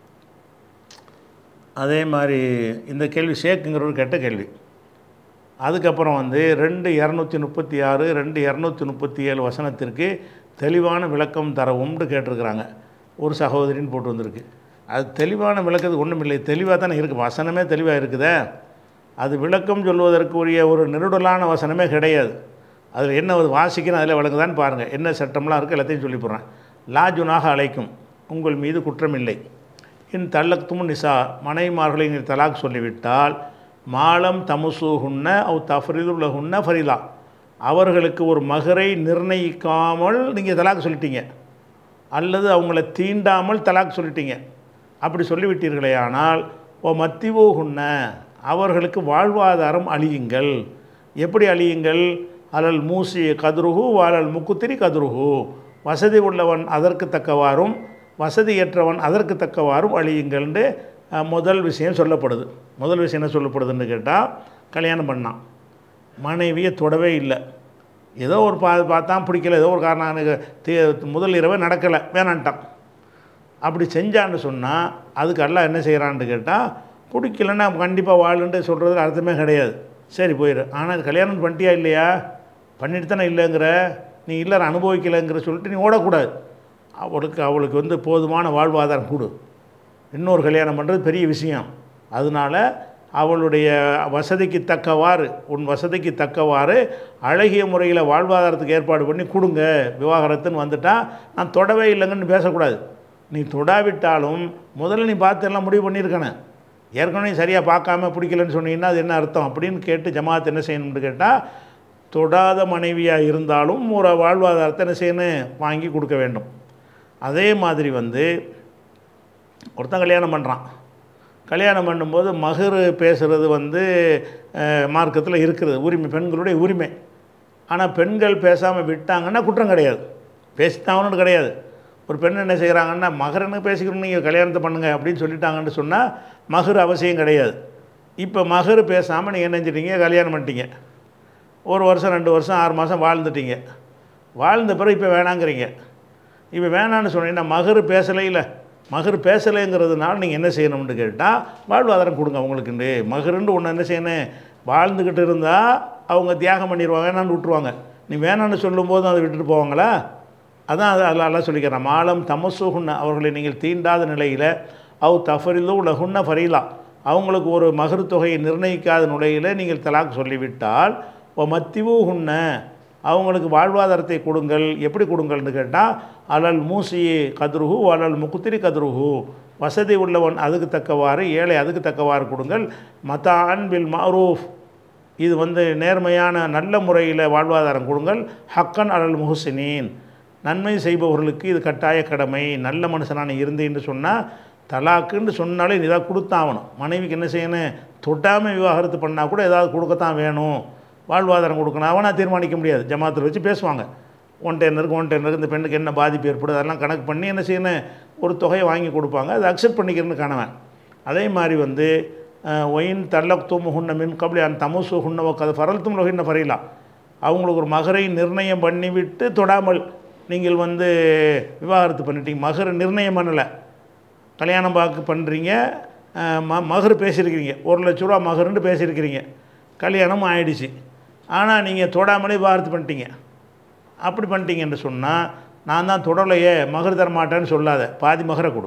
அதே மாதிரி இந்த கேள்வி ஷேக்குங்கிற ஒரு கெட்ட கேள்வி அதுக்கப்புறம் வந்து ரெண்டு இரநூத்தி முப்பத்தி ஆறு ரெண்டு இரநூத்தி முப்பத்தி ஏழு வசனத்திற்கு தெளிவான விளக்கம் தரவும்னு கேட்டிருக்கிறாங்க ஒரு சகோதரின்னு போட்டு வந்திருக்கு அது தெளிவான விளக்கத்துக்கு ஒன்றும் இல்லை தெளிவாக தானே இருக்குது வசனமே தெளிவாக இருக்குதே அது விளக்கம் சொல்வதற்கு உரிய ஒரு நெருடலான வசனமே கிடையாது அதில் என்ன ஒரு வாசிக்கணும் அதில் விளங்குதான்னு பாருங்கள் என்ன சட்டம்லாம் இருக்குது எல்லாத்தையும் சொல்லி போடுறேன் லாஜுனாக அழைக்கும் உங்கள் மீது குற்றமில்லை இன் தல்லக்தும் நிசா மனைமார்களை நீர் தலாக் சொல்லிவிட்டால் மாலம் தமுசுகுன்ன அவ் தஃப்ரிதுல்லஹுன்ன ஃபரிலா அவர்களுக்கு ஒரு மகரை நிர்ணயிக்காமல் நீங்கள் தலாக் சொல்லிட்டீங்க அல்லது அவங்கள தீண்டாமல் தலாக் சொல்லிட்டீங்க அப்படி சொல்லிவிட்டீர்களே ஆனால் ஓ மத்திவோகுன்ன அவர்களுக்கு வாழ்வாதாரம் அழியுங்கள் எப்படி அழியுங்கள் அலல் மூசி கதுருகு வாழல் முக்குத்திரி கதுருகு வசதி உள்ளவன் அதற்கு தக்கவாறும் வசதியற்றவன் அதற்கு தக்கவாறும் அழியுங்கள்னு அஹ், முதல் விஷயம் சொல்லப்படுது முதல் விஷயம் என்ன சொல்லப்படுதுன்னு கேட்டால் கல்யாணம் பண்ணான் மனைவியை தொடவே இல்லை ஏதோ ஒரு பா பார்த்தான் பிடிக்கல ஏதோ ஒரு காரணம் எனக்கு தீ- முதல் இரவே நடக்கலை வேணான்ட்டான் அப்படி செஞ்சான்னு சொன்னால் அதுக்கு எல்லாம் என்ன செய்கிறான்னு கேட்டால் பிடிக்கலன்னா கண்டிப்பாக வாழுன்ட்டு சொல்கிறதுல அர்த்தமே கிடையாது சரி போயிடு ஆனால் கல்யாணம் பண்ணிட்டியா இல்லையா பண்ணிட்டு தானே இல்லைங்கிற நீ இல்லை நான் அனுபவிக்கலைங்கிற சொல்லிட்டு நீ ஓடக்கூடாது அவளுக்கு அவளுக்கு வந்து போதுமான வாழ்வாதாரம் கொடு இன்னொரு கல்யாணம் பண்ணுறது பெரிய விஷயம் அதனால் அவளுடைய வசதிக்கு தக்கவாறு உன் வசதிக்கு தக்கவாறு அழகிய முறையில் வாழ்வாதாரத்துக்கு ஏற்பாடு பண்ணி கொடுங்க விவாகரத்துன்னு வந்துட்டா நான் தொடவே இல்லைங்கன்னு பேசக்கூடாது நீ தொடாவிட்டாலும் முதல்ல நீ பார்த்து எல்லாம் முடிவு பண்ணியிருக்கணும் ஏற்கனவே சரியாக பார்க்காம பிடிக்கலன்னு சொன்னீங்கன்னா அது என்ன அர்த்தம் அப்படின்னு கேட்டு ஜமாத் என்ன செய்யணும்னு கேட்டால் தொடாத மனைவியாக இருந்தாலும் ஒரு வாழ்வாதாரத்தை என்ன செய்யணும் வாங்கி கொடுக்க வேண்டும் அதே மாதிரி வந்து ஒருத்தன் கல்யாணம் பண்ணுறான் கல்யாணம் பண்ணும்போது மகர் பேசுகிறது வந்து மார்க்கத்தில் இருக்கிறது உரிமை பெண்களுடைய உரிமை ஆனால் பெண்கள் பேசாமல் விட்டாங்கன்னா குற்றம் கிடையாது பேசித்தாங்கன்னு கிடையாது ஒரு பெண் என்ன செய்கிறாங்கன்னா மகரன்னு பேசிக்கணும் நீங்கள் கல்யாணத்தை பண்ணுங்க அப்படின்னு சொல்லிட்டாங்கன்னு சொன்னால் மகர் அவசியம் கிடையாது இப்போ மகர் பேசாமல் நீங்கள் என்ன செஞ்சீங்க கல்யாணம் பண்ணிட்டீங்க ஒரு வருஷம் ரெண்டு வருஷம் ஆறு மாதம் வாழ்ந்துட்டீங்க வாழ்ந்த பிறகு இப்போ வேணாங்கிறீங்க இப்போ வேணான்னு சொன்னீங்கன்னா மகர் பேசலை இல்லை மகர் பேசலைங்கிறதுனால நீங்கள் என்ன செய்யணும்னு கேட்டால் வாழ்வாதாரம் கொடுங்க அவங்களுக்குண்டு மகருன்னு ஒன்று என்ன செய்யணும் வாழ்ந்துக்கிட்டு இருந்தால் அவங்க தியாகம் பண்ணிடுவாங்க வேணான்னு விட்டுருவாங்க நீ வேணான்னு சொல்லும்போது அதை விட்டுட்டு போவாங்களா அதான் அது அதில் எல்லாம் சொல்லிக்கிறேன் மாலம் தமசுகுன்ன அவர்களை நீங்கள் தீண்டாத நிலையில் அவ் தஃபரிலோ உலகுன்ன ஃபரீலா அவங்களுக்கு ஒரு மகர் தொகையை நிர்ணயிக்காத நிலையில் நீங்கள் தலாக் சொல்லிவிட்டால் ஓ மத்திவூகுன்ன அவங்களுக்கு வாழ்வாதாரத்தை கொடுங்கள் எப்படி கொடுங்கள்னு கேட்டால் அலல் மூசி கதுருகு அலல் முக்குத்திரி கதுருகு வசதி உள்ளவன் அதுக்கு தக்கவாறு ஏழை அதுக்கு தக்கவாறு கொடுங்கள் மத்தான் பில் மாரூஃப் இது வந்து நேர்மையான நல்ல முறையில் வாழ்வாதாரம் கொடுங்கள் ஹக்கன் அலல் முஹசினீன் நன்மை செய்பவர்களுக்கு இது கட்டாய கடமை நல்ல மனுஷனான இருந்தேன்னு சொன்னால் தலாக்குன்னு சொன்னாலே நீ ஏதாவது கொடுத்தாகணும் மனைவிக்கு என்ன செய்யணும் தொட்டாமல் விவாகரத்து பண்ணால் கூட ஏதாவது கொடுக்கத்தான் வேணும் வாழ்வாதாரம் கொடுக்கணும் அவனா தீர்மானிக்க முடியாது ஜமாத்தில் வச்சு பேசுவாங்க ஒன் டென்னருக்கு ஒன் டென்னருக்கு இந்த பெண்ணுக்கு என்ன பாதிப்பு ஏற்படுது அதெல்லாம் கணக்கு பண்ணி என்ன செய்யணும் ஒரு தொகையை வாங்கி கொடுப்பாங்க அதை அக்செப்ட் பண்ணிக்கிறேன்னு காணவன் அதே மாதிரி வந்து ஒயின் தல்லக்தும் ஹுன்ன மின் கபலி அந்த தமுசு ஹுன்னவோ கதை ஃபரல்தும் லொஹின்ன ஃபரீலாம் அவங்களுக்கு ஒரு மகரை நிர்ணயம் பண்ணிவிட்டு தொடாமல் நீங்கள் வந்து விவாகரத்து பண்ணிட்டீங்க மகரை நிர்ணயம் பண்ணலை கல்யாணம் பார்க்க பண்ணுறீங்க ம மகர் பேசியிருக்கிறீங்க ஒரு லட்ச ரூபா மகருன்னு பேசியிருக்கிறீங்க கல்யாணமும் ஆயிடுச்சு ஆனால் நீங்கள் தொடாமலே விவாகரத்து பண்ணிட்டீங்க அப்படி பண்ணிட்டீங்கன்னு சொன்னால் நான் தான் தொடலையே மகர் தர மாட்டேன்னு சொல்லாத பாதி மகரை கொடு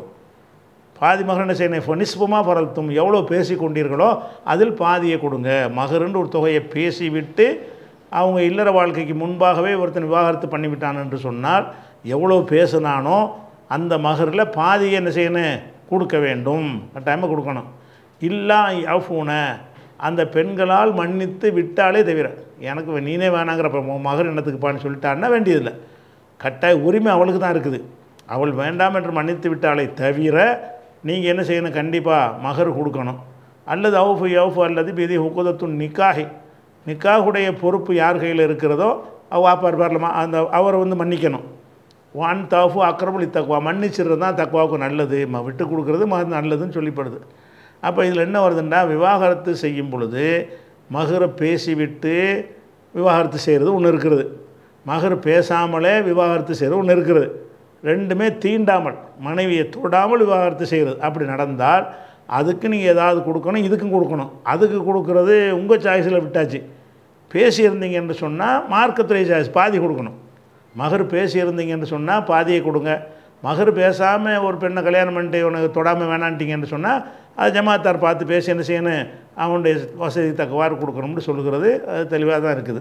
பாதி மகர் என்ன செய்யணும் இப்போ நிஸ்பமாக பரல்த்தும் எவ்வளோ பேசி கொண்டீர்களோ அதில் பாதியை கொடுங்க மகருன்னு ஒரு தொகையை பேசி விட்டு அவங்க இல்லற வாழ்க்கைக்கு முன்பாகவே ஒருத்தன் விவாகரத்து பண்ணிவிட்டான் என்று சொன்னால் எவ்வளோ பேசுனானோ அந்த மகரில் பாதியை என்ன செய்யணும் கொடுக்க வேண்டும் கட்டாயமாக கொடுக்கணும் இல்லா அஃபூன அந்த பெண்களால் மன்னித்து விட்டாலே தவிர எனக்கு நீனே வேணாங்கிறப்ப உன் மகர் என்னத்துக்குப்பான்னு சொல்லிட்டான்னா வேண்டியதில்லை கட்டாய உரிமை அவளுக்கு தான் இருக்குது அவள் வேண்டாம் என்று மன்னித்து விட்டாலே தவிர நீங்கள் என்ன செய்யணும் கண்டிப்பாக மகர் கொடுக்கணும் அல்லது அவுஃபு யவுஃபு அல்லது பிதி ஹுக்குதத்துன் நிக்காஹி நிக்காஹுடைய பொறுப்பு யார் கையில் இருக்கிறதோ அவ வாப்பார் பாரலமா அந்த அவரை வந்து மன்னிக்கணும் வான் தாஃபு அக்ரபுலி தக்குவா மன்னிச்சிடுறது தான் தக்குவாவுக்கு நல்லது ம விட்டு கொடுக்குறது ம நல்லதுன்னு சொல்லிப்படுது அப்போ இதில் என்ன வருதுன்னா விவாகரத்து செய்யும் பொழுது மகரை பேசிவிட்டு விவாகரத்து செய்கிறது ஒன்று இருக்கிறது மகர் பேசாமலே விவாகரத்து செய்கிறது ஒன்று இருக்கிறது ரெண்டுமே தீண்டாமல் மனைவியை தொடாமல் விவாகரத்து செய்கிறது அப்படி நடந்தால் அதுக்கு நீங்கள் ஏதாவது கொடுக்கணும் இதுக்கும் கொடுக்கணும் அதுக்கு கொடுக்குறது உங்கள் சாய்ஸில் விட்டாச்சு பேசியிருந்தீங்கன்னு சொன்னால் மார்க்கத்துறை சாய்ஸ் பாதி கொடுக்கணும் மகர் பேசியிருந்தீங்கன்னு சொன்னால் பாதியை கொடுங்க மகர் பேசாமல் ஒரு பெண்ணை கல்யாணம் பண்ணிட்டு உனக்கு தொடாமல் வேணான்ட்டீங்கன்னு சொன்னால் அது ஜமாத்தார் பார்த்து பேசி என்ன செய்யணும் அவனுடைய வசதிக்கு தக்கவாறு கொடுக்கணும்னு சொல்லுகிறது அது தெளிவாக தான் இருக்குது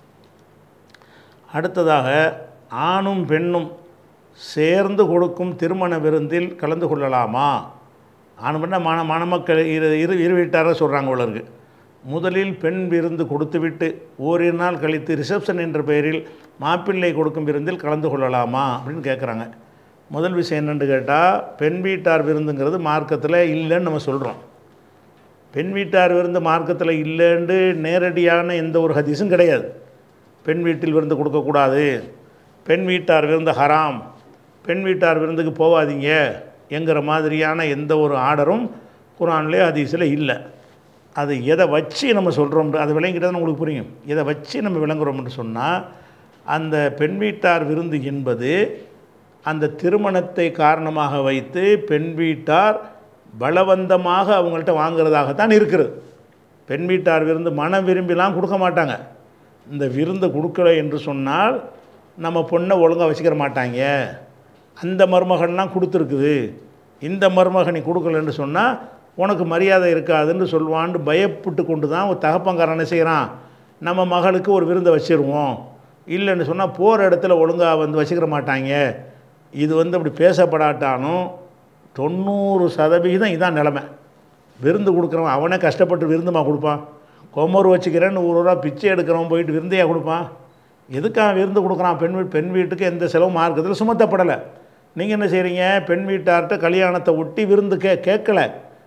அடுத்ததாக ஆணும் பெண்ணும் சேர்ந்து கொடுக்கும் திருமண விருந்தில் கலந்து கொள்ளலாமா ஆணும் பெண்ண மண மணமக்கள் இரு இரு இரு வீட்டார சொல்கிறாங்க உள்ளருக்கு முதலில் பெண் விருந்து கொடுத்துவிட்டு ஓரிரு நாள் கழித்து ரிசப்ஷன் என்ற பெயரில் மாப்பிள்ளை கொடுக்கும் விருந்தில் கலந்து கொள்ளலாமா அப்படின்னு கேட்குறாங்க முதல் விஷயம் என்னென்னு கேட்டால் பெண் வீட்டார் விருந்துங்கிறது மார்க்கத்தில் இல்லைன்னு நம்ம சொல்கிறோம் பெண் வீட்டார் விருந்து மார்க்கத்தில் இல்லைன்னு நேரடியான எந்த ஒரு ஹதீஸும் கிடையாது பெண் வீட்டில் விருந்து கொடுக்கக்கூடாது பெண் வீட்டார் விருந்து ஹராம் பெண் வீட்டார் விருந்துக்கு போகாதீங்க என்கிற மாதிரியான எந்த ஒரு ஆர்டரும் குரான்லேயே ஹதீஸில் இல்லை அது எதை வச்சு நம்ம சொல்கிறோம் அது விளங்கிட்டது உங்களுக்கு புரியும் எதை வச்சு நம்ம விளங்குறோம்னு சொன்னால் அந்த பெண் வீட்டார் விருந்து என்பது அந்த திருமணத்தை காரணமாக வைத்து பெண் வீட்டார் பலவந்தமாக அவங்கள்ட்ட வாங்குறதாகத்தான் இருக்கிறது பெண் வீட்டார் விருந்து மன விரும்பிலாம் கொடுக்க மாட்டாங்க இந்த விருந்தை கொடுக்கல என்று சொன்னால் நம்ம பொண்ணை ஒழுங்காக வச்சுக்கிற மாட்டாங்க அந்த மருமகன்லாம் கொடுத்துருக்குது இந்த மருமகன் நீ கொடுக்கலன்னு சொன்னால் உனக்கு மரியாதை இருக்காதுன்னு சொல்லுவான்னு பயப்பட்டு கொண்டு தான் ஒரு தகப்பங்காரன் என்ன செய்கிறான் நம்ம மகளுக்கு ஒரு விருந்தை வச்சிருவோம் இல்லைன்னு சொன்னால் போகிற இடத்துல ஒழுங்காக வந்து வச்சுக்கிற மாட்டாங்க இது வந்து அப்படி பேசப்படாட்டாலும் தொண்ணூறு சதவிகிதம் இதான் நிலமை விருந்து கொடுக்குறவன் அவனே கஷ்டப்பட்டு விருந்துமா கொடுப்பான் கொமர் வச்சுக்கிறேன்னு ஒரு ரூபா பிச்சை எடுக்கிறவன் போயிட்டு விருந்தையாக கொடுப்பான் எதுக்காக விருந்து கொடுக்குறான் பெண் வீ பெண் வீட்டுக்கு எந்த செலவும் மார்க்கத்தில் சுமத்தப்படலை நீங்கள் என்ன செய்கிறீங்க பெண் வீட்டார்கிட்ட கல்யாணத்தை ஒட்டி விருந்து கே கேட்கல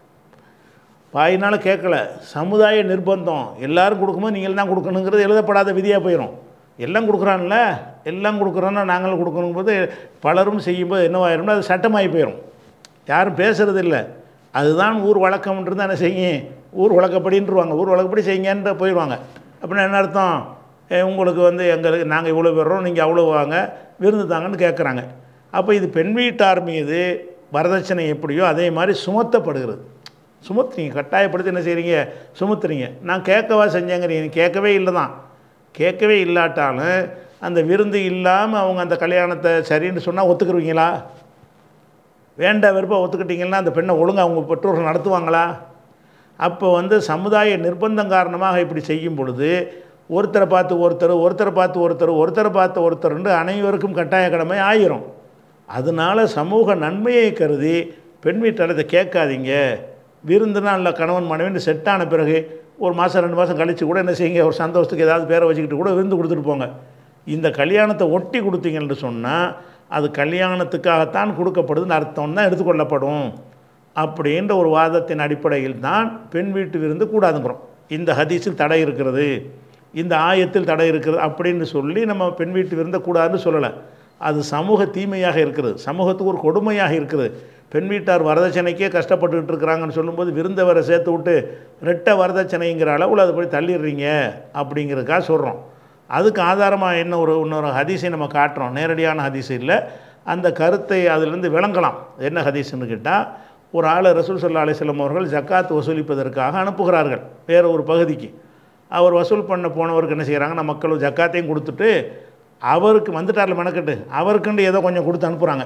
பாயினால் கேட்கல சமுதாய நிர்பந்தம் எல்லாரும் கொடுக்கும்போது நீங்கள் தான் கொடுக்கணுங்கிறது எழுதப்படாத விதியாக போயிடும் எல்லாம் கொடுக்குறான்ல எல்லாம் கொடுக்குறோன்னா நாங்களும் கொடுக்கணும்போது பலரும் செய்யும்போது என்னவாயிரும்னா அது சட்டமாகி போயிடும் யாரும் பேசுகிறது இல்லை அதுதான் ஊர் வழக்கம்ன்றது என்ன செய்யும் ஊர் வழக்கப்படின்றுவாங்க ஊர் வழக்கப்படி செய்யுங்கன்ற போயிடுவாங்க அப்படின்னா என்ன அர்த்தம் ஏ, உங்களுக்கு வந்து எங்களுக்கு நாங்கள் இவ்வளோ பெறோம் நீங்கள் அவ்வளோ வாங்க விருந்து தாங்கன்னு கேட்குறாங்க அப்போ இது பெண் வீட்டார் மீது வரதட்சணை எப்படியோ அதே மாதிரி சுமத்தப்படுகிறது சுமத்துறீங்க கட்டாயப்படுத்தி என்ன செய்கிறீங்க சுமத்துறீங்க நான் கேட்கவா செஞ்சேங்கிறீங்க நீ கேட்கவே இல்லை தான் கேட்கவே இல்லாட்டாலும் அந்த விருந்து இல்லாமல் அவங்க அந்த கல்யாணத்தை சரின்னு சொன்னால் ஒத்துக்குருவீங்களா வேண்ட விருப்பம் ஒத்துக்கிட்டீங்கன்னா அந்த பெண்ணை ஒழுங்கா அவங்க பெற்றோர்கள் நடத்துவாங்களா அப்போ வந்து சமுதாய நிர்பந்தம் காரணமாக இப்படி செய்யும் பொழுது ஒருத்தரை பார்த்து ஒருத்தர் ஒருத்தரை பார்த்து ஒருத்தர் ஒருத்தரை பார்த்து ஒருத்தர்ன்று அனைவருக்கும் கட்டாய கடமை ஆயிரும் அதனால சமூக நன்மையை கருதி பெண் வீட்டாளத்தை கேட்காதீங்க விருந்துனா இல்லை கணவன் மனைவின்னு செட் ஆன பிறகு ஒரு மாதம் ரெண்டு மாதம் கழித்து கூட என்ன செய்யுங்க ஒரு சந்தோஷத்துக்கு ஏதாவது பேரை வச்சுக்கிட்டு கூட விருந்து கொடுத்துட்டு போங்க இந்த கல்யாணத்தை ஒட்டி கொடுத்தீங்கன்னு சொன்னால் அது கல்யாணத்துக்காகத்தான் கொடுக்கப்படுதுன்னு அர்த்தம் தான் எடுத்துக்கொள்ளப்படும் அப்படின்ற ஒரு வாதத்தின் அடிப்படையில் தான் பெண் வீட்டு விருந்து கூடாதுங்கிறோம் இந்த ஹதீஸில் தடை இருக்கிறது இந்த ஆயத்தில் தடை இருக்கிறது அப்படின்னு சொல்லி நம்ம பெண் வீட்டு விருந்த கூடாதுன்னு சொல்லலை அது சமூக தீமையாக இருக்கிறது சமூகத்துக்கு ஒரு கொடுமையாக இருக்குது பெண் வீட்டார் வரதட்சணைக்கே கஷ்டப்பட்டுக்கிட்டு இருக்கிறாங்கன்னு சொல்லும்போது விருந்த வர சேர்த்து விட்டு ரெட்டை வரதட்சணைங்கிற அளவில் அதை போய் தள்ளிடுறீங்க அப்படிங்கிறதுக்காக சொல்கிறோம் அதுக்கு ஆதாரமாக என்ன ஒரு இன்னொரு ஹதீஸை நம்ம காட்டுறோம் நேரடியான ஹதீஸ் இல்லை அந்த கருத்தை அதிலிருந்து விளங்கலாம் என்ன ஹதீஸ்னு கேட்டால் ஒரு ஆள் ரசூல் சல்லா அலிஸ்லாம் அவர்கள் ஜக்காத் வசூலிப்பதற்காக அனுப்புகிறார்கள் வேறு ஒரு பகுதிக்கு அவர் வசூல் பண்ண போனவருக்கு என்ன செய்கிறாங்கன்னா மக்கள் ஜக்காத்தையும் கொடுத்துட்டு அவருக்கு வந்துட்டார்ல மெனக்கட்டு அவருக்குண்டு ஏதோ கொஞ்சம் கொடுத்து அனுப்புகிறாங்க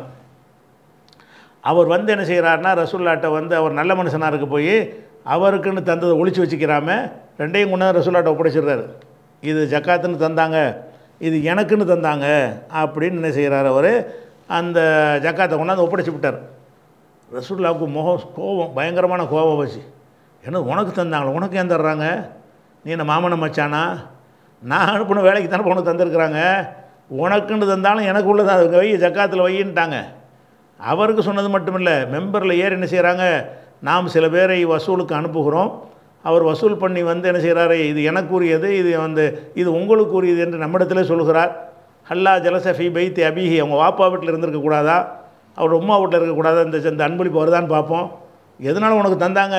அவர் வந்து என்ன செய்கிறாருன்னா ரசூல்லாட்ட வந்து அவர் நல்ல மனுஷனாக இருக்க போய் அவருக்குன்னு தந்ததை ஒளிச்சு வச்சுக்கிறாம ரெண்டையும் கொண்டாந்து ரசூல்லாட்ட ஒப்படைச்சிடுறாரு இது ஜக்காத்துன்னு தந்தாங்க இது எனக்குன்னு தந்தாங்க அப்படின்னு என்ன செய்கிறார் அவர் அந்த ஜக்காத்தை கொண்டாந்து ஒப்படைச்சி விட்டார் ரசூல்லாவுக்கு முகம் கோபம் பயங்கரமான கோபம் வச்சு என்ன உனக்கு தந்தாங்களா உனக்கு ஏன் தர்றாங்க நீ என்ன மாமன மச்சானா நான் அனுப்பின வேலைக்கு தானே உனக்கு தந்திருக்கிறாங்க உனக்குன்னு தந்தாலும் எனக்கு உள்ளதான் அது வை ஜக்காத்தில் வையின்ட்டாங்க அவருக்கு சொன்னது மட்டும் இல்லை மெம்பரில் ஏறி என்ன செய்கிறாங்க நாம் சில பேரை வசூலுக்கு அனுப்புகிறோம் அவர் வசூல் பண்ணி வந்து என்ன செய்கிறாரு இது எனக்குரியது இது வந்து இது உங்களுக்குரியது என்று நம்மிடத்திலே சொல்கிறார் ஹல்லா ஜலசஃபி பைத்தி அபிஹி அவங்க வாப்பா வீட்டில் இருந்திருக்கக்கூடாதா அவர் உம்மா வீட்டில் இருக்கக்கூடாதா இந்த இந்த அன்பளிப்பு வருதான்னு பார்ப்போம் எதனால உனக்கு தந்தாங்க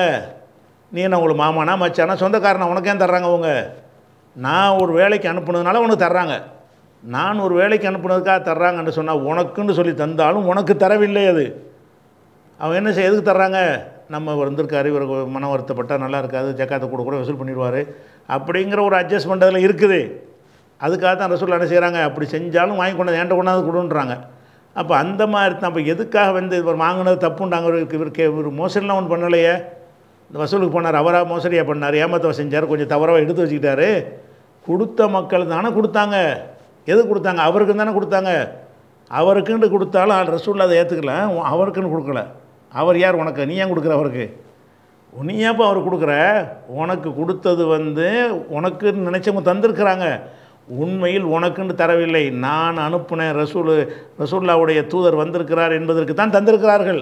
நீ என்ன உங்களுக்கு மாமானா மச்சானா சொந்தக்காரனா உனக்கு ஏன் தர்றாங்க அவங்க நான் ஒரு வேலைக்கு அனுப்புனதுனால உனக்கு தர்றாங்க நான் ஒரு வேலைக்கு அனுப்புனதுக்காக தர்றாங்கன்னு சொன்னால் உனக்குன்னு சொல்லி தந்தாலும் உனக்கு தரவில்லை அது அவன் என்ன செய்ய எதுக்கு தர்றாங்க நம்ம வந்திருக்காரு இவருக்கு மன வருத்தப்பட்டால் நல்லா இருக்காது ஜக்காத்தை கூட கூட வசூல் பண்ணிடுவார் அப்படிங்கிற ஒரு அட்ஜஸ்ட்மெண்ட் அதில் இருக்குது அதுக்காக தான் ரசூல் என்ன செய்கிறாங்க அப்படி செஞ்சாலும் வாங்கி கொண்டாந்து ஏன்ட்ட கொண்டாந்து கொடுன்றாங்க அப்போ அந்த மாதிரி தான் அப்போ எதுக்காக வந்து இவர் வாங்கினது தப்புண்டாங்க இவருக்கு இவருக்கு இவர் மோசடிலாம் ஒன்று பண்ணலையே இந்த வசூலுக்கு போனார் அவராக மோசடியாக பண்ணார் ஏமாத்தவ செஞ்சார் கொஞ்சம் தவறாக எடுத்து வச்சுக்கிட்டாரு கொடுத்த மக்கள் தானே கொடுத்தாங்க எது கொடுத்தாங்க அவருக்கு தானே கொடுத்தாங்க அவருக்குன்னு கொடுத்தாலும் ரசூல் அதை ஏற்றுக்கல அவருக்குன்னு கொடுக்கல அவர் யார் உனக்கு நீ ஏன் கொடுக்குற அவருக்கு நீ ஏன்ப்பா அவர் கொடுக்குற உனக்கு கொடுத்தது வந்து உனக்குன்னு நினச்சவங்க தந்திருக்கிறாங்க உண்மையில் உனக்குன்னு தரவில்லை நான் அனுப்புனேன் ரசூல் ரசூல்லாவுடைய தூதர் வந்திருக்கிறார் என்பதற்கு தான் தந்திருக்கிறார்கள்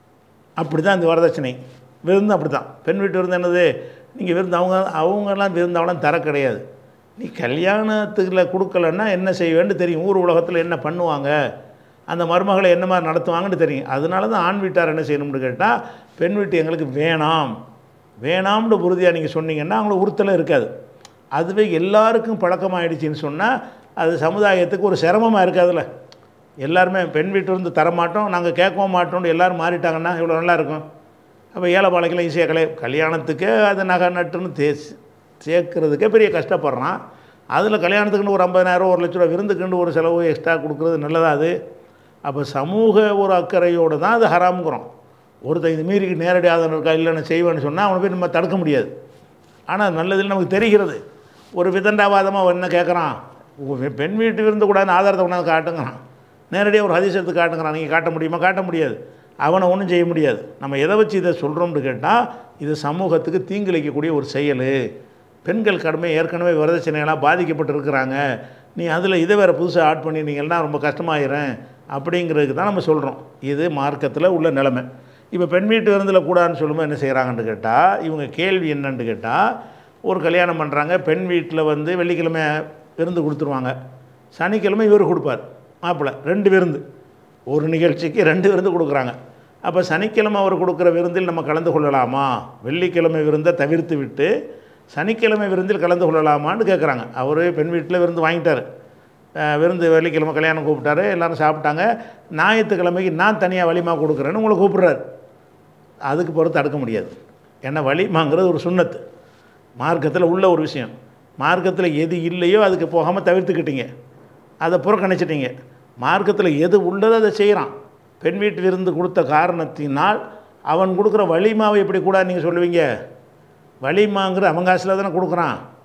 அப்படி தான் இந்த வரதட்சணை விருந்து அப்படி தான் பெண் வீட்டு விருந்து என்னது நீங்கள் விருந்து அவங்க அவங்கெல்லாம் விருந்து அவெல்லாம் தர கிடையாது நீ கல்யாணத்துக்குள்ள கொடுக்கலன்னா என்ன செய்வேன்னு தெரியும் ஊர் உலகத்தில் என்ன பண்ணுவாங்க அந்த மருமகளை என்ன மாதிரி நடத்துவாங்கன்னு தெரியும் அதனால தான் ஆண் வீட்டார் என்ன செய்யணும்னு கேட்டால் பெண் வீட்டு எங்களுக்கு வேணாம் வேணாம்னு உறுதியாக நீங்கள் சொன்னீங்கன்னா அவங்களுக்கு உறுத்தலே இருக்காது அதுவே எல்லாருக்கும் பழக்கமாயிடுச்சின்னு சொன்னால் அது சமுதாயத்துக்கு ஒரு சிரமமாக இருக்காதுல்ல எல்லாருமே பெண் வீட்டு இருந்து தரமாட்டோம் நாங்கள் கேட்கவும் மாட்டோம்னு எல்லோரும் மாறிட்டாங்கன்னா இவ்வளோ நல்லா இருக்கும் அப்போ ஏழை பாலைக்கெல்லாம் ஈஸியாக கலை கல்யாணத்துக்கே அது நகை நட்டுன்னு தே சேர்க்கறதுக்கே பெரிய கஷ்டப்படுறான் அதில் கல்யாணத்துக்குன்னு ஒரு ஐம்பதாயிரம் ஒரு லட்ச ரூபா விருந்துக்குன்னு ஒரு செலவு எக்ஸ்ட்ரா கொடுக்குறது நல்லதா அது அப்போ சமூக ஒரு அக்கறையோடு தான் அது ஹராமுங்கிறோம் ஒருத்தன் இது மீறி நேரடி ஆதரவு இருக்கா இல்லைன்னு செய்வேன்னு சொன்னால் அவனை போய் நம்ம தடுக்க முடியாது ஆனால் நல்லதில் நமக்கு தெரிகிறது ஒரு விதண்டாவாதமாக என்ன கேட்குறான் உங்க பெண் வீட்டு விருந்து கூடாது ஆதாரத்தை கொண்டாந்து காட்டுங்கிறான் நேரடியாக ஒரு ஹதீஸ் எடுத்து காட்டுங்கிறான் நீங்கள் காட்ட முடியுமா காட்ட முடியாது அவனை ஒன்றும் செய்ய முடியாது நம்ம எதை வச்சு இதை சொல்கிறோம்னு கேட்டால் இது சமூகத்துக்கு தீங்கிழைக்கக்கூடிய ஒரு செயல் பெண்கள் கடுமை ஏற்கனவே வரதட்சணையெல்லாம் பாதிக்கப்பட்டிருக்கிறாங்க நீ அதில் இதை வேறு புதுசாக ஆட் பண்ணினீங்கன்னா ரொம்ப கஷ்டமாயிரும் அப்படிங்கிறதுக்கு தான் நம்ம சொல்கிறோம் இது மார்க்கத்தில் உள்ள நிலைமை இப்போ பெண் வீட்டு விருந்தில் கூடாதுன்னு சொல்லும்போது என்ன செய்கிறாங்கன்னு கேட்டால் இவங்க கேள்வி என்னன்னு கேட்டால் ஒரு கல்யாணம் பண்ணுறாங்க பெண் வீட்டில் வந்து வெள்ளிக்கிழமை விருந்து கொடுத்துருவாங்க சனிக்கிழமை இவர் கொடுப்பார் மாப்பிள்ளை ரெண்டு விருந்து ஒரு நிகழ்ச்சிக்கு ரெண்டு விருந்து கொடுக்குறாங்க அப்போ சனிக்கிழமை அவர் கொடுக்குற விருந்தில் நம்ம கலந்து கொள்ளலாமா வெள்ளிக்கிழமை விருந்தை தவிர்த்து விட்டு சனிக்கிழமை விருந்தில் கலந்து கொள்ளலாமான்னு கேட்குறாங்க அவர் பெண் வீட்டில் விருந்து வாங்கிட்டார் அஹ் விருந்து வெள்ளிக்கிழமை கல்யாணம் கூப்பிட்டாரு எல்லாரும் சாப்பிட்டாங்க ஞாயிற்றுக்கிழமைக்கு நான் தனியாக வலிமா கொடுக்குறேன்னு உங்களை கூப்பிட்றாரு அதுக்கு பொறுத்து தடுக்க முடியாது ஏன்னா வலிமாங்கிறது ஒரு சுண்ணத்து மார்க்கத்தில் உள்ள ஒரு விஷயம் மார்க்கத்தில் எது இல்லையோ அதுக்கு போகாமல் தவிர்த்துக்கிட்டீங்க அதை புறக்கணிச்சிட்டீங்க மார்க்கத்தில் எது உள்ளதோ அதை செய்கிறான் பெண் வீட்டு விருந்து கொடுத்த காரணத்தினால் அவன் கொடுக்குற வலிமாவை எப்படி கூட நீங்கள் சொல்லுவீங்க வலிமாங்கிற அவன் காசில் தானே கொடுக்குறான்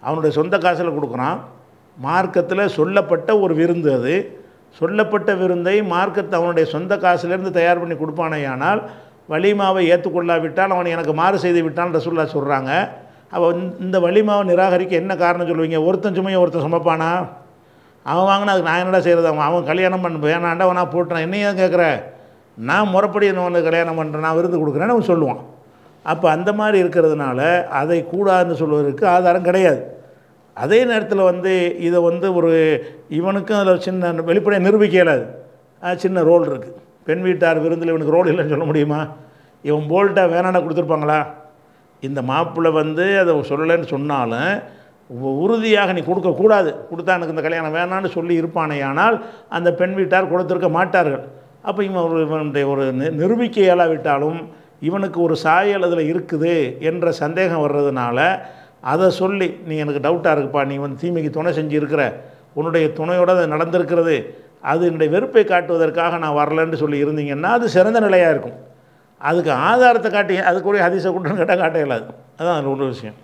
அவனுடைய சொந்த காசில் கொடுக்குறான் மார்க்கத்தில் சொல்லப்பட்ட ஒரு விருந்து அது சொல்லப்பட்ட விருந்தை மார்க்கத்தை அவனுடைய சொந்த காசுலேருந்து தயார் பண்ணி கொடுப்பானேயானால் வலிமாவை ஏற்றுக்கொள்ளாவிட்டால் அவன் எனக்கு மாறு செய்து விட்டான் ரசூல்லா சொல்கிறாங்க அவன் இந்த வலிமாவை நிராகரிக்க என்ன காரணம் சொல்லுவீங்க ஒருத்தன் சுமையை ஒருத்தன் சுமப்பானா அவன் வாங்கினா அதுக்கு நான் என்னடா செய்கிறது அவன் அவன் கல்யாணம் பண்ண வேணாண்டா நான் போட்டுறேன் என்னையா கேட்குற நான் முறைப்படி என்ன உனக்கு கல்யாணம் பண்ணுறேன் நான் விருந்து கொடுக்குறேன்னு அவன் சொல்லுவான் அப்போ அந்த மாதிரி இருக்கிறதுனால அதை கூடாதுன்னு சொல்வதற்கு ஆதாரம் கிடையாது அதே நேரத்தில் வந்து இதை வந்து ஒரு இவனுக்கும் அதில் சின்ன வெளிப்படையாக நிரூபிக்க இயலாது அது சின்ன ரோல் இருக்குது பெண் வீட்டார் விருந்தில் இவனுக்கு ரோல் இல்லைன்னு சொல்ல முடியுமா இவன் போல்ட்டாக வேணாண்டா கொடுத்துருப்பாங்களா இந்த மாப்பிள்ளை வந்து அதை சொல்லலைன்னு சொன்னாலும் உ- உறுதியாக நீ கொடுக்கக்கூடாது கொடுத்தா எனக்கு இந்த கல்யாணம் வேணான்னு சொல்லி இருப்பானேயானால் அந்த பெண் வீட்டார் கொடுத்திருக்க மாட்டார்கள் அப்போ இவன் ஒரு இவனுடைய ஒரு நி- நிரூபிக்க இயலாவிட்டாலும் இவனுக்கு ஒரு சாயல் அதில் இருக்குது என்ற சந்தேகம் வர்றதுனால அதை சொல்லி நீ எனக்கு டவுட்டாக இருக்குப்பா நீ வந்து தீமைக்கு துணை செஞ்சு இருக்கிற உன்னுடைய துணையோட அது நடந்திருக்கிறது அது என்னுடைய வெறுப்பை காட்டுவதற்காக நான் வரலன்னு சொல்லி இருந்தீங்கன்னா அது சிறந்த நிலையாக இருக்கும் அதுக்கு ஆதாரத்தை காட்டி அதுக்குரிய ஹதீஸை கொண்டு கேட்டால் காட்ட இயலாது அதான் அதில் உள்ள விஷயம்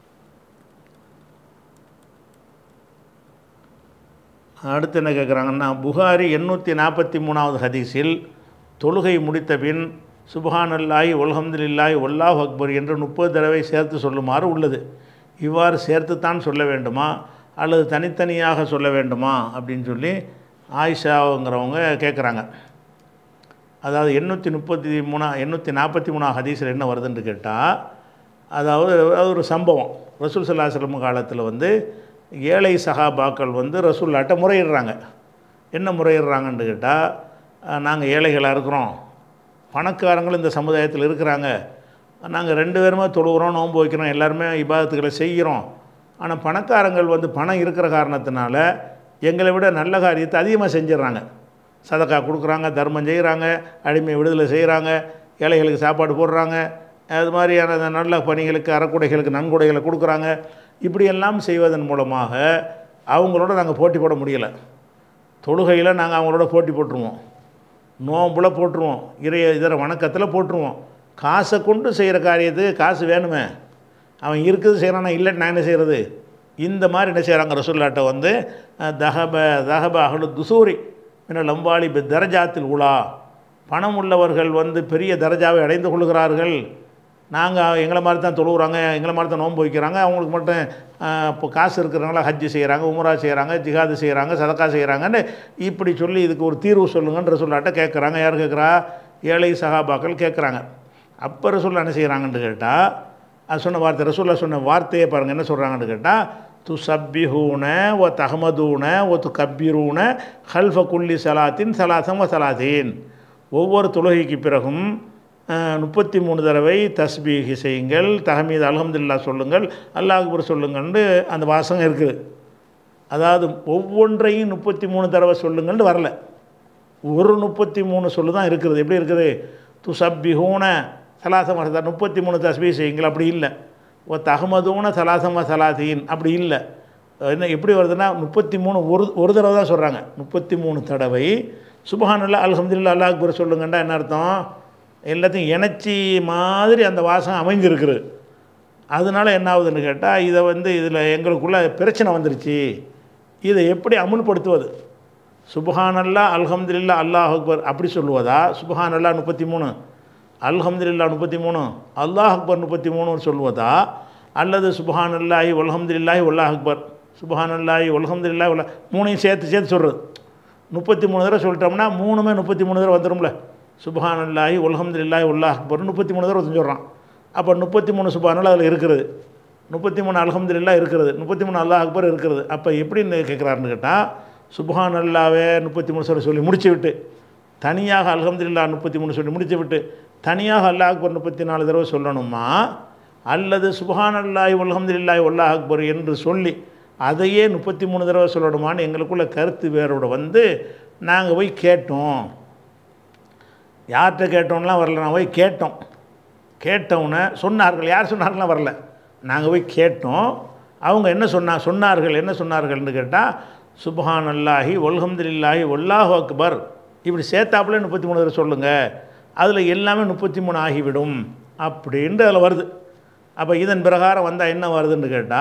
அடுத்து என்ன கேட்குறாங்கன்னா புகாரி எண்ணூற்றி நாற்பத்தி மூணாவது ஹதீஸில் தொழுகை முடித்த பின் சுபஹானல்லாஹி ஒல்ஹம்துலில்லாஹி ஒல்லாஹ் அக்பர் என்று முப்பது தடவை சேர்த்து சொல்லுமாறு உள்ளது இவ்வாறு சேர்த்துத்தான் சொல்ல வேண்டுமா அல்லது தனித்தனியாக சொல்ல வேண்டுமா அப்படின்னு சொல்லி ஆயிஷாங்கிறவங்க கேட்குறாங்க அதாவது எண்ணூற்றி முப்பத்தி மூணா எண்ணூற்றி நாற்பத்தி மூணாவது ஹதீஸில் என்ன வருதுன்னு கேட்டால் அதாவது அது ஒரு சம்பவம் ரசூல் சல்லாஹலம் காலத்தில் வந்து ஏழை சகாபாக்கள் வந்து ரசூல்லாட்ட முறையிடுறாங்க என்ன முறையிடுறாங்கன்னு கேட்டால் நாங்கள் ஏழைகளாக இருக்கிறோம் பணக்காரங்களும் இந்த சமுதாயத்தில் இருக்கிறாங்க நாங்கள் ரெண்டு பேருமே தொழுகிறோம் நோன்பு வைக்கிறோம் எல்லாருமே இபாதத்துக்களை செய்கிறோம் ஆனால் பணக்காரங்கள் வந்து பணம் இருக்கிற காரணத்தினால எங்களை விட நல்ல காரியத்தை அதிகமாக செஞ்சிடுறாங்க சதக்கா கொடுக்குறாங்க தர்மம் செய்கிறாங்க அடிமை விடுதலை செய்கிறாங்க ஏழைகளுக்கு சாப்பாடு போடுறாங்க அது மாதிரியான அந்த நல்ல பணிகளுக்கு அறக்குடைகளுக்கு நன்கொடைகளை கொடுக்குறாங்க இப்படியெல்லாம் செய்வதன் மூலமாக அவங்களோட நாங்கள் போட்டி போட முடியலை தொழுகையில் நாங்கள் அவங்களோட போட்டி போட்டுருவோம் நோம்புல போட்டுருவோம் இறைய இதர வணக்கத்தில் போட்டுருவோம் காசை கொண்டு செய்கிற காரியத்துக்கு காசு வேணுமே அவன் இருக்குது செய்கிறானா இல்லை நான் என்ன செய்கிறது இந்த மாதிரி என்ன செய்கிறாங்க ரசூல்லாட்ட வந்து அஹ், தஹப தஹப அகலு துசூரி என்ன லம்பாளி பி தரஜாத்தில் உலா பணம் உள்ளவர்கள் வந்து பெரிய தரஜாவை அடைந்து கொள்கிறார்கள் நாங்கள் எங்களை மாதிரி தான் தொழுகிறாங்க எங்களை மாதிரி தான் நோன்பு வைக்கிறாங்க அவங்களுக்கு மட்டும் ஆஹ், இப்போ காசு இருக்கிறவங்கள ஹஜ்ஜு செய்கிறாங்க உம்ரா செய்கிறாங்க ஜிஹாது செய்கிறாங்க சதக்கா செய்கிறாங்கன்னு இப்படி சொல்லி இதுக்கு ஒரு தீர்வு சொல்லுங்கன்ற சொல்லாட்ட கேட்குறாங்க யார் கேட்குறா ஏழை சகாபாக்கள் கேட்குறாங்க அப்போ ரசூல்லா என்ன செய்கிறாங்கன்னு கேட்டால் அது சொன்ன வார்த்தை ரசூல்லா சொன்ன வார்த்தையை பாருங்கள் என்ன சொல்கிறாங்கன்னு கேட்டால் து சப்பிஹூன ஒ தஹமதூன ஒ து கப்பீரூன ஹல்ஃப குல்லி சலாத்தின் சலாசம் வ சலாத்தீன் ஒவ்வொரு தொழுகைக்கு பிறகும் முப்பத்தி மூணு தடவை தஸ்பீஹி செய்யுங்கள் தஹமீது அல்ஹம்துலில்லா சொல்லுங்கள் அல்லாஹ் அக்பர் சொல்லுங்கள்னு அந்த வாசகம் இருக்குது அதாவது ஒவ்வொன்றையும் முப்பத்தி மூணு தடவை சொல்லுங்கள்னு வரல ஒரு முப்பத்தி மூணு சொல்லு தான் இருக்குது எப்படி இருக்குது துசப்பிஹூன சலாசம் வசதா முப்பத்தி மூணு தஸ்பீ செய்யுங்கள் அப்படி இல்லை ஓ தகமதூன சலாசம சலாத்தீன் அப்படி இல்லை என்ன எப்படி வருதுன்னா முப்பத்தி மூணு ஒரு ஒரு தடவை தான் சொல்கிறாங்க முப்பத்தி மூணு தடவை சுபஹானல்லா அல்ஹம்துலில்லா அல்லாஹ் அக்பர் சொல்லுங்கண்டா என்ன அர்த்தம் எல்லாத்தையும் இணைச்சி மாதிரி அந்த வாசம் அமைஞ்சிருக்குது அதனால என்ன ஆகுதுன்னு கேட்டால் இதை வந்து இதில் எங்களுக்குள்ள பிரச்சனை வந்துருச்சு இதை எப்படி அமுல்படுத்துவது சுபஹானல்லா அல்ஹம்துலில்லா அல்லாஹ் அக்பர் அப்படி சொல்லுவதா சுபஹானல்லா முப்பத்தி மூணு அல்ஹம்துலில்லா முப்பத்தி மூணு அல்லாஹ் அக்பர் முப்பத்தி மூணுன்னு சொல்லுவதா அல்லது சுபஹானல்லாஹி அல்ஹம்துலில்லாஹி அல்லாஹ் அக்பர் சுபஹானல்லாஹி அல்ஹம்துலில்லாஹி உல்லா மூணையும் சேர்த்து சேர்த்து சொல்கிறது முப்பத்தி மூணு தடவை சொல்லிட்டோம்னா மூணுமே முப்பத்தி மூணு தடவை வந்துடும்ல சுபஹானல்லாஹி அல்ஹம்துலில்லாஹி அல்லாஹ் அக்பர் முப்பத்தி மூணு தடவை சொல்கிறான் அப்போ முப்பத்தி மூணு சுபஹானல்லா அதில் இருக்கிறது முப்பத்தி மூணு அல்ஹம்துலில்லாஹ் இருக்கிறது முப்பத்தி மூணு அல்லாஹ் அக்பர் இருக்கிறது அப்போ எப்படின்னு கேட்குறாருன்னு கேட்டால் சுபஹான் அல்லாவே முப்பத்தி மூணு சொல்லி சொல்லி முடிச்சு விட்டு தனியாக அல்ஹம்துலில்லாஹ் முப்பத்தி மூணு சொல்லி முடிச்சு விட்டு தனியாக அல்லாஹ் அக்பர் முப்பத்தி நாலு தடவை சொல்லணுமா அல்லது சுபஹான் அல்லாஹி அல்ஹம்துலில்லாஹி அல்லாஹ் அக்பர் என்று சொல்லி அதையே முப்பத்தி மூணு தடவை சொல்லணுமான்னு எங்களுக்குள்ள கருத்து வேறோட வந்து நாங்கள் போய் கேட்டோம் யார்கிட்ட கேட்டோம்லாம் வரல நான் போய் கேட்டோம் கேட்டவுடனே சொன்னார்கள் யார் சொன்னார்கள்லாம் வரல நாங்கள் போய் கேட்டோம் அவங்க என்ன சொன்னா சொன்னார்கள் என்ன சொன்னார்கள்னு கேட்டால் சுபஹான் அல்லாஹி ஒல்ஹம்துலில்லாஹி ஒல்லாஹு அக்பர் இப்படி சேர்த்தாப்புல முப்பத்தி மூணு தடவை சொல்லுங்கள் அதில் எல்லாமே முப்பத்தி மூணு ஆகிவிடும் அப்படின்ட்டு அதில் வருது அப்போ இதன் பிரகாரம் வந்தால் என்ன வருதுன்னு கேட்டால்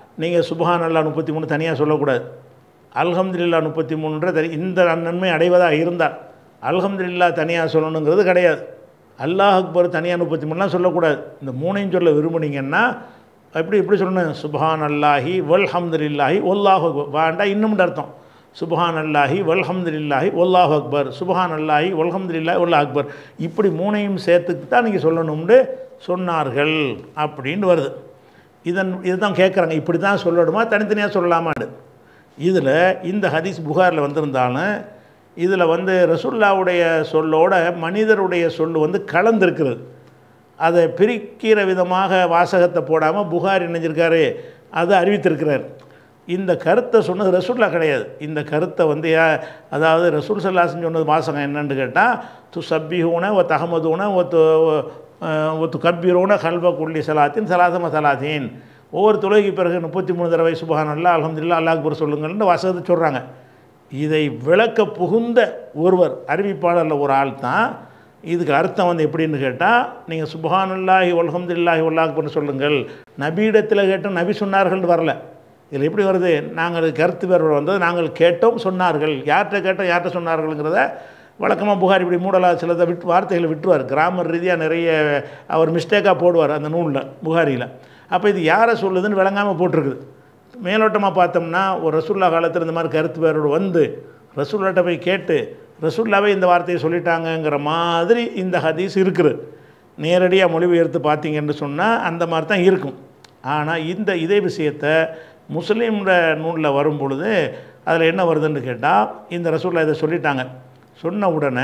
நீங்கள் சுபஹான் அல்லா முப்பத்தி மூணு தனியாக சொல்லக்கூடாது அல்ஹம்துலில்லா முப்பத்தி மூணுன்ற தனி இந்த நன்மை அடைவதாக இருந்தால் அல்ஹம்துலில்லா தனியாக சொல்லணுங்கிறது கிடையாது அல்லாஹ் அக்பர் தனியாக முப்பத்தி மூணுலாம் சொல்லக்கூடாது இந்த மூணையும் சொல்ல விரும்புனீங்கன்னா எப்படி எப்படி சொல்லணும் சுபஹான் அல்லாஹி வல்ஹம்துலில்லாஹி ஒல்லாஹ் அக்பர் வாண்டா இன்னும் அர்த்தம் சுபஹான் அல்லாஹி வல்ஹம்துலில்லாஹி ஒல்லாஹ் அக்பர் சுபஹான் அல்லாஹி வல்ஹம்துலில்லாஹி ஒல்லாஹ் அக்பர் இப்படி மூணையும் சேர்த்துக்கு தான் நீங்கள் சொல்லணும்னு சொன்னார்கள் அப்படின்னு வருது இதன் இதுதான் கேட்குறாங்க இப்படி தான் சொல்லணுமா தனித்தனியாக சொல்லலாமான்னு இதில் இந்த ஹதீஸ் புகாரில் வந்திருந்தாலும் இதில் வந்து ரசுல்லாவுடைய சொல்லோட மனிதருடைய சொல் வந்து கலந்துருக்கிறது அதை பிரிக்கிற விதமாக வாசகத்தை போடாமல் புகார் இணைஞ்சிருக்காரு அதை அறிவித்திருக்கிறார் இந்த கருத்தை சொன்னது ரசூல்லா கிடையாது இந்த கருத்தை வந்து யா- அதாவது ரசூல் சல்லாசன் சொன்னது வாசகம் என்னன்னு கேட்டால் து சப்பிஹூன ஒ தகமதூன ஒத்து ஒத்து கப்பீரோன கல்வ குள்ளி சலாத்தின் சலாதம சலாத்தீன் ஒவ்வொரு தொழுகைக்கு பிறகு முப்பத்தி மூணு தடவை சுபஹான் அல்லா அலமதுல்லா அல்லாஹ் அக்பர் சொல்லுங்கள்னு வாசகத்தை சொல்கிறாங்க இதை விளக்க புகுந்த ஒருவர் அறிவிப்பாளரில் ஒரு ஆள் தான் இதுக்கு அர்த்தம் வந்து எப்படின்னு கேட்டால் நீங்கள் சுபஹானுல்லாஹி அல்ஹம்துலில்லாஹி வல்லாஹ் அக்பர்னு சொல்லுங்கள் நபியிடத்தில் கேட்டோம் நபி சொன்னார்கள் வரல இதில் எப்படி வருது நாங்கள் கருத்து வேறு வந்தது நாங்கள் கேட்டோம் சொன்னார்கள் யார்கிட்ட கேட்டோம் யார்கிட்ட சொன்னார்கள்ங்கிறத வழக்கமாக புகார் இப்படி மூடலா சிலதை விட்டு வார்த்தைகளை விட்டுருவார் கிராமர் ரீதியாக நிறைய அவர் மிஸ்டேக்காக போடுவார் அந்த நூலில் புகாரியில் அப்போ இது யாரை சொல்லுதுன்னு விளங்காமல் போட்டிருக்குது மேலோட்டமாக பார்த்தோம்னா ஒரு ரசுல்லா காலத்தில் இந்த மாதிரி கருத்து வேரோடு வந்து ரசுல்லாட்ட போய் கேட்டு ரசுல்லாவே இந்த வார்த்தையை சொல்லிட்டாங்கங்கிற மாதிரி இந்த ஹதீஸ் இருக்குது நேரடியாக மொழிபெயர்த்து பார்த்தீங்கன்னு சொன்னால் அந்த மாதிரி தான் இருக்கும் ஆனால் இந்த இதே விஷயத்தை முஸ்லீம்ற நூலில் வரும் பொழுது அதில் என்ன வருதுன்னு கேட்டால் இந்த ரசூல்லா இதை சொல்லிட்டாங்க சொன்ன உடனே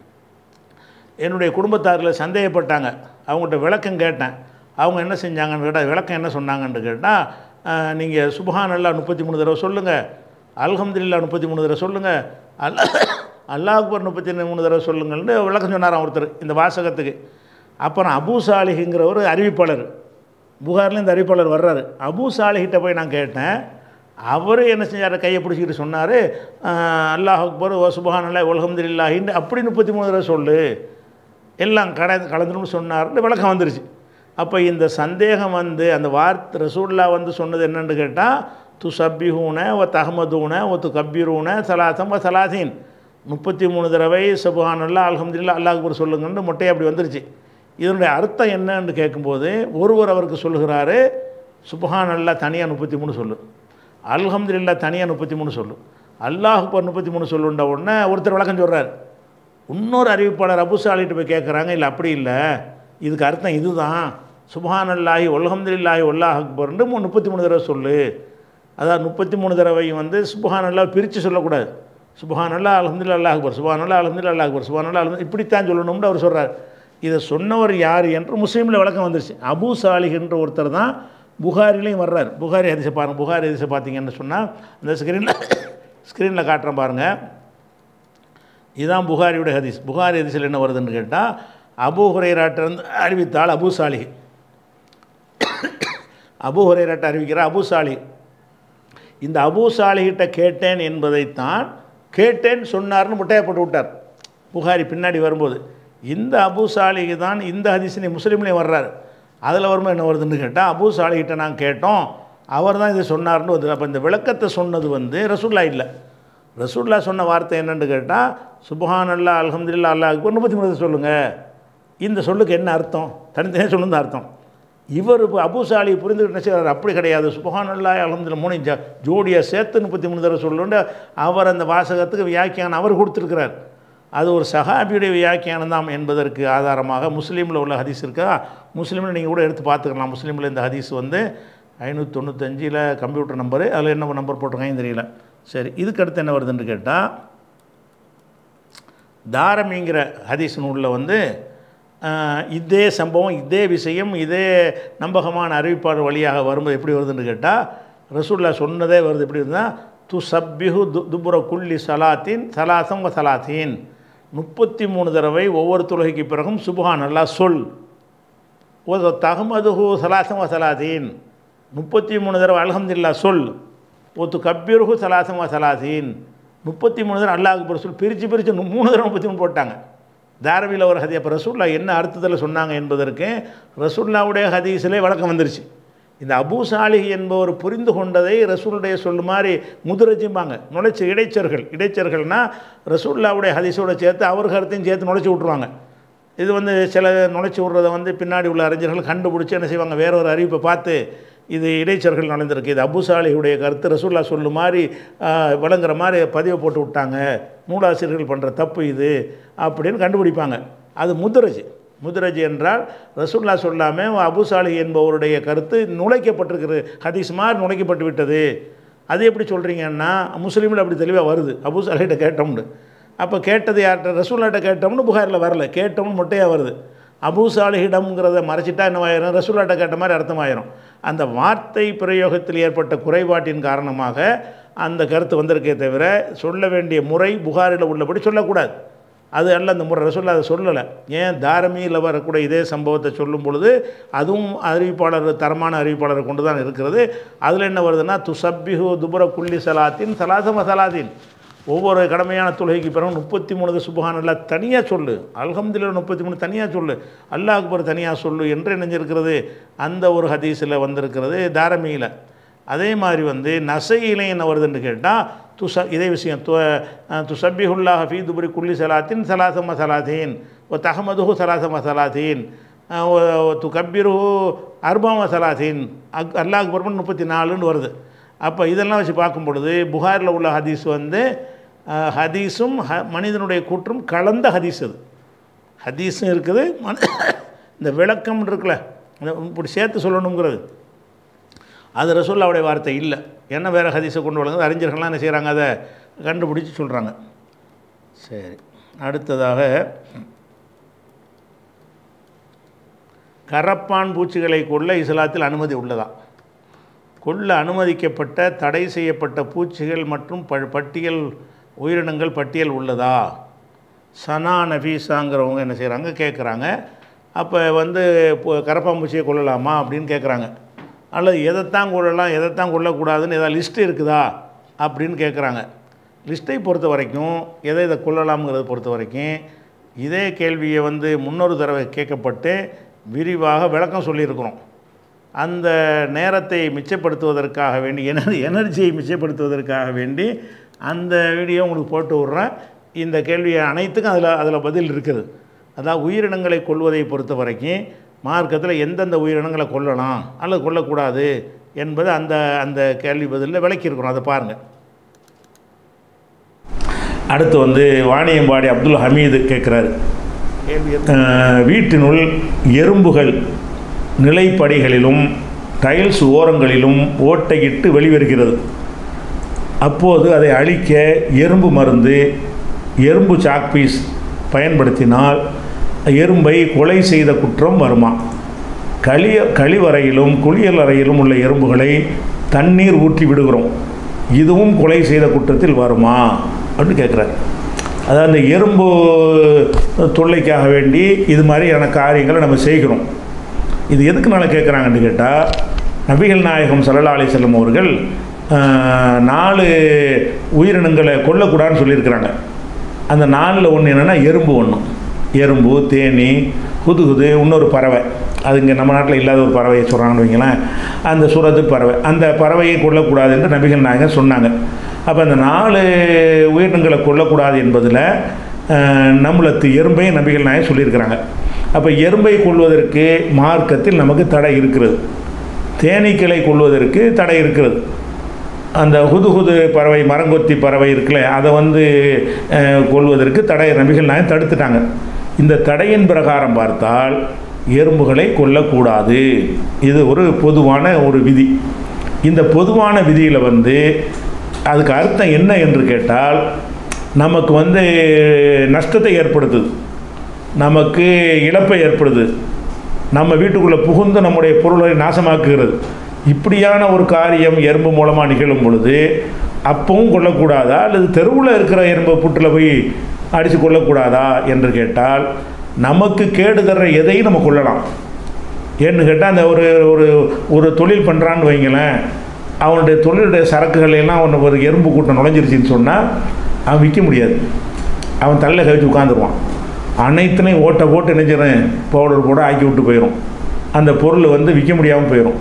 என்னுடைய குடும்பத்தாரில் சந்தேகப்பட்டாங்க அவங்கள்ட்ட விளக்கம் கேட்டேன் அவங்க என்ன செஞ்சாங்கன்னு கேட்டால் விளக்கம் என்ன சொன்னாங்கன்னு கேட்டால் நீங்கள் சுபஹான் அல்லா முப்பத்தி மூணு தடவை சொல்லுங்கள் அல்ஹம்துலில்லா முப்பத்தி மூணு தடவை சொல்லுங்கள் அல்லா அல்லாஹ் அக்பர் முப்பத்தி மூணு தடவை சொல்லுங்கள்னு விளக்கம் சொன்னாராம் ஒருத்தர் இந்த வாசகத்துக்கு அப்புறம் அபூ சாலிஹுங்கிற ஒரு அறிவிப்பாளர் புகாரில் இந்த அறிவிப்பாளர் வர்றாரு அபூ சாலிகிட்ட போய் நான் கேட்டேன் அவர் என்ன செஞ்சார் கையை பிடிச்சிக்கிட்டு சொன்னார் அல்லாஹ் அக்பர் ஓ சுபஹான் அல்லா உலகம்துல்லாஹின்னு அப்படி முப்பத்தி மூணு தடவை சொல்லு எல்லாம் கலந்து கலந்துன்னு சொன்னார்னு விளக்கம் வந்துருச்சு அப்போ இந்த சந்தேகம் வந்து அந்த வார்த்தை ரசூல்லா வந்து சொன்னது என்னன்னு கேட்டால் து சப்பிஹூன ஒ தஹமதூன ஒ து கப்பீரூன சலாசம் ஒ சலாசீன் முப்பத்தி மூணு தடவை சுபஹானல்லா அல்ஹம்துலில்லாஹ் அல்லாஹ் அக்பர் சொல்லுங்கன்னு மொட்டையை அப்படி வந்துருச்சு இதனுடைய அர்த்தம் என்னன்னு கேட்கும்போது ஒருவர் அவருக்கு சொல்லுகிறாரு சுபஹான் அல்லா தனியாக முப்பத்தி மூணு சொல்லு அல்ஹம்துலில்லாஹ் தனியாக முப்பத்தி மூணு சொல்லு அல்லாஹ் அக்பர் முப்பத்தி மூணு சொல்லுன்ற உடனே ஒருத்தர் விளக்கம் சொல்கிறார் இன்னொரு அறிவிப்பாளர் அபுசாலிட்டு போய் கேட்குறாங்க இல்லை அப்படி இல்லை இதுக்கு அர்த்தம் இதுதான் சுபஹான் அல்லாஹி ஒல்ஹம்துலில்லாஹி ஒல்லாஹ் அக்பர்னு மூ- முப்பத்தி மூணு தடவை சொல்லு அதாவது முப்பத்தி மூணு தடவை வந்து சுபஹான் அல்லாஹ் பிரித்து சொல்லக்கூடாது சுபஹான் அல்லா அலமதுல்லா அல்லாஹ் அக்பர் சுபஹான் அல்லா அலமதுல்லா அல்லாஹ் அக்பர் சுபஹான் அல்லா அலமது இப்படித்தான் சொல்லணும்னு அவர் சொல்கிறார் இதை சொன்னவர் யார் என்று முஸ்லீமில் விளக்கம் வந்துருச்சு அபூ சாலிஹ் என்ற ஒருத்தர் தான் புகாரிலையும் வர்றார் புகாரி ஹதீஸை பாருங்கள் புகாரி ஹதீஸை பார்த்தீங்கன்னு சொன்னால் அந்த ஸ்க்ரீனில் ஸ்க்ரீனில் காட்டுறேன் பாருங்கள் இதுதான் புகாரியுடைய ஹதீஸ் புகாரி ஹதீஸில் என்ன வருதுன்னு கேட்டால் அபூ ஹுரைராட்டிருந்து அறிவித்தால் அபூ சாலிஹ் அபூ ஹுரைராட்டை அறிவிக்கிற அபூ சாலிஹ் இந்த அபூ சாலிகிட்ட கேட்டேன் என்பதைத்தான் கேட்டேன் சொன்னார்னு முட்டையை போட்டு விட்டார் புகாரி பின்னாடி வரும்போது இந்த அபூ சாலிஹ் தான் இந்த ஹதீஸினை முஸ்லீம்லேயும் வர்றாரு அதில் வரும்போது என்ன வருதுன்னு கேட்டால் அபூ சாலிகிட்ட நாங்கள் கேட்டோம் அவர் தான் இதை சொன்னார்னு வருது அப்போ இந்த விளக்கத்தை சொன்னது வந்து ரசூல்லா இல்லை ரசூல்லா சொன்ன வார்த்தை என்னன்னு கேட்டால் சுபஹான் அல்லா அல்ஹம்துலில்லா அல்லாஹ் அக்பர் முப்பத்தி மூணு சொல்லுங்கள் இந்த சொல்லுக்கு என்ன அர்த்தம் தனித்தனியாக சொல்லுங்க அர்த்தம் இவர் இப்போ அபுசாலி புரிந்துக்கிட்டு என்ன செய்றாரு? அப்படி கிடையாது சுபஹான் அல்லா அலமதுல மூணு ஜ ஜோடியாக சேர்த்து முப்பத்தி மூணு தடவை சொல்லுண்டு அவர் அந்த வாசகத்துக்கு வியாக்கியானம் அவர் கொடுத்துருக்கிறார் அது ஒரு சஹாபியுடைய வியாக்கியானம் தான் என்பதற்கு ஆதாரமாக முஸ்லீமில் உள்ள ஹதீஸ் இருக்கா முஸ்லீமில் நீங்கள் கூட எடுத்து பார்த்துக்கலாம் முஸ்லீமில் இந்த ஹதீஸ் வந்து ஐநூற்றி தொண்ணூத்தஞ்சில் கம்ப்யூட்டர் நம்பரு அதில் என்ன நம்பர் போட்டிருக்காங்கன்னு தெரியல சரி இதுக்கு அடுத்து என்ன வருதுன்னு கேட்டால் தாரமிங்கிற ஹதீஸ் நூலில் வந்து ஆஹ், இதே சம்பவம் இதே விஷயம் இதே நம்பகமான அறிவிப்பாளர் வழியாக வரும்போது எப்படி வருதுன்னு கேட்டால் ரசூல்லா சொன்னதே வருது எப்படி இருந்தால் து சப்பிஹு து துபுர குல்லி சலாத்தின் சலாசம் வ சலாத்தீன் முப்பத்தி மூணு தடவை ஒவ்வொரு தொழுகைக்கு பிறகும் சுபஹான் அல்லாஹ் சொல் ஓ தகமதுஹு சலாசம் வ சலாத்தீன் முப்பத்தி மூணு தடவை அல்ஹம்துலில்லா சொல் ஒத்து கப்பீருஹு சலாசம் வ சலாத்தீன் முப்பத்தி மூணு தடவை அல்லாஹ் அக்பர் சொல் பிரித்து பிரித்து மூணு தடவை முப்பத்தி மூணு போட்டாங்க தாரவியில் ஒரு ஹதி அப்போ ரசூல்லா என்ன அர்த்தத்தில் சொன்னாங்க என்பதற்கு ரசூல்லாவுடைய ஹதீஸிலே வழக்கம் வந்துருச்சு இந்த அபூ சாலிஹ் என்பவர் புரிந்து கொண்டதை ரசூலுடைய சொல்லு மாதிரி முதுரஜிம்பாங்க நுழைச்சி இடைச்சர்கள் இடைச்சர்கள்னா ரசூல்லாவுடைய ஹதீஸோட சேர்த்து அவர் கருத்தையும் சேர்த்து நுழைச்சி விட்ருவாங்க இது வந்து சில நுழைச்சி விட்றத வந்து பின்னாடி உள்ள அறிஞர்கள் கண்டுபிடிச்சி என்ன செய்வாங்க வேற ஒரு அறிவிப்பை பார்த்து இது இடைச்சர்கள் நடந்திருக்கு இது அபுசாலியுடைய கருத்து ரசூல்லா சொல்லு மாதிரி ஆஹ், விளங்குற மாதிரி பதிவை போட்டு விட்டாங்க நூலாசிரியர்கள் பண்ணுற தப்பு இது அப்படின்னு கண்டுபிடிப்பாங்க அது முதுரஜ் முதுரஜ் என்றால் ரசூல்லா சொல்லாமல் அபுசாலி என்பவருடைய கருத்து நுழைக்கப்பட்டிருக்கிறது ஹதீஸ் மாதிரி நுழைக்கப்பட்டு விட்டது அது எப்படி சொல்கிறீங்கன்னா முஸ்லீமில் அப்படி தெளிவாக வருது அபுசாலிகிட்ட கேட்டோம்னு அப்போ கேட்டது யார்கிட்ட ரசூல்லாட்ட கேட்டோம்னு புகாரில் வரல கேட்டோம்னு மொட்டையாக வருது அபூ சாலிஹிடம்ங்கிறத மறைச்சிட்டா என்னவாயிரும் ரசூல்லாட்ட கேட்ட மாதிரி அர்த்தமாயிரும் அந்த வார்த்தை பிரயோகத்தில் ஏற்பட்ட குறைபாட்டின் காரணமாக அந்த கருத்து வந்திருக்கே தவிர சொல்ல வேண்டிய முறை புகாரில் உள்ளபடி சொல்லக்கூடாது அது அல்ல அந்த முறை ரசூல்லா அதை சொல்லலை ஏன் தாரமியில் வரக்கூடிய இதே சம்பவத்தை சொல்லும் பொழுது அதுவும் அறிவிப்பாளர் தரமான அறிவிப்பாளரை கொண்டு தான் இருக்கிறது அதில் என்ன வருதுன்னா துசப்பிஹு துபுர குல்லி சலாத்தின் சலாசம சலாத்தின் ஒவ்வொரு கடமையான தொழுகைக்கு பிறகு முப்பத்தி மூணு சுபஹானல்லா தனியாக சொல்லு அல்ஹம்துலில்லாஹ் முப்பத்தி மூணு தனியாக சொல்லு அல்லாஹ் அக்பர் தனியாக சொல்லு என்று நினைஞ்சிருக்கிறது அந்த ஒரு ஹதீஸில் வந்திருக்கிறது தாரமியில் அதே மாதிரி வந்து நசையிலே என்ன வருதுன்னு கேட்டால் துச இதே விஷயம் து துசப்பிஹுல்லா ஹஃபீ துபுரி குல்லி சலாத்தின் சலாசம சலாத்தீன் ஓ தஹமதுஹு சலாசம சலாத்தீன் து கப்பிரு அர்பாம சலாத்தீன் அக் அல்லாஹ் அக்பர் முப்பத்தி நாலுன்னு வருது அப்போ இதெல்லாம் வச்சு பார்க்கும் பொழுது புகாரில் உள்ள ஹதீஸ் வந்து அஹ், ஹதீஸும் ஹ மனிதனுடைய கூற்றும் கலந்த ஹதீஸ் அது ஹதீஸும் இருக்குது மன- இந்த விளக்கம் இருக்குல்ல இந்த இப்படி சேர்த்து சொல்லணுங்கிறது அது ரசூல்லாவுடைய வார்த்தை இல்லை என்ன வேறு ஹதீஸை கொண்டு வழங்குது அறிஞர்கள்லாம் என்ன செய்கிறாங்க அதை கண்டுபிடிச்சு சொல்கிறாங்க சரி அடுத்ததாக கரப்பான் பூச்சிகளை கொள்ள இஸ்லாத்தில் அனுமதி உள்ளதா கொள்ள அனுமதிக்கப்பட்ட தடை செய்யப்பட்ட பூச்சிகள் மற்றும் ப பட்டியல் உயிரினங்கள் பட்டியல் உள்ளதா சனா நஃபீஸாங்கிறவங்க என்ன செய்கிறாங்க கேட்குறாங்க அப்போ வந்து இப்போ கரப்பாம்பூச்சியை கொள்ளலாமா அப்படின்னு கேட்குறாங்க அல்லது எதைத்தான் கொள்ளலாம் எதைத்தான் கொள்ளக்கூடாதுன்னு ஏதாவது லிஸ்ட் இருக்குதா அப்படின்னு கேட்குறாங்க லிஸ்ட்டை பொறுத்த வரைக்கும் எதை இதை கொள்ளலாம்ங்கிறத பொறுத்த வரைக்கும் இதே கேள்வியை வந்து முன்னொரு தடவை கேட்கப்பட்டு விரிவாக விளக்கம் சொல்லியிருக்கிறோம் அந்த நேரத்தை மிச்சப்படுத்துவதற்காக வேண்டி எனர் எனர்ஜியை மிச்சப்படுத்துவதற்காக வேண்டி அந்த வீடியோ உங்களுக்கு போட்டு விட்றேன் இந்த கேள்வியை அனைத்துக்கும் அதில் அதில் பதில் இருக்குது அதாவது உயிரினங்களை கொள்வதை பொறுத்த வரைக்கும் மார்க்கத்தில் எந்தெந்த உயிரினங்களை கொல்லலாம் அல்லது கொல்லக்கூடாது என்பது அந்த அந்த கேள்வி பதிலில் விளக்கியிருக்கிறோம் அதை பாருங்கள் அடுத்து வந்து வாணியம்பாடி அப்துல் ஹமீது கேட்குறாரு வீட்டினுள் எறும்புகள் நிலைப்படிகளிலும் டைல்ஸ் ஓரங்களிலும் ஓட்டையிட்டு வெளிவருகிறது அப்போது அதை அழிக்க எறும்பு மருந்து எறும்பு சாக்பீஸ் பயன்படுத்தினால் எறும்பை கொலை செய்த குற்றம் வருமா களி கழிவறையிலும் குளியல் அறையிலும் உள்ள எறும்புகளை தண்ணீர் ஊற்றி விடுகிறோம் இதுவும் கொலை செய்த குற்றத்தில் வருமா அப்படின்னு கேட்குறாரு அதாவது அந்த எறும்பு தொல்லைக்காக வேண்டி இது மாதிரியான காரியங்களை நம்ம செய்கிறோம் இது எதுக்குனால கேட்குறாங்கன்னு கேட்டால் நபிகள் நாயகம் சல்லல்லா அலி செல்லம் அவர்கள் ஆஹ், நாலு உயிரினங்களை கொல்லக்கூடாதுன்னு சொல்லியிருக்கிறாங்க அந்த நாலில் ஒன்று என்னென்னா எறும்பு ஒன்று எறும்பு தேனி குதுகுது இன்னொரு பறவை அது இங்கே நம்ம நாட்டில் இல்லாத ஒரு பறவையை சொல்கிறாங்கன்னு வைங்களேன் அந்த சுரத்து பறவை அந்த பறவையை கொல்லக்கூடாது என்று நபிகள் நாயகர் சொன்னாங்க அப்போ அந்த நாலு உயிரினங்களை கொல்லக்கூடாது என்பதில் ஆஹ், நம்மளத்து எறும்பை நபிகள் நாயகம் சொல்லியிருக்கிறாங்க அப்போ எறும்பை கொள்வதற்கு மார்க்கத்தில் நமக்கு தடை இருக்கிறது தேனீக்களை கொள்வதற்கு தடை இருக்கிறது அந்த ஹுதுஹுது பறவை மரங்கொத்தி பறவை இருக்குல்ல அதை வந்து அஹ், கொள்வதற்கு தடை நபிகள் நாயகம் தடுத்துட்டாங்க இந்த தடையின் பிரகாரம் பார்த்தால் எறும்புகளை கொல்லக்கூடாது இது ஒரு பொதுவான ஒரு விதி இந்த பொதுவான விதியில் வந்து அதுக்கு அர்த்தம் என்ன என்று கேட்டால் நமக்கு வந்து நஷ்டத்தை ஏற்படுத்துது நமக்கு இழப்பை ஏற்படுது நம்ம வீட்டுக்குள்ளே புகுந்து நம்முடைய பொருளை நாசமாக்குகிறது இப்படியான ஒரு காரியம் எறும்பு மூலமாக நிகழும் பொழுது அப்பவும் கொல்லக்கூடாதா அல்லது தெருவில் இருக்கிற எறும்பை புற்றில் போய் அடித்து கொல்லக்கூடாதா என்று கேட்டால் நமக்கு கேடு தர்ற எதையும் நம்ம கொள்ளலாம் ஏன்னு கேட்டால் அந்த ஒரு ஒரு ஒரு தொழில் பண்ணுறான்னு வைங்களேன் அவனுடைய தொழிலுடைய சரக்குகளை எல்லாம் அவன் ஒரு எறும்பு கூட்டம் நுழைஞ்சிருச்சின்னு சொன்னால் அவன் விற்க முடியாது அவன் தலையில் கவிச்சு உட்காந்துருவான் அனைத்துனையும் ஓட்ட போட்டு நினைச்சிடறேன் பவுடர் போட ஆக்கி விட்டு போயிடும் அந்த பொருள் வந்து விற்க முடியாமல் போயிடும்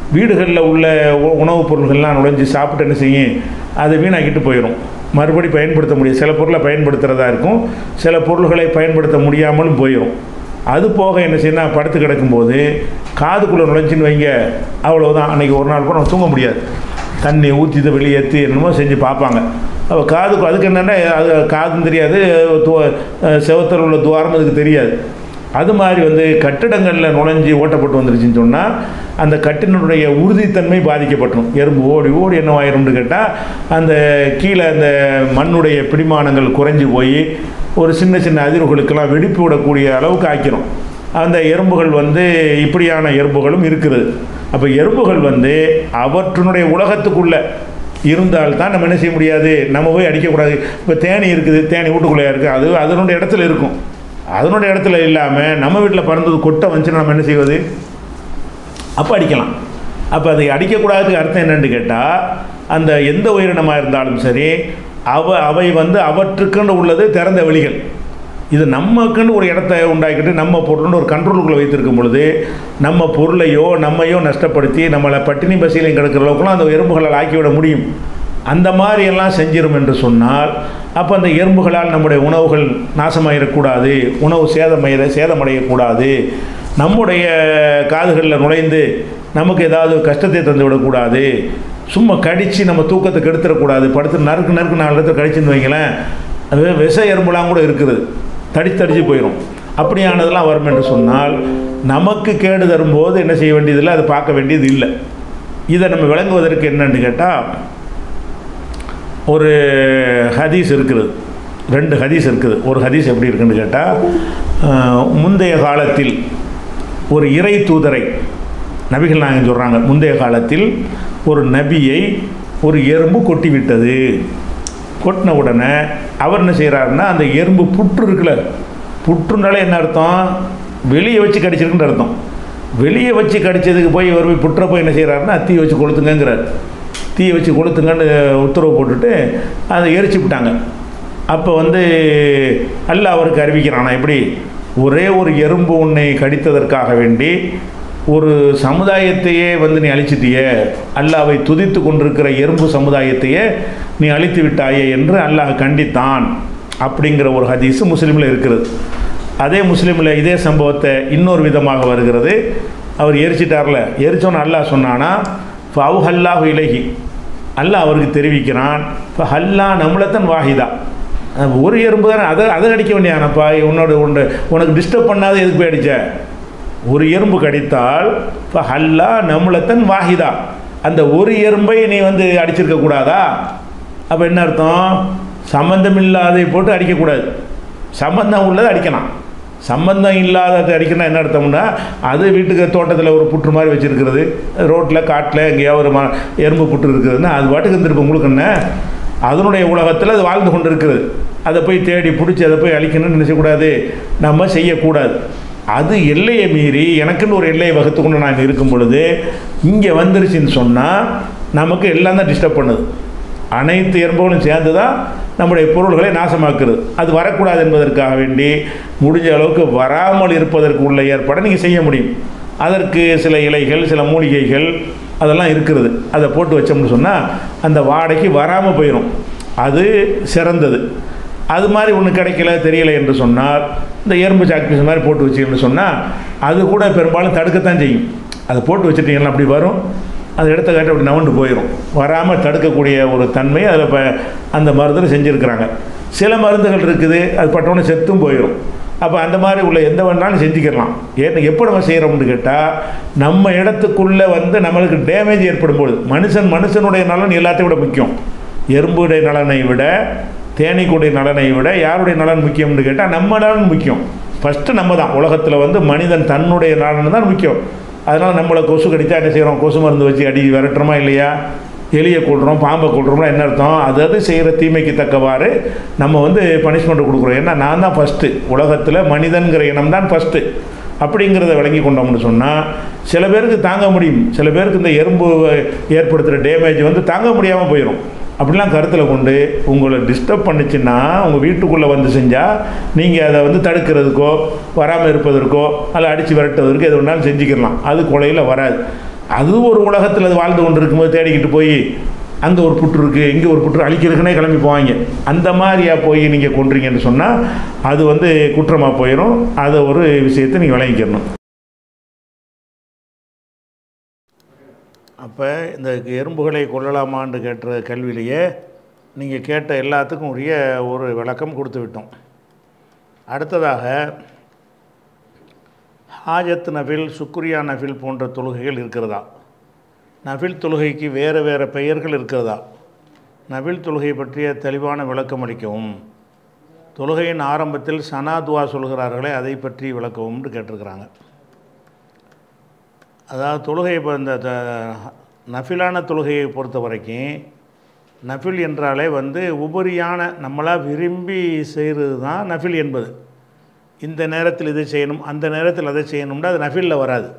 வீடுகளில் உள்ள உ- உணவுப் பொருள்கள்லாம் நுழைஞ்சு சாப்பிட்டு என்ன செய்யும் அது வீணாக்கிட்டு போயிடும் மறுபடி பயன்படுத்த முடியும் சில பொருளை பயன்படுத்துகிறதா இருக்கும் சில பொருள்களை பயன்படுத்த முடியாமலும் போயிடும் அது போக என்ன செய்யணும் படுத்து கிடக்கும்போது காதுக்குள்ளே நுழைஞ்சின்னு வைங்க அவ்வளோதான் அன்றைக்கி ஒரு நாள் கூட நம்ம தூங்க முடியாது தண்ணி ஊற்றி இதை வெளியேற்றி என்னமோ செஞ்சு பார்ப்பாங்க அப்போ காதுக்கு அதுக்கு என்னென்னா அது காதும் தெரியாது து- செவத்தில் உள்ள துவாரம் அதுக்கு தெரியாது அது மாதிரி வந்து கட்டிடங்களில் நுழைஞ்சி ஓட்டப்பட்டு வந்துருச்சுன்னு சொன்னால் அந்த கட்டினுடைய உறுதித்தன்மை பாதிக்கப்பட்டுரும் எறும்பு ஓடி ஓடி என்ன ஆயிரும்னு கேட்டால் அந்த கீழே அந்த மண்ணுடைய பிடிமானங்கள் குறைஞ்சி போய் ஒரு சின்ன சின்ன அதிர்வுகளுக்கெல்லாம் வெடிப்பு விடக்கூடிய அளவுக்கு ஆக்கிரும் அந்த எறும்புகள் வந்து இப்படியான எறும்புகளும் இருக்குது அப்போ எறும்புகள் வந்து அவற்றினுடைய உலகத்துக்குள்ளே இருந்தால் தான் நம்ம என்ன செய்ய முடியாது நம்ம போய் அடிக்கக்கூடாது இப்போ தேனி இருக்குது தேனி வீட்டுக்குள்ளே இருக்குது அது அதனுடைய இடத்துல இருக்கும் அதனுடைய இடத்துல இல்லாமல் நம்ம வீட்டில் பறந்தது கொட்டை வந்துச்சுன்னா நம்ம என்ன செய்வது அப்போ அடிக்கலாம் அப்போ அதை அடிக்கக்கூடாதுக்கு அர்த்தம் என்னன்னு கேட்டால் அந்த எந்த உயிரினமாக இருந்தாலும் சரி அவ அவை வந்து அவற்றுக்குன்னு உள்ளது திறந்த வெளிகள் இது நமக்குன்னு ஒரு இடத்த உண்டாக்கிட்டு நம்ம பொருள்னு ஒரு கண்ட்ரோலுக்குள்ளே வைத்திருக்கும் பொழுது நம்ம பொருளையோ நம்மையோ நஷ்டப்படுத்தி நம்மளை பட்டினி பசியிலையும் கிடக்கிற அளவுக்குலாம் அந்த எறும்புகளால் ஆக்கிவிட முடியும் அந்த மாதிரி எல்லாம் செஞ்சிரும் என்று சொன்னால் அப்போ அந்த எறும்புகளால் நம்முடைய உணவுகள் நாசமாயிடக்கூடாது உணவு சேதமடைய சேதமடையக்கூடாது நம்முடைய காதுகளில் நுழைந்து நமக்கு ஏதாவது கஷ்டத்தை தந்து விடக்கூடாது சும்மா கடித்து நம்ம தூக்கத்தை கெடுத்துடக்கூடாது படுத்து நறுக்கு நறுக்கு நாலு இடத்துல கடிச்சுன்னு வைங்களேன் அது விஷ எறும்புலாம் கூட இருக்குது தடித்தடிச்சு போயிடும் அப்படியானதெல்லாம் வரும் என்று சொன்னால் நமக்கு கேடு தரும்போது என்ன செய்ய வேண்டியதில்லை அதை பார்க்க வேண்டியது இல்லை இதை நம்ம விளங்குவதற்கு என்னன்னு கேட்டால் ஒரு ஹதீஸ் இருக்குது ரெண்டு ஹதீஸ் இருக்குது ஒரு ஹதீஸ் எப்படி இருக்குன்னு கேட்டால் முந்தைய காலத்தில் ஒரு இறை தூதரை நபிகள் நாயகம் சொல்கிறாங்க முந்தைய காலத்தில் ஒரு நபியை ஒரு எறும்பு கொட்டி விட்டது கொட்டின உடனே அவர் என்ன செய்கிறாருன்னா அந்த எறும்பு புற்று இருக்குல்ல புற்றுனாலே என்ன அர்த்தம் வெளியே வச்சு கடிச்சிருக்குன்ற அர்த்தம் வெளியே வச்சு கடிச்சதுக்கு போய் இவர் போய் புற்றை போய் என்ன செய்கிறாருன்னா தீ வச்சு கொளுத்துங்கங்கிறார் தீயை வச்சு கொளுத்துங்கன்னு உத்தரவு போட்டுட்டு அதை எரிச்சு விட்டாங்க அப்போ வந்து அல்லாஹ் அவருக்கு அறிவிக்கிறானா எப்படி ஒரே ஒரு எறும்பு உன்னை கடித்ததற்காக வேண்டி ஒரு சமுதாயத்தையே வந்து நீ அழிச்சிட்டியே அல்லாவை துதித்து கொண்டிருக்கிற எறும்பு சமுதாயத்தையே நீ அழித்து விட்டாயே என்று அல்லாஹ் கண்டித்தான் அப்படிங்கிற ஒரு ஹதீஸ் முஸ்லீமில் இருக்கிறது அதே முஸ்லீமில் இதே சம்பவத்தை இன்னொரு விதமாக வருகிறது அவர் எரிச்சிட்டார்ல எரிச்சோன்னு அல்லாஹ் சொன்னானா ஃபவு ஹல்லாஹு இலகி அல்லாஹ் அவருக்கு தெரிவிக்கிறான் இப்போ ஹல்லா நம்மளத்தன் வாஹிதா அஹ் ஒரு எறும்பு தானே அதை அதை அடிக்க வேண்டியானப்பா உன்னோட உண்டு உனக்கு டிஸ்டர்ப் பண்ணாத எதுக்கு போய் அடிச்ச ஒரு எறும்பு கடித்தால் இப்போ ஹல்லா நம்மளத்தன் வாஹிதா அந்த ஒரு எறும்பை நீ வந்து அடிச்சிருக்க கூடாதா அப்போ என்ன அர்த்தம் சம்பந்தம் இல்லாதை போட்டு அடிக்கக்கூடாது சம்பந்தம் உள்ளதை அடிக்கலாம் சம்பந்தம் இல்லாததை அடிக்கணும் என்ன அர்த்தம்னா அது வீட்டுக்கு தோட்டத்தில் ஒரு புற்று மாதிரி வச்சுருக்கிறது ரோட்டில் காட்டில் எங்கேயாவது ஒரு ம எறும்பு புற்று இருக்குதுன்னா அது பாட்டுக்கு இருந்திருப்போம் உங்களுக்கு என்ன அதனுடைய உலகத்தில் அது வாழ்ந்து கொண்டு இருக்குது அதை போய் தேடி பிடிச்சி அதை போய் அழிக்கணும்னு நினைச்சக்கூடாது நம்ம செய்யக்கூடாது அது எல்லையை மீறி எனக்குன்னு ஒரு எல்லையை வகுத்து கொண்டு நான் இருக்கும் பொழுது இங்கே வந்துருச்சுன்னு சொன்னால் நமக்கு எல்லாம் தான் டிஸ்டர்ப் பண்ணுது அனைத்து எறும்புகளும் சேர்ந்து தான் நம்முடைய பொருள்களை நாசமாக்குறது அது வரக்கூடாது என்பதற்காக வேண்டி முடிஞ்ச அளவுக்கு வராமல் இருப்பதற்கு உள்ள ஏற்பாடை நீங்கள் செய்ய முடியும் அதற்கு சில இலைகள் சில மூலிகைகள் அதெல்லாம் இருக்கிறது அதை போட்டு வச்சோம்னு சொன்னால் அந்த வாடைக்கு வராமல் போயிடும் அது சிறந்தது அது மாதிரி ஒன்று கிடைக்கல தெரியல என்று சொன்னால் இந்த எறும்பு சாக்பீஸ் மாதிரி போட்டு வச்சிங்கன்னு சொன்னால் அது கூட பெரும்பாலும் தடுக்கத்தான் செய்யும் அதை போட்டு வச்சுட்டீங்கன்னா அப்படி வரும் அது இடத்த காட்டி அப்படி நவண்டு போயிடும் வராமல் தடுக்கக்கூடிய ஒரு தன்மை அதில் இப்போ அந்த மருந்தில் செஞ்சுருக்கிறாங்க சில மருந்துகள் இருக்குது அது பட்டோன்னே செத்தும் போயிடும் அப்போ அந்த மாதிரி உள்ள எந்த வேணாலும் செஞ்சுக்கலாம் ஏன்னா எப்போ நம்ம செய்கிறோம்னு கேட்டால் நம்ம இடத்துக்குள்ளே வந்து நம்மளுக்கு டேமேஜ் ஏற்படும் பொழுது மனுஷன் மனுஷனுடைய நலன் எல்லாத்தையும் விட முக்கியம் எறும்புடைய நலனை விட தேனீக்குடைய நலனை விட யாருடைய நலன் முக்கியம்னு கேட்டால் நம்ம நலன் முக்கியம் ஃபஸ்ட்டு நம்ம தான் உலகத்தில் வந்து மனிதன் தன்னுடைய நலன் தான் முக்கியம் அதனால் நம்மளை கொசு கடித்தா என்ன செய்கிறோம் கொசு மருந்து வச்சு அடி விரட்டுறோமா இல்லையா எலியை கொள்கிறோம் பாம்பை கொள்கிறோம்னா என்ன அர்த்தம் அது அது செய்கிற தீமைக்கு தக்கவாறு நம்ம வந்து பனிஷ்மெண்ட் கொடுக்குறோம் ஏன்னா நான் தான் ஃபஸ்ட்டு உலகத்தில் மனிதன்கிற இனம் தான் ஃபஸ்ட்டு அப்படிங்கிறத விளங்கி கொண்டோம்னு சொன்னால் சில பேருக்கு தாங்க முடியும் சில பேருக்கு இந்த எறும்பு ஏற்படுத்துகிற டேமேஜ் வந்து தாங்க முடியாமல் போயிடும் அப்படிலாம் கருத்தில் கொண்டு உங்களை டிஸ்டர்ப் பண்ணுச்சுன்னா உங்கள் வீட்டுக்குள்ளே வந்து செஞ்சால் நீங்கள் அதை வந்து தடுக்கிறதுக்கோ வராமல் இருப்பதற்கோ அல்ல அடித்து விரட்டுவதற்கோ எது வேணாலும் செஞ்சுக்கலாம் அது கொலையில் வராது அது ஒரு உலகத்தில் அது வாழ்ந்து கொண்டு இருக்கும்போது தேடிக்கிட்டு போய் அங்கே ஒரு புற்று இருக்குது இங்கே ஒரு புற்று அழிக்கிறதுக்குனே கிளம்பி போவாங்க அந்த மாதிரியா போய் நீங்கள் கொன்றீங்கன்னு சொன்னால் அது வந்து குற்றமாக போயிடும் அதை ஒரு விஷயத்தை நீங்கள் விளங்கிக்கணும் அப்போ இந்த எறும்புகளை கொள்ளலாமான்னு கேட்ட கேள்வியிலேயே நீங்கள் கேட்ட எல்லாத்துக்கும் உரிய ஒரு விளக்கம் கொடுத்து விட்டோம் அடுத்ததாக ஹாஜத் நஃபில் சுக்ரியா நஃபில் போன்ற தொழுகைகள் இருக்கிறதா நஃபில் தொழுகைக்கு வேறு வேறு பெயர்கள் இருக்கிறதா நஃபில் தொழுகை பற்றிய தெளிவான விளக்கம் அளிக்கவும் தொழுகையின் ஆரம்பத்தில் சனா துவா சொல்கிறார்களே அதை பற்றி விளக்கவும்னு கேட்டிருக்கிறாங்க அதாவது தொழுகை இப்போ இந்த த- நஃபிலான தொழுகையை பொறுத்த வரைக்கும் நஃபில் என்றாலே வந்து உபரியான நம்மளாக விரும்பி செய்கிறது தான் நஃபில் என்பது இந்த நேரத்தில் இதை செய்யணும் அந்த நேரத்தில் அதை செய்யணும்னா அது நஃபிலில் வராது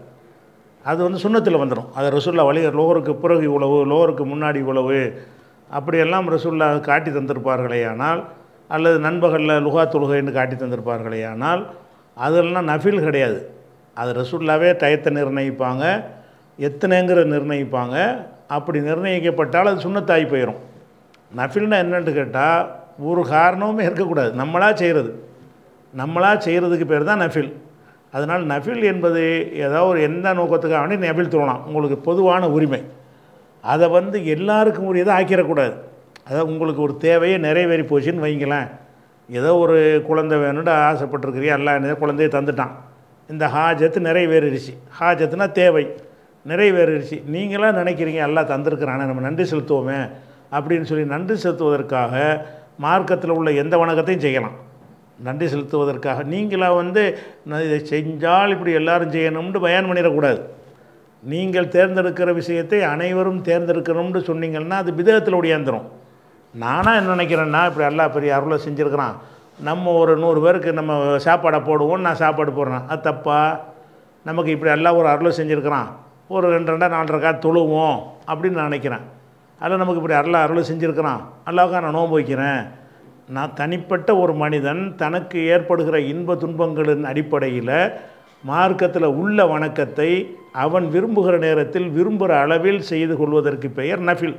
அது வந்து சுண்ணத்தில் வந்துடும் அது ரசுல்லா வழி லோகருக்கு பிறகு இவ்வளவு லோகருக்கு முன்னாடி இவ்வளவு அப்படியெல்லாம் ரசுல்லா காட்டி தந்திருப்பார்களே ஆனால் அல்லது நண்பகலில் லுகா தொழுகைன்னு காட்டி தந்திருப்பார்களே ஆனால் அதெல்லாம் நஃபில் கிடையாது அது ரசுல்லாவே டயத்தை நிர்ணயிப்பாங்க எத்தனைங்கிற நிர்ணயிப்பாங்க அப்படி நிர்ணயிக்கப்பட்டால் அது சுண்ணத்தாகி போயிடும் நஃபில்னா என்னன்னு கேட்டால் ஒரு காரணமுமே இருக்கக்கூடாது நம்மளாக செய்கிறது நம்மளாக செய்கிறதுக்கு பேர் தான் நஃபில் அதனால் நஃபில் என்பது ஏதோ ஒரு எந்த நோக்கத்துக்காக வேண்டி நஃபில் தோணலாம் உங்களுக்கு பொதுவான உரிமை அதை வந்து எல்லாருக்கும் உரியதை ஆக்கிடக்கூடாது அதாவது உங்களுக்கு ஒரு தேவையை நிறைவேறி போச்சுன்னு வைங்களேன் ஏதோ ஒரு குழந்தை வேணும்னு ஆசைப்பட்டிருக்கிறியா எல்லாம் என்ன குழந்தைய தந்துட்டான் இந்த ஹாஜத்து நிறைவேறிடுச்சு ஹாஜத்துனா தேவை நிறைவேறிடுச்சு நீங்களாம் நினைக்கிறீங்க எல்லாம் தந்திருக்கிறானே நம்ம நன்றி செலுத்துவோமே அப்படின்னு சொல்லி நன்றி செலுத்துவதற்காக மார்க்கத்தில் உள்ள எந்த வணக்கத்தையும் செய்யலாம் நன்றி செலுத்துவதற்காக நீங்களாக வந்து நான் இதை செஞ்சால் இப்படி எல்லாரும் செய்யணும்னு பயன் பண்ணிடக்கூடாது நீங்கள் தேர்ந்தெடுக்கிற விஷயத்தை அனைவரும் தேர்ந்தெடுக்கணும்னு சொன்னீங்கன்னா அது விதத்தில் ஒடியாந்துரும் நானாக என்ன நினைக்கிறேன்னா இப்படி எல்லாம் பெரிய அருளை செஞ்சுருக்கிறான் நம்ம ஒரு நூறு பேருக்கு நம்ம சாப்பாடை போடுவோம் நான் சாப்பாடு போடுறேன் அது தப்பா நமக்கு இப்படி எல்லாம் ஒரு அருளை செஞ்சுருக்கிறான் ஒரு ரெண்டு ரெண்டா நாலு ரக்கா தொழுவோம் அப்படின்னு நான் நினைக்கிறேன் அதில் நமக்கு இப்படி அருளை அருளை செஞ்சுருக்கிறான் அல்லாவுக்கா நான் நோன்பு வைக்கிறேன் நான் தனிப்பட்ட ஒரு மனிதன் தனக்கு ஏற்படுகிற இன்ப துன்பங்களின் அடிப்படையில் மார்க்கத்தில் உள்ள வணக்கத்தை அவன் விரும்புகிற நேரத்தில் விரும்புகிற அளவில் செய்து கொள்வதற்கு பெயர் நஃபில்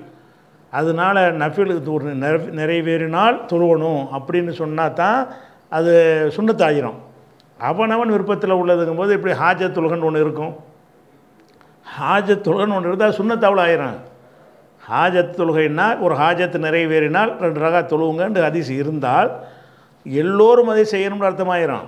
அதனால் நஃபில் இது ஒரு நிறை- நிறைவேறினால் தொழுவணும் அப்படின்னு சொன்னால் தான் அது சுண்ணத்தாயிரும் அவனவன் விருப்பத்தில் உள்ளதுங்கும் போது இப்படி ஹாஜத் தொழுகன்னு ஒன்று இருக்கும் ஹாஜத் தொழுகன்னு ஒன்று இருந்தால் சுண்ணத்தாவில் ஆயிரும் ஹாஜத் தொழுகைன்னா ஒரு ஹாஜத் நிறைவேறினால் ரெண்டு ரகா தொழுவுங்கன்னு ஹதீஸ் இருந்தால் எல்லோரும் அதை செய்யணும்னு அர்த்தமாயிரும்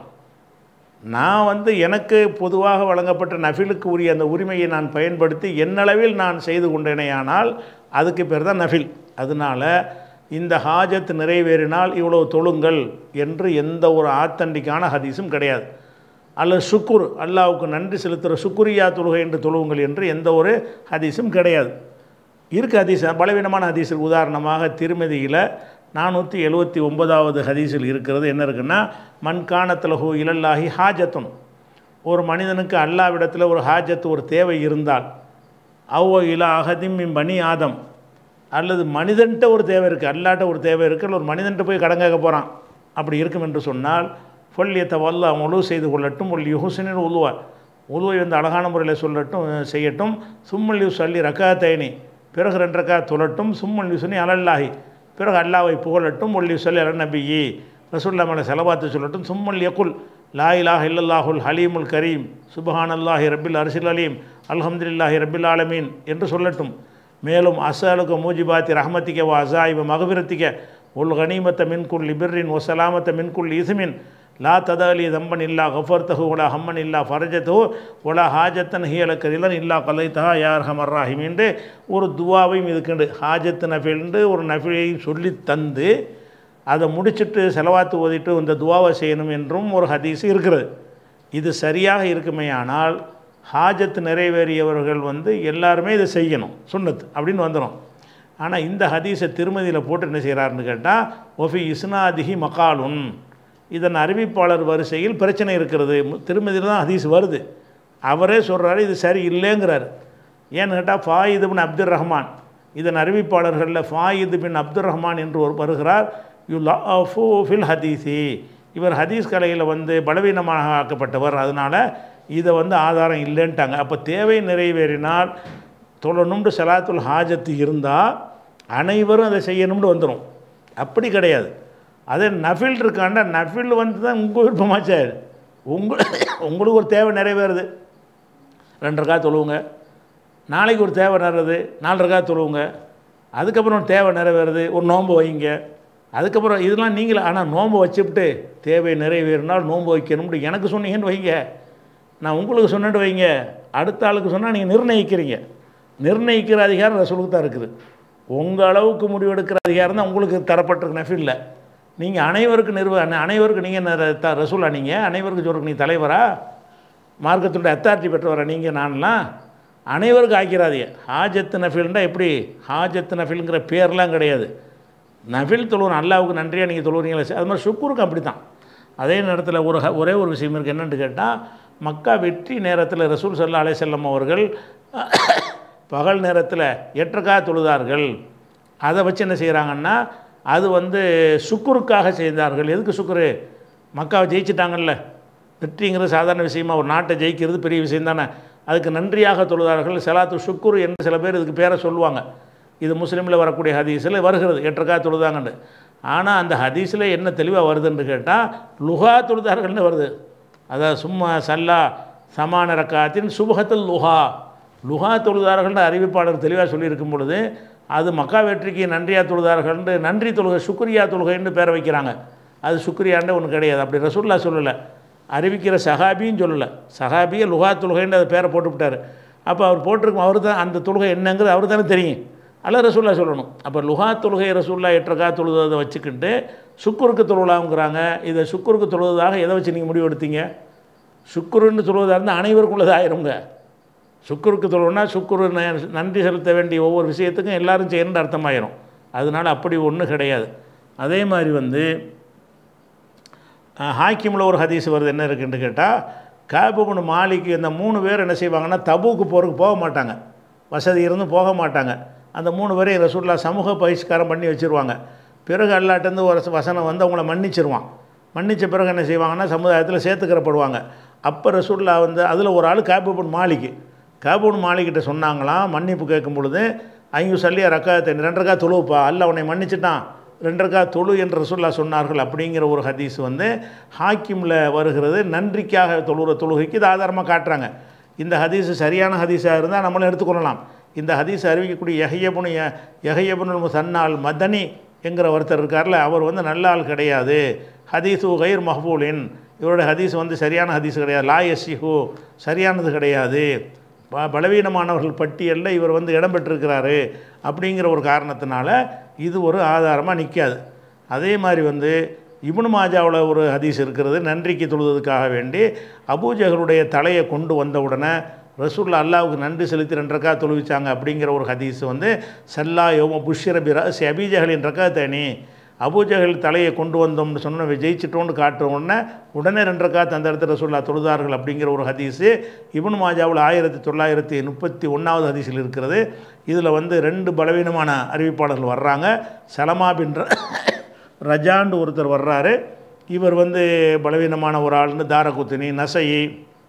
நான் வந்து எனக்கு பொதுவாக வழங்கப்பட்ட நஃபிலுக்கு உரிய அந்த உரிமையை நான் பயன்படுத்தி என்னளவில் நான் செய்து கொண்டேனேயானால் அதுக்கு பேர் தான் நஃபில் அதனால் இந்த ஹாஜத் நிறைவேறினால் இவ்வளவு தொழுங்கள் என்று எந்த ஒரு ஆத்தண்டிக்கான ஹதீஸும் கிடையாது அல்லது சுக்குர் அல்லாவுக்கு நன்றி செலுத்துகிற சுக்குரியா தொழுகை என்று தொழுவுங்கள் என்று எந்த ஒரு ஹதீஸும் கிடையாது இருக்கு ஹதீஸ் பலவீனமான ஹதீஸ் உதாரணமாக திருமதியில் நானூற்றி எழுவத்தி ஒன்பதாவது ஹதீஸில் இருக்கிறது என்ன இருக்குன்னா மண்காணத்தலகு இலல்லாஹி ஹாஜத்துன் ஒரு மனிதனுக்கு அல்லாவிடத்தில் ஒரு ஹாஜத் ஒரு தேவை இருந்தால் அவ்வோ இலா அகதிம் மின் பனி ஆதம் அல்லது மனிதன்ட்ட ஒரு தேவை இருக்குது அல்லாட்ட ஒரு தேவை இருக்குது அல்லது ஒரு மனிதன்ட்ட போய் கடன் கேட்க போகிறான் அப்படி இருக்கும் என்று சொன்னால் பொல்லியத்தை வல்ல அவன் உழவு செய்து கொள்ளட்டும் ஒரு யுஹுசனின் உழுவா உழுவை வந்து அழகான முறையில் சொல்லட்டும் செய்யட்டும் சும்மல் யூ சொல்லி ரக்காத்தைனி பிறகு ரெண்டு ரக்கா தொழட்டும் சும்மல் யூசுனி அலல்லாஹி பிறகு அல்லாவை புகழட்டும் ஒல்லி சொல்லி அல நபியி ரசுல்லா மேலே செலவாத்து சொல்லட்டும் சும்மல் யகுல் லா இலாஹ இல்லல்லாஹுல் ஹலீமுல் கரீம் சுபஹானல்லாஹி ரபில் அரிசில் அலீம் அல்ஹம்துலில்லாஹி ரபில் ஆலமீன் என்று சொல்லட்டும் மேலும் அசலுக்கு மூஜிபாத்தி ரஹமத்திக்க வா அசாயிப மகபிரத்திக்க உல் கனிமத்த மின்குல் லிபிரின் ஒ சலாமத்த மின்குல் இசுமின் லா ததலி தம்பன் இல்லா கஃபர்த்தஹு ஒலா ஹம்மன் இல்லா ஃபரஜத்து ஒலா ஹாஜத்தன் ஹியலக்க இலன் இல்லா கலைத்தஹா யார் ஹமர் ராஹிம் என்று ஒரு துவாவையும் இதுக்குண்டு ஹாஜத்து நஃபில்ண்டு ஒரு நஃபிலையும் சொல்லி தந்து அதை முடிச்சிட்டு செலவாத்து ஓதிட்டு இந்த துவாவை செய்யணும் என்றும் ஒரு ஹதீஸ் இருக்கிறது இது சரியாக இருக்குமேயானால் ஹாஜத் நிறைவேறியவர்கள் வந்து எல்லாருமே இதை செய்யணும் சுன்னத் அப்படின்னு வந்துடும் ஆனால் இந்த ஹதீஸை திருமதியில் போட்டு என்ன செய்கிறாருன்னு கேட்டால் ஒஃபி இஸ்னாதிஹி மகாலுன் இதன் அறிவிப்பாளர் வரிசையில் பிரச்சனை இருக்கிறது திருமதியில் தான் ஹதீஸ் வருது அவரே சொல்கிறாரு இது சரி இல்லைங்கிறார் ஏன்னு கேட்டால் ஃபாயிது பின் அப்துல் ரஹ்மான் இதன் அறிவிப்பாளர்களில் ஃபாயிது பின் அப்துல் ரஹ்மான் என்று ஒரு வருகிறார் யு ஃபில் ஹதீஸி இவர் ஹதீஸ் கலையில் வந்து பலவீனமாக ஆக்கப்பட்டவர் அதனால் இதை வந்து ஆதாரம் இல்லைன்ட்டாங்க அப்போ தேவை நிறைவேறினால் தொழணும்னு சலாத்துல் ஹாஜத்து இருந்தால் அனைவரும் அதை செய்யணும்னு வந்துடும் அப்படி கிடையாது அதே நஃபில் இருக்காண்டா நஃபில் வந்து தான் உங்கள் விருப்பமாச்சே உங்கள் உங்களுக்கு ஒரு தேவை நிறைவேறுது ரெண்டு ரக்கா தொழுவுங்க நாளைக்கு ஒரு தேவை நிறைவேறுது நாலு ரக்கா தொழுவுங்க அதுக்கப்புறம் ஒரு தேவை நிறைவேறுது ஒரு நோன்பு வைங்க அதுக்கப்புறம் இதெல்லாம் நீங்களே ஆனால் நோன்பு வச்சுவிட்டு தேவை நிறைவேறினால் நோன்பு வைக்கணும்னு எனக்கு சொன்னீங்கன்னு வைங்க நான் உங்களுக்கு சொன்னேன்னு வைங்க அடுத்த ஆளுக்கு சொன்னால் நீங்கள் நிர்ணயிக்கிறீங்க நிர்ணயிக்கிற அதிகாரம் ரசூலுக்கு தான் இருக்குது உங்கள் அளவுக்கு முடிவெடுக்கிற அதிகாரம் தான் உங்களுக்கு தரப்பட்டிருக்கு நஃபில்ல நீங்கள் அனைவருக்கு நிர்வ அனைவருக்கு நீங்கள் ரசூலா நீங்கள் அனைவருக்கு சொல்கிறக்கு நீ தலைவரா மார்க்கத்துடைய அத்தாரிட்டி பெற்றவரா நீங்கள் நான்லாம் அனைவருக்கும் ஆக்கிறாதீங்க ஹாஜத்து நஃபில்ண்டா எப்படி ஹாஜத்து நஃபில்ங்கிற பேர்லாம் கிடையாது நஃபில் தொழுவன் அல்லாவுக்கு நன்றியாக நீங்கள் தொழுவுறீங்களா அது மாதிரி சுக்குருக்கு அப்படி தான் அதே நேரத்தில் ஒரு ஹ- ஒரே ஒரு விஷயம் இருக்குது என்னென்னு கேட்டால் மக்கா வெற்றி நேரத்தில் ரசூல் சல்லா அலை செல்லம் அவர்கள் பகல் நேரத்தில் எட்டக்கா தொழுதார்கள் அதை வச்சு என்ன செய்கிறாங்கன்னா அது வந்து சுக்குருக்காக செய்தார்கள் எதுக்கு சுக்குரு மக்காவை ஜெயிச்சிட்டாங்கல்ல வெற்றிங்கிறது சாதாரண விஷயமா ஒரு நாட்டை ஜெயிக்கிறது பெரிய விஷயம் தானே அதுக்கு நன்றியாக தொழுதார்கள் சலாத்து சுக்குரு என்று சில பேர் இதுக்கு பேரை சொல்லுவாங்க இது முஸ்லீமில் வரக்கூடிய ஹதீஸில் வருகிறது எட்டக்கா தொழுதாங்கன்னு ஆனால் அந்த ஹதீஸில் என்ன தெளிவாக வருதுன்னு கேட்டால் லுஹா தொழுதார்கள்னு வருது அதாவது சும்மா சல்லா சமான ரக்காத்தின் சுபகத்தில் லுஹா லுஹா தொழுதார்கள்னு அறிவிப்பாளர் தெளிவாக சொல்லியிருக்கும் பொழுது அது மக்கா வெற்றிக்கு நன்றியா தொழுதார்கள்னு நன்றி தொழுகை சுக்ரியா தொழுகைன்னு பேரை வைக்கிறாங்க அது சுக்ரியான்னு ஒன்று கிடையாது அப்படி ரசூல்லா சொல்லலை அறிவிக்கிற சஹாபியும் சொல்லலை சஹாபியை லுஹா தொழுகைன்னு அது பேரை போட்டுவிட்டார் அப்போ அவர் போட்டிருக்கும் அவர் தான் அந்த தொழுகை என்னங்கிறது அவர் தானே தெரியும் அல்ல ரசூல்லா சொல்லணும் அப்போ லுஹா தொழுகை ரசூல்லா எட்டக்கா தொழுதை வச்சுக்கிட்டு சுக்குருக்கு தொழுலாங்கிறாங்க இதை சுக்குருக்கு தொழுவதாக எதை வச்சு நீங்கள் முடிவு எடுத்தீங்க சுக்குருன்னு சொல்வதாக இருந்தால் அனைவருக்குள்ளது ஆயிருங்க சுக்குருக்கு தொழுவுனா சுக்குரு ந- நன்றி செலுத்த வேண்டிய ஒவ்வொரு விஷயத்துக்கும் எல்லாரும் செய்யணுன்ற அர்த்தமாயிரும் அதனால் அப்படி ஒன்றும் கிடையாது அதே மாதிரி வந்து அஹ், ஹாக்கிமில் ஒரு ஹதீஸ் வருது என்ன இருக்குன்னு கேட்டால் காபுபுன் மாலிக்கு இந்த மூணு பேர் என்ன செய்வாங்கன்னா தபூக்கு போருக்கு போக மாட்டாங்க வசதி இருந்தும் போக மாட்டாங்க அந்த மூணு பேரையும் ரசூல்லா சமூக பகிஷ்காரம் பண்ணி வச்சுருவாங்க பிறகு அல்லாட்டேருந்து ஒரு வசனம் வந்து அவங்கள மன்னிச்சிருவான் மன்னித்த பிறகு என்ன செய்வாங்கன்னா சமுதாயத்தில் சேர்த்துக்கிறப்படுவாங்க அப்போ ரசூல்லா வந்து அதில் ஒரு ஆள் காபுபுன் மாலிக்கு காபூன் மாலிக்கிட்ட சொன்னாங்களாம் மன்னிப்பு கேட்கும் பொழுது ஐந்து சல்லியா ரக்காத்தை ரெண்டு ரக்கா தொழுவுப்பா அல்ல உன்னை மன்னிச்சிட்டான் ரெண்டு ரக்கா தொழு என்று ரசூல்லா சொன்னார்கள் அப்படிங்கிற ஒரு ஹதீஸ் வந்து ஹாக்கிமில் வருகிறது நன்றிக்காக தொழுகிற தொழுகைக்கு இது ஆதாரமாக காட்டுறாங்க இந்த ஹதீஸ் சரியான ஹதீஸாக இருந்தால் நம்மளும் எடுத்துக்கொள்ளலாம் இந்த ஹதீஸ் அறிவிக்கக்கூடிய யஹையபுனு யஹையபுனு சன்னால் மதனி என்கிற ஒருத்தர் இருக்கார்ல அவர் வந்து நல்ல ஆள் கிடையாது ஹதீஸு கைர் மஹபூலின் இவருடைய ஹதீஸ் வந்து சரியான ஹதீஸ் கிடையாது லா யசிஹு சரியானது கிடையாது ப- பலவீனமானவர்கள் பட்டியலில் இவர் வந்து இடம் பெற்றிருக்கிறாரு அப்படிங்கிற ஒரு காரணத்தினால இது ஒரு ஆதாரமாக நிற்காது அதே மாதிரி வந்து இப்னு மாஜாவில் ஒரு ஹதீஸ் இருக்கிறது நன்றிக்கு தொழுவதற்காக வேண்டி அபூஜகளுடைய தலையை கொண்டு வந்த உடனே ரசூல்லா அல்லாவுக்கு நன்றி செலுத்தி ரெண்டு ரக்கா தொழுவிச்சாங்க அப்படிங்கிற ஒரு ஹதீஸ் வந்து சல்லா யோம புஷ்யரபிரா அபீஜகளின் ரக்கா தனி அபூஜகல் தலையை கொண்டு வந்தோம்னு சொன்ன ஜெயிச்சிட்டோம்னு காட்டுற உடனே உடனே ரெண்டு ரக்காத் அந்த இடத்துல ரசூல்லா தொழுதார்கள் அப்படிங்கிற ஒரு ஹதீஸு இப்னு மாஜாவில் ஆயிரத்தி தொள்ளாயிரத்தி முப்பத்தி ஒன்றாவது ஹதீஸில் இருக்கிறது இதில் வந்து ரெண்டு பலவீனமான அறிவிப்பாளர்கள் வர்றாங்க சலமா பின் ர- ரஜாண்டு ஒருத்தர் வர்றாரு இவர் வந்து பலவீனமான ஒரு ஆள்னு தாரகுத்தினி நசையி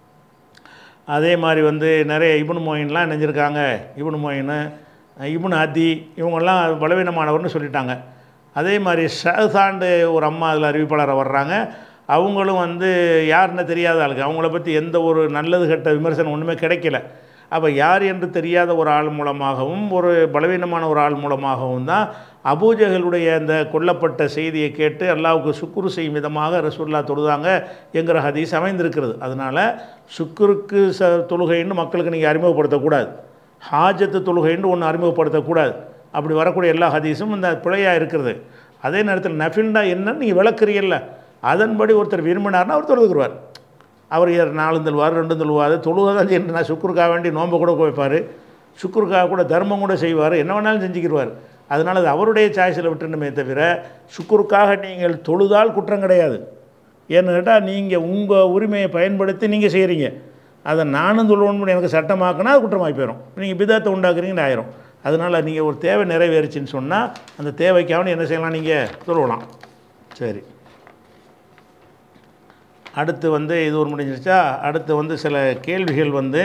அதே மாதிரி வந்து நிறைய இப்னு மொயின்லாம் நினைஞ்சிருக்காங்க இப்னு மொயின் இப்னு அதி இவங்கெல்லாம் பலவீனமானவர்னு சொல்லிட்டாங்க அதே மாதிரி ஷஹாண்டு ஒரு அம்மா அதில் அறிவிப்பாளரை வர்றாங்க அவங்களும் வந்து யாருன்னு தெரியாத ஆளுங்க அவங்கள பற்றி எந்த ஒரு நல்லது கெட்ட விமர்சனம் ஒன்றுமே கிடைக்கல அப்போ யார் என்று தெரியாத ஒரு ஆள் மூலமாகவும் ஒரு பலவீனமான ஒரு ஆள் மூலமாகவும் தான் அபூஜகளுடைய அந்த கொல்லப்பட்ட செய்தியை கேட்டு அல்லாவுக்கு சுக்குரு செய்யும் விதமாக ரசூல்லா தொழுதாங்க என்கிற ஹதீஸ் அமைந்திருக்கிறது அதனால் சுக்குருக்கு ச தொழுகைன்னு மக்களுக்கு நீங்கள் அறிமுகப்படுத்தக்கூடாது ஹாஜத்து தொழுகைன்னு ஒன்று அறிமுகப்படுத்தக்கூடாது அப்படி வரக்கூடிய எல்லா ஹதீஸும் இந்த பிழையாக இருக்கிறது அதே நேரத்தில் நஃபில்னா என்னன்னு நீங்கள் விளக்குறீங்கல்ல அதன்படி ஒருத்தர் விரும்பினார்னா அவர் தொழுதுக்குருவார் அவர் ஏ- நாலு தள்ளுவார் ரெண்டு தள்ளுவார் தொழுகை தான் செய்யணும் நான் சுக்குருக்காக வேண்டி நோன்பை கூட வைப்பார் சுக்குருக்காக கூட தர்மம் கூட செய்வார் என்ன வேணாலும் செஞ்சுக்கிடுவார் அதனால் அது அவருடைய சாய்ஸில் விட்டுணுமே தவிர சுக்குருக்காக நீங்கள் தொழுதால் குற்றம் கிடையாது ஏன்னு கேட்டால் நீங்கள் உங்கள் உரிமையை பயன்படுத்தி நீங்கள் செய்கிறீங்க அதை நானும் தொழுவணும்னு எனக்கு சட்டமாக்குனா அது குற்றமாகி போயிடும் நீங்கள் பிதாத்தை உண்டாக்குறீங்கன்னு ஆயிரும் அதனால் நீங்கள் ஒரு தேவை நிறைவேறுச்சுன்னு சொன்னால் அந்த தேவைக்காக என்ன செய்யலாம் நீங்கள் தொழுவலாம் சரி அடுத்து வந்து இது ஒரு முடிஞ்சிருச்சா அடுத்து வந்து சில கேள்விகள் வந்து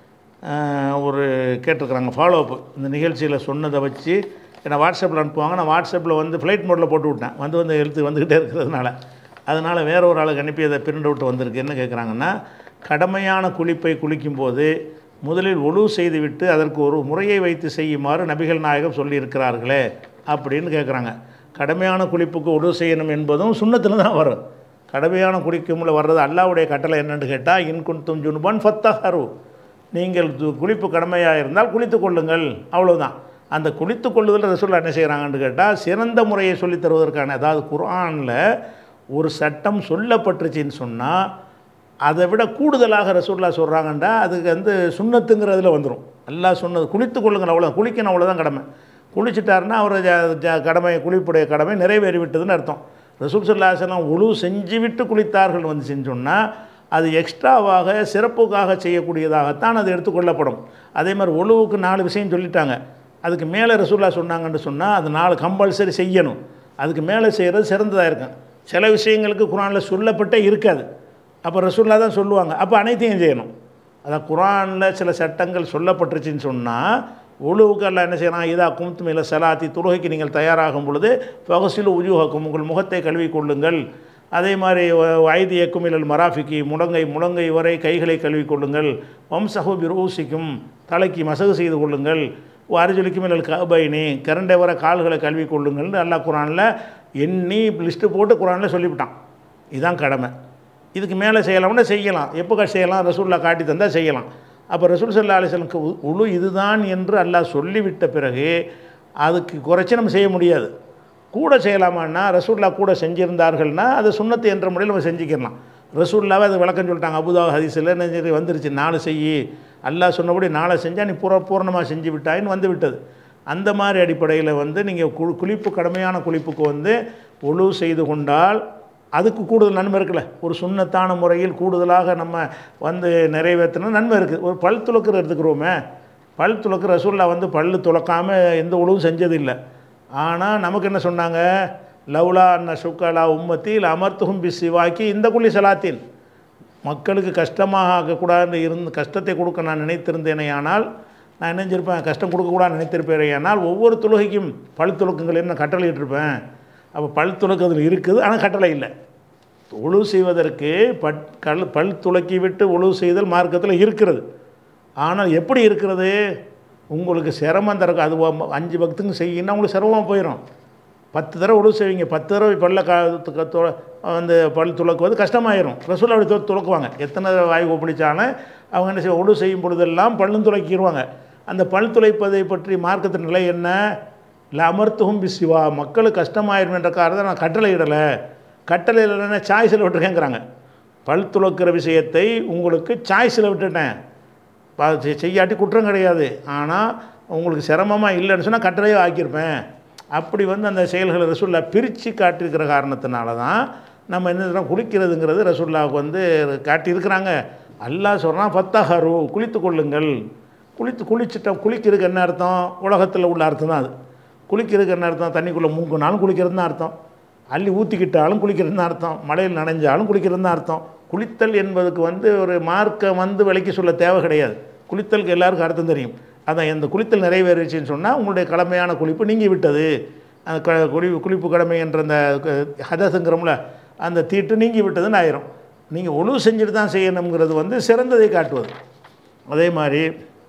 ஆஹ், ஒரு கேட்டிருக்கிறாங்க ஃபாலோ அப் இந்த நிகழ்ச்சியில் சொன்னதை வச்சு ஏன்னா வாட்ஸ்அப்பில் அனுப்புவாங்க நான் வாட்ஸ்அப்பில் வந்து ஃப்ளைட் மோடில் போட்டு விட்டேன் வந்து வந்து எழுத்து வந்துக்கிட்டே இருக்கிறதுனால அதனால் வேற ஒரு ஆளுக்கு அனுப்பி அதை பிரிண்ட் அவுட் வந்திருக்கு என்ன கேட்குறாங்கன்னா கடமையான குளிப்பை குளிக்கும்போது முதலில் ஒழு செய்துவிட்டு அதற்கு ஒரு முறையை வைத்து செய்யுமாறு நபிகள் நாயகம் சொல்லியிருக்கிறார்களே அப்படின்னு கேட்குறாங்க கடமையான குளிப்புக்கு ஒழு செய்யணும் என்பதும் சுண்ணத்தில் தான் வரும் கடமையான குளிக்கும்ல வர்றது அல்லாவுடைய கட்டளை என்னன்னு கேட்டால் இன்குன்தும் ஜுனுபான் ஃபத்தஹரு நீங்கள் து- குளிப்பு கடமையாக இருந்தால் குளித்து கொள்ளுங்கள் அவ்வளவுதான் அந்த குளித்து கொள்ளுதல் ரசூல்லா என்ன செய்கிறாங்கன்னு கேட்டால் சிறந்த முறையை சொல்லித் தருவதற்கான அதாவது குர்ஆனில் ஒரு சட்டம் சொல்லப்பட்டுருச்சின்னு சொன்னால் அதை விட கூடுதலாக ரசூல்லா சொல்கிறாங்கண்டா அதுக்கு வந்து சுண்ணத்துங்கிறதுல வந்துடும் அல்லாஹ் சொன்னது குளித்து கொள்ளுங்கள் அவ்வளோ குளிக்கணும் அவ்வளோதான் கடமை குளிச்சிட்டாருன்னா அவர் ஜ- ஜ- கடமை குளிப்புடைய கடமை நிறைவேறி விட்டதுன்னு அர்த்தம் ரசூல் சல்லாஹலாம் உழு செஞ்சு விட்டு குளித்தார்கள் வந்து செஞ்சோன்னா அது எக்ஸ்ட்ராவாக சிறப்புக்காக செய்யக்கூடியதாகத்தான் அது எடுத்துக்கொள்ளப்படும் அதே மாதிரி ஒழுவுக்கு நாலு விஷயம் சொல்லிட்டாங்க அதுக்கு மேலே ரசூல்லா சொன்னாங்கன்னு சொன்னால் அது நாலு கம்பல்சரி செய்யணும் அதுக்கு மேலே செய்கிறது சிறந்ததாக இருக்கும் சில விஷயங்களுக்கு குரானில் சொல்லப்பட்டே இருக்காது அப்போ ரசூல்லா தான் சொல்லுவாங்க அப்போ அனைத்தையும் செய்யணும் அதான் குரானில் சில சட்டங்கள் சொல்லப்பட்டுருச்சுன்னு சொன்னால் ஒழுவுக்கு எல்லாம் என்ன செய்யலாம் இதா கும்த்து மேல சலாத்தி தொழுகைக்கு நீங்கள் தயாராகும் பொழுது பகசில் உஜூகக்கும் உங்கள் முகத்தை கழுவி கொள்ளுங்கள் அதே மாதிரி ஐதி எக்குமிழல் மராஃபிக்கு முழங்கை முழங்கை வரை கைகளை கழுவி கொள்ளுங்கள் வம்சகு பிரூசிக்கும் தலைக்கு மசகு செய்து கொள்ளுங்கள் அரிஜலிக்கும் இல்லை கபைனி கரண்டை வர கால்களை கழுவி கொள்ளுங்கள்னு அல்லாஹ் குரானில் எண்ணி லிஸ்ட்டு போட்டு குரானில் சொல்லிவிட்டான் இதுதான் கடமை இதுக்கு மேலே செய்யலாம்னா செய்யலாம் எப்போ க- செய்யலாம் ரசூல்லா காட்டி தந்தால் செய்யலாம் அப்போ ரசூல் சல்லா அலிஸ்லமுக்கு உழு இதுதான் என்று அல்லாஹ் சொல்லிவிட்ட பிறகு அதுக்கு குறைச்சி நம்ம செய்ய முடியாது கூட செய்யலாமான்னா ரசூல்லா கூட செஞ்சிருந்தார்கள்னா அது சுண்ணத்து என்ற முறையில் நம்ம செஞ்சுக்கலாம் ரசூல்லாவே அது விளக்கம் சொல்லிட்டாங்க அபுதா ஹதீஸில் நெஞ்சரி வந்துருச்சு நாலு செய்யி அல்லாஹ் சொன்னபடி நாளை செஞ்சால் நீ பூர பூர்ணமாக செஞ்சு விட்டாயின்னு வந்து விட்டது அந்த மாதிரி அடிப்படையில் வந்து நீங்கள் கு குளிப்பு கடமையான குளிப்புக்கு வந்து ஒழு செய்து கொண்டால் அதுக்கு கூடுதல் நன்மை இருக்குல்ல ஒரு சுண்ணத்தான முறையில் கூடுதலாக நம்ம வந்து நிறைவேற்றினா நன்மை இருக்குது ஒரு பல் துளக்குற எடுத்துக்கிறோமே பல் துளக்குற ரசூல்லா வந்து பல் துளக்காமல் எந்த உழவும் செஞ்சதில்லை ஆனால் நமக்கு என்ன சொன்னாங்க லவ்லா அன்ன சுக்கலா உம்மத்தில் அமர்த்துகும் பி சிவாக்கி இந்த குள்ளி சலாத்தின் மக்களுக்கு கஷ்டமாக ஆக்கக்கூடாது இருந்து கஷ்டத்தை கொடுக்க நான் நினைத்திருந்தேனே ஆனால் நான் என்ன செஞ்சிருப்பேன் கஷ்டம் கொடுக்கக்கூடாது நினைத்திருப்பேனே ஆனால் ஒவ்வொரு தொழுகைக்கும் பல் துளக்குங்கள் என்ன கட்டளையிட்டிருப்பேன் அப்போ பல் துளக்கு அதில் இருக்குது ஆனால் கட்டளை இல்லை ஒழு செய்வதற்கு பட் கல் பல் துளக்கி விட்டு ஒழு செய்தல் மார்க்கத்தில் இருக்கிறது ஆனால் எப்படி இருக்கிறது உங்களுக்கு சிரமம் தரக்கும் அது ஒ- அஞ்சு பக்துங்க செய்யினா உங்களுக்கு சிரமமாக போயிடும் பத்து தடவை உழவு செய்வீங்க பத்து தடவை பல்ல கா து- து- வந்து பல் துளக்குவது கஷ்டமாயிரும் ரசூல் அப்படி து- துளக்குவாங்க எத்தனை தடவை வாய் ஒப்பளிச்சாலும் அவங்க என்ன செய்ய உழவு செய்யும் பொழுதெல்லாம் பல்லும் துளக்கிடுவாங்க அந்த பல் துளைப்பதை பற்றி மார்க்கத்தின் நிலை என்ன இல்லை அமர்த்துகும் பிசிவா மக்களுக்கு கஷ்டமாயிரும் என்ற காரணத்தை நான் கட்டளை இடலை கட்டளை இல்லைன்னா சாய்ஸில் விட்டுருக்கேங்கிறாங்க பல் துளக்கிற விஷயத்தை உங்களுக்கு சாய்ஸில் விட்டுட்டேன் பா- செ- செய்யாட்டி குற்றம் கிடையாது ஆனால் உங்களுக்கு சிரமமாக இல்லைன்னு சொன்னால் கட்டளையே ஆக்கியிருப்பேன் அப்படி வந்து அந்த செயல்களை ரசூல்லா பிரித்து காட்டியிருக்கிற காரணத்தினால தான் நம்ம என்ன செய்றோம் குளிக்கிறதுங்கிறது ரசூல்லாவுக்கு வந்து காட்டியிருக்கிறாங்க அல்லாஹ் சொல்கிறான் ஃபத்தஹரு குளித்து கொள்ளுங்கள் குளித்து குளிச்சுட்டோம் குளிக்கிறதுக்கு என்ன அர்த்தம் உலகத்தில் உள்ள அர்த்தம் தான் அது குளிக்கிறதுக்கு என்ன அர்த்தம் தண்ணிக்குள்ளே மூக்குனாலும் குளிக்கிறது தான் அர்த்தம் அள்ளி ஊற்றிக்கிட்டாலும் குளிக்கிறது தான் அர்த்தம் மழையில் நனைஞ்சாலும் குளிக்கிறது தான் அர்த்தம் குளித்தல் என்பதுக்கு வந்து ஒரு மார்க்கம் வந்து விலைக்கு சொல்ல தேவை கிடையாது குளித்தலுக்கு எல்லாருக்கும் அர்த்தம் தெரியும் அதான் இந்த குளித்தல் நிறைவேறிச்சுன்னு சொன்னால் உங்களுடைய கடமையான குளிப்பு நீங்கி விட்டது அந்த க குளி குளிப்பு கடமை என்ற அந்த ஹதஸுங்கிறோம்ல அந்த தீட்டு நீங்கி விட்டதுன்னு ஆயிரும் நீங்கள் ஒழுவு செஞ்சுட்டு தான் செய்யணுங்கிறது வந்து சிறந்ததை காட்டுவது அதே மாதிரி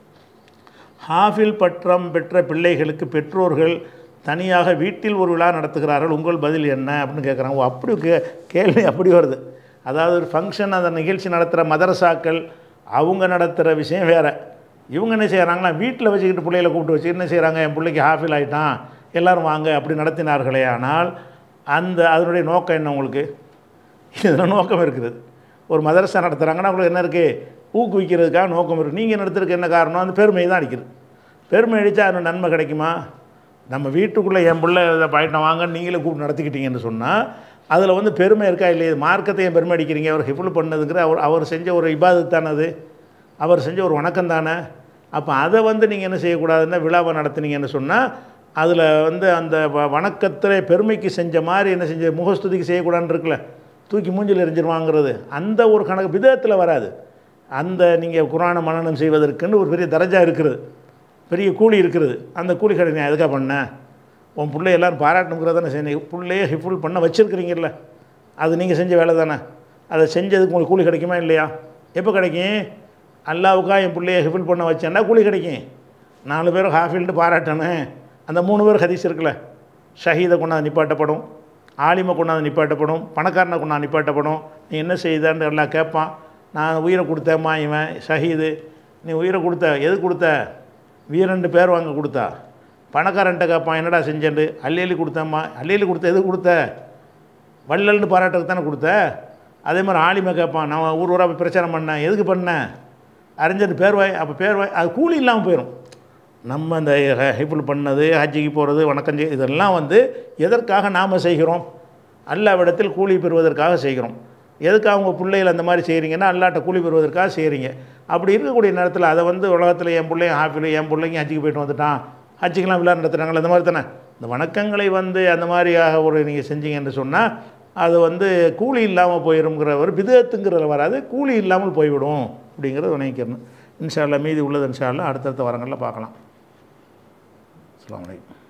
ஹாஃபில் பட்டம் பெற்ற பிள்ளைகளுக்கு பெற்றோர்கள் தனியாக வீட்டில் ஒரு விழா நடத்துகிறார்கள் உங்கள் பதில் என்ன அப்படின்னு கேட்குறாங்க ஓ அப்படி கே கேள்வி அப்படி வருது அதாவது ஒரு ஃபங்க்ஷன் அந்த நிகழ்ச்சி நடத்துகிற மதரசாக்கள் அவங்க நடத்துகிற விஷயம் வேறு இவங்க என்ன செய்கிறாங்கன்னா வீட்டில் வச்சுக்கிட்டு பிள்ளைகளை கூப்பிட்டு வச்சு என்ன செய்கிறாங்க என் பிள்ளைக்கு ஹாஃபில் ஆகிட்டான் எல்லோரும் வாங்க அப்படி நடத்தினார்களே ஆனால் அந்த அதனுடைய நோக்கம் என்ன உங்களுக்கு இதில் நோக்கம் இருக்குது ஒரு மதரசா நடத்துகிறாங்கன்னா உங்களுக்கு என்ன இருக்குது ஊக்குவிக்கிறதுக்காக நோக்கம் இருக்குது நீங்கள் நடத்துறதுக்கு என்ன காரணம் அந்த பெருமை தான் அடிக்கிறது பெருமை அடித்தா அது நன்மை கிடைக்குமா நம்ம வீட்டுக்குள்ளே என் பிள்ளை இதை பாயிட்டம் வாங்கன்னு நீங்களே கூப்பிட்டு நடத்திக்கிட்டீங்கன்னு சொன்னால் அதில் வந்து பெருமை இருக்கா இல்லையா மார்க்கத்தை ஏன் பெருமை அடிக்கிறீங்க அவர் ஹிஃபுல் பண்ணதுங்கிற அவர் அவர் செஞ்ச ஒரு இபாதத்து தானே அது அவர் செஞ்ச ஒரு வணக்கம் தானே அப்போ அதை வந்து நீங்கள் என்ன செய்யக்கூடாதுன்னா விழாவை நடத்துனீங்கன்னு சொன்னால் அதில் வந்து அந்த வ- வணக்கத்தில் பெருமைக்கு செஞ்ச மாதிரி என்ன செஞ்ச முகஸ்துதிக்கு செய்யக்கூடாதுன்னு இருக்குல்ல தூக்கி மூஞ்சில் எரிஞ்சிருவாங்கிறது அந்த ஒரு கணக்கு விதத்தில் வராது அந்த நீங்கள் குரானை மனனம் செய்வதற்குன்னு ஒரு பெரிய தரஜா இருக்கிறது பெரிய கூலி இருக்கிறது அந்த கூலி கடை நான் எதுக்காக பண்ணேன் உன் பிள்ளை எல்லாரும் பாராட்டணுங்கிறத தானே செய்யணும் பிள்ளையே ஹிஃபுல் பண்ண வச்சுருக்கிறீங்கல்ல அது நீங்கள் செஞ்ச வேலை தானே அதை செஞ்சதுக்கு உங்களுக்கு கூலி கிடைக்குமா இல்லையா எப்போ கிடைக்கும் அல்லாவுக்கா என் பிள்ளைய ஹிஃபுல் பண்ண வச்சேன்னா கூலி கிடைக்கும் நாலு பேரும் ஹாஃபில்ட்டு பாராட்டணும் அந்த மூணு பேர் ஹதீஸ் இருக்குல்ல ஷஹீதை கொண்டாந்து நிப்பாட்டப்படும் ஆலிமை கொண்டாந்து நிப்பாட்டப்படும் பணக்காரனை கொண்டாந்து நிப்பாட்டப்படும் நீ என்ன செய்தான்னு எல்லாம் கேட்பான் நான் உயிரை கொடுத்தேம்மா இவன் ஷஹீது நீ உயிரை கொடுத்த எது கொடுத்த வீரண்டு பேர் வாங்க கொடுத்தா பணக்காரன்ட்ட கேட்பான் என்னடா செஞ்சேன்ட்டு அள்ளி அள்ளி கொடுத்தேம்மா அள்ளி அள்ளி கொடுத்த எது கொடுத்த வள்ளல்னு பாராட்டுறதுக்கு தானே கொடுத்த அதே மாதிரி ஆலிமை கேட்பான் நான் ஊர் ஊராக போய் பிரச்சாரம் பண்ணேன் எதுக்கு பண்ணேன் அறிஞர் பேர்வாய் அப்போ பேர்வாய் அது கூலி இல்லாமல் போயிடும் நம்ம இந்த ஹைப்புல் பண்ணது ஹஜ்ஜிக்கு போகிறது வணக்கம் செய் இதெல்லாம் வந்து எதற்காக நாம் செய்கிறோம் அல்லாவிடத்தில் கூலி பெறுவதற்காக செய்கிறோம் எதுக்காக உங்கள் பிள்ளைகள் அந்த மாதிரி செய்கிறீங்கன்னா அல்லாட்ட கூலி பெறுவதற்காக செய்கிறீங்க அப்படி இருக்கக்கூடிய நேரத்தில் அதை வந்து உலகத்தில் என் பிள்ளையும் ஹாஃபில் என் பிள்ளைங்க ஹஜ்ஜிக்கு போயிட்டு வந்துட்டான் ஹஜ்ஜிக்கெலாம் விழா நடத்துகிறாங்களே அந்த மாதிரி தானே இந்த வணக்கங்களை வந்து அந்த மாதிரியாக ஒரு நீங்கள் செஞ்சீங்கன்னு சொன்னால் அது வந்து கூலி இல்லாமல் போயிருங்கிற ஒரு விதத்துங்கிறதுல வராது கூலி இல்லாமல் போய்விடும் அப்படிங்கிறத நினைக்கிறேன் இன்ஷா அல்லாஹ் மீதி உள்ளது இன்ஷா அல்லாஹ் அடுத்தடுத்த வாரங்களில் பார்க்கலாம் அஸ்ஸலாமு அலைக்கும்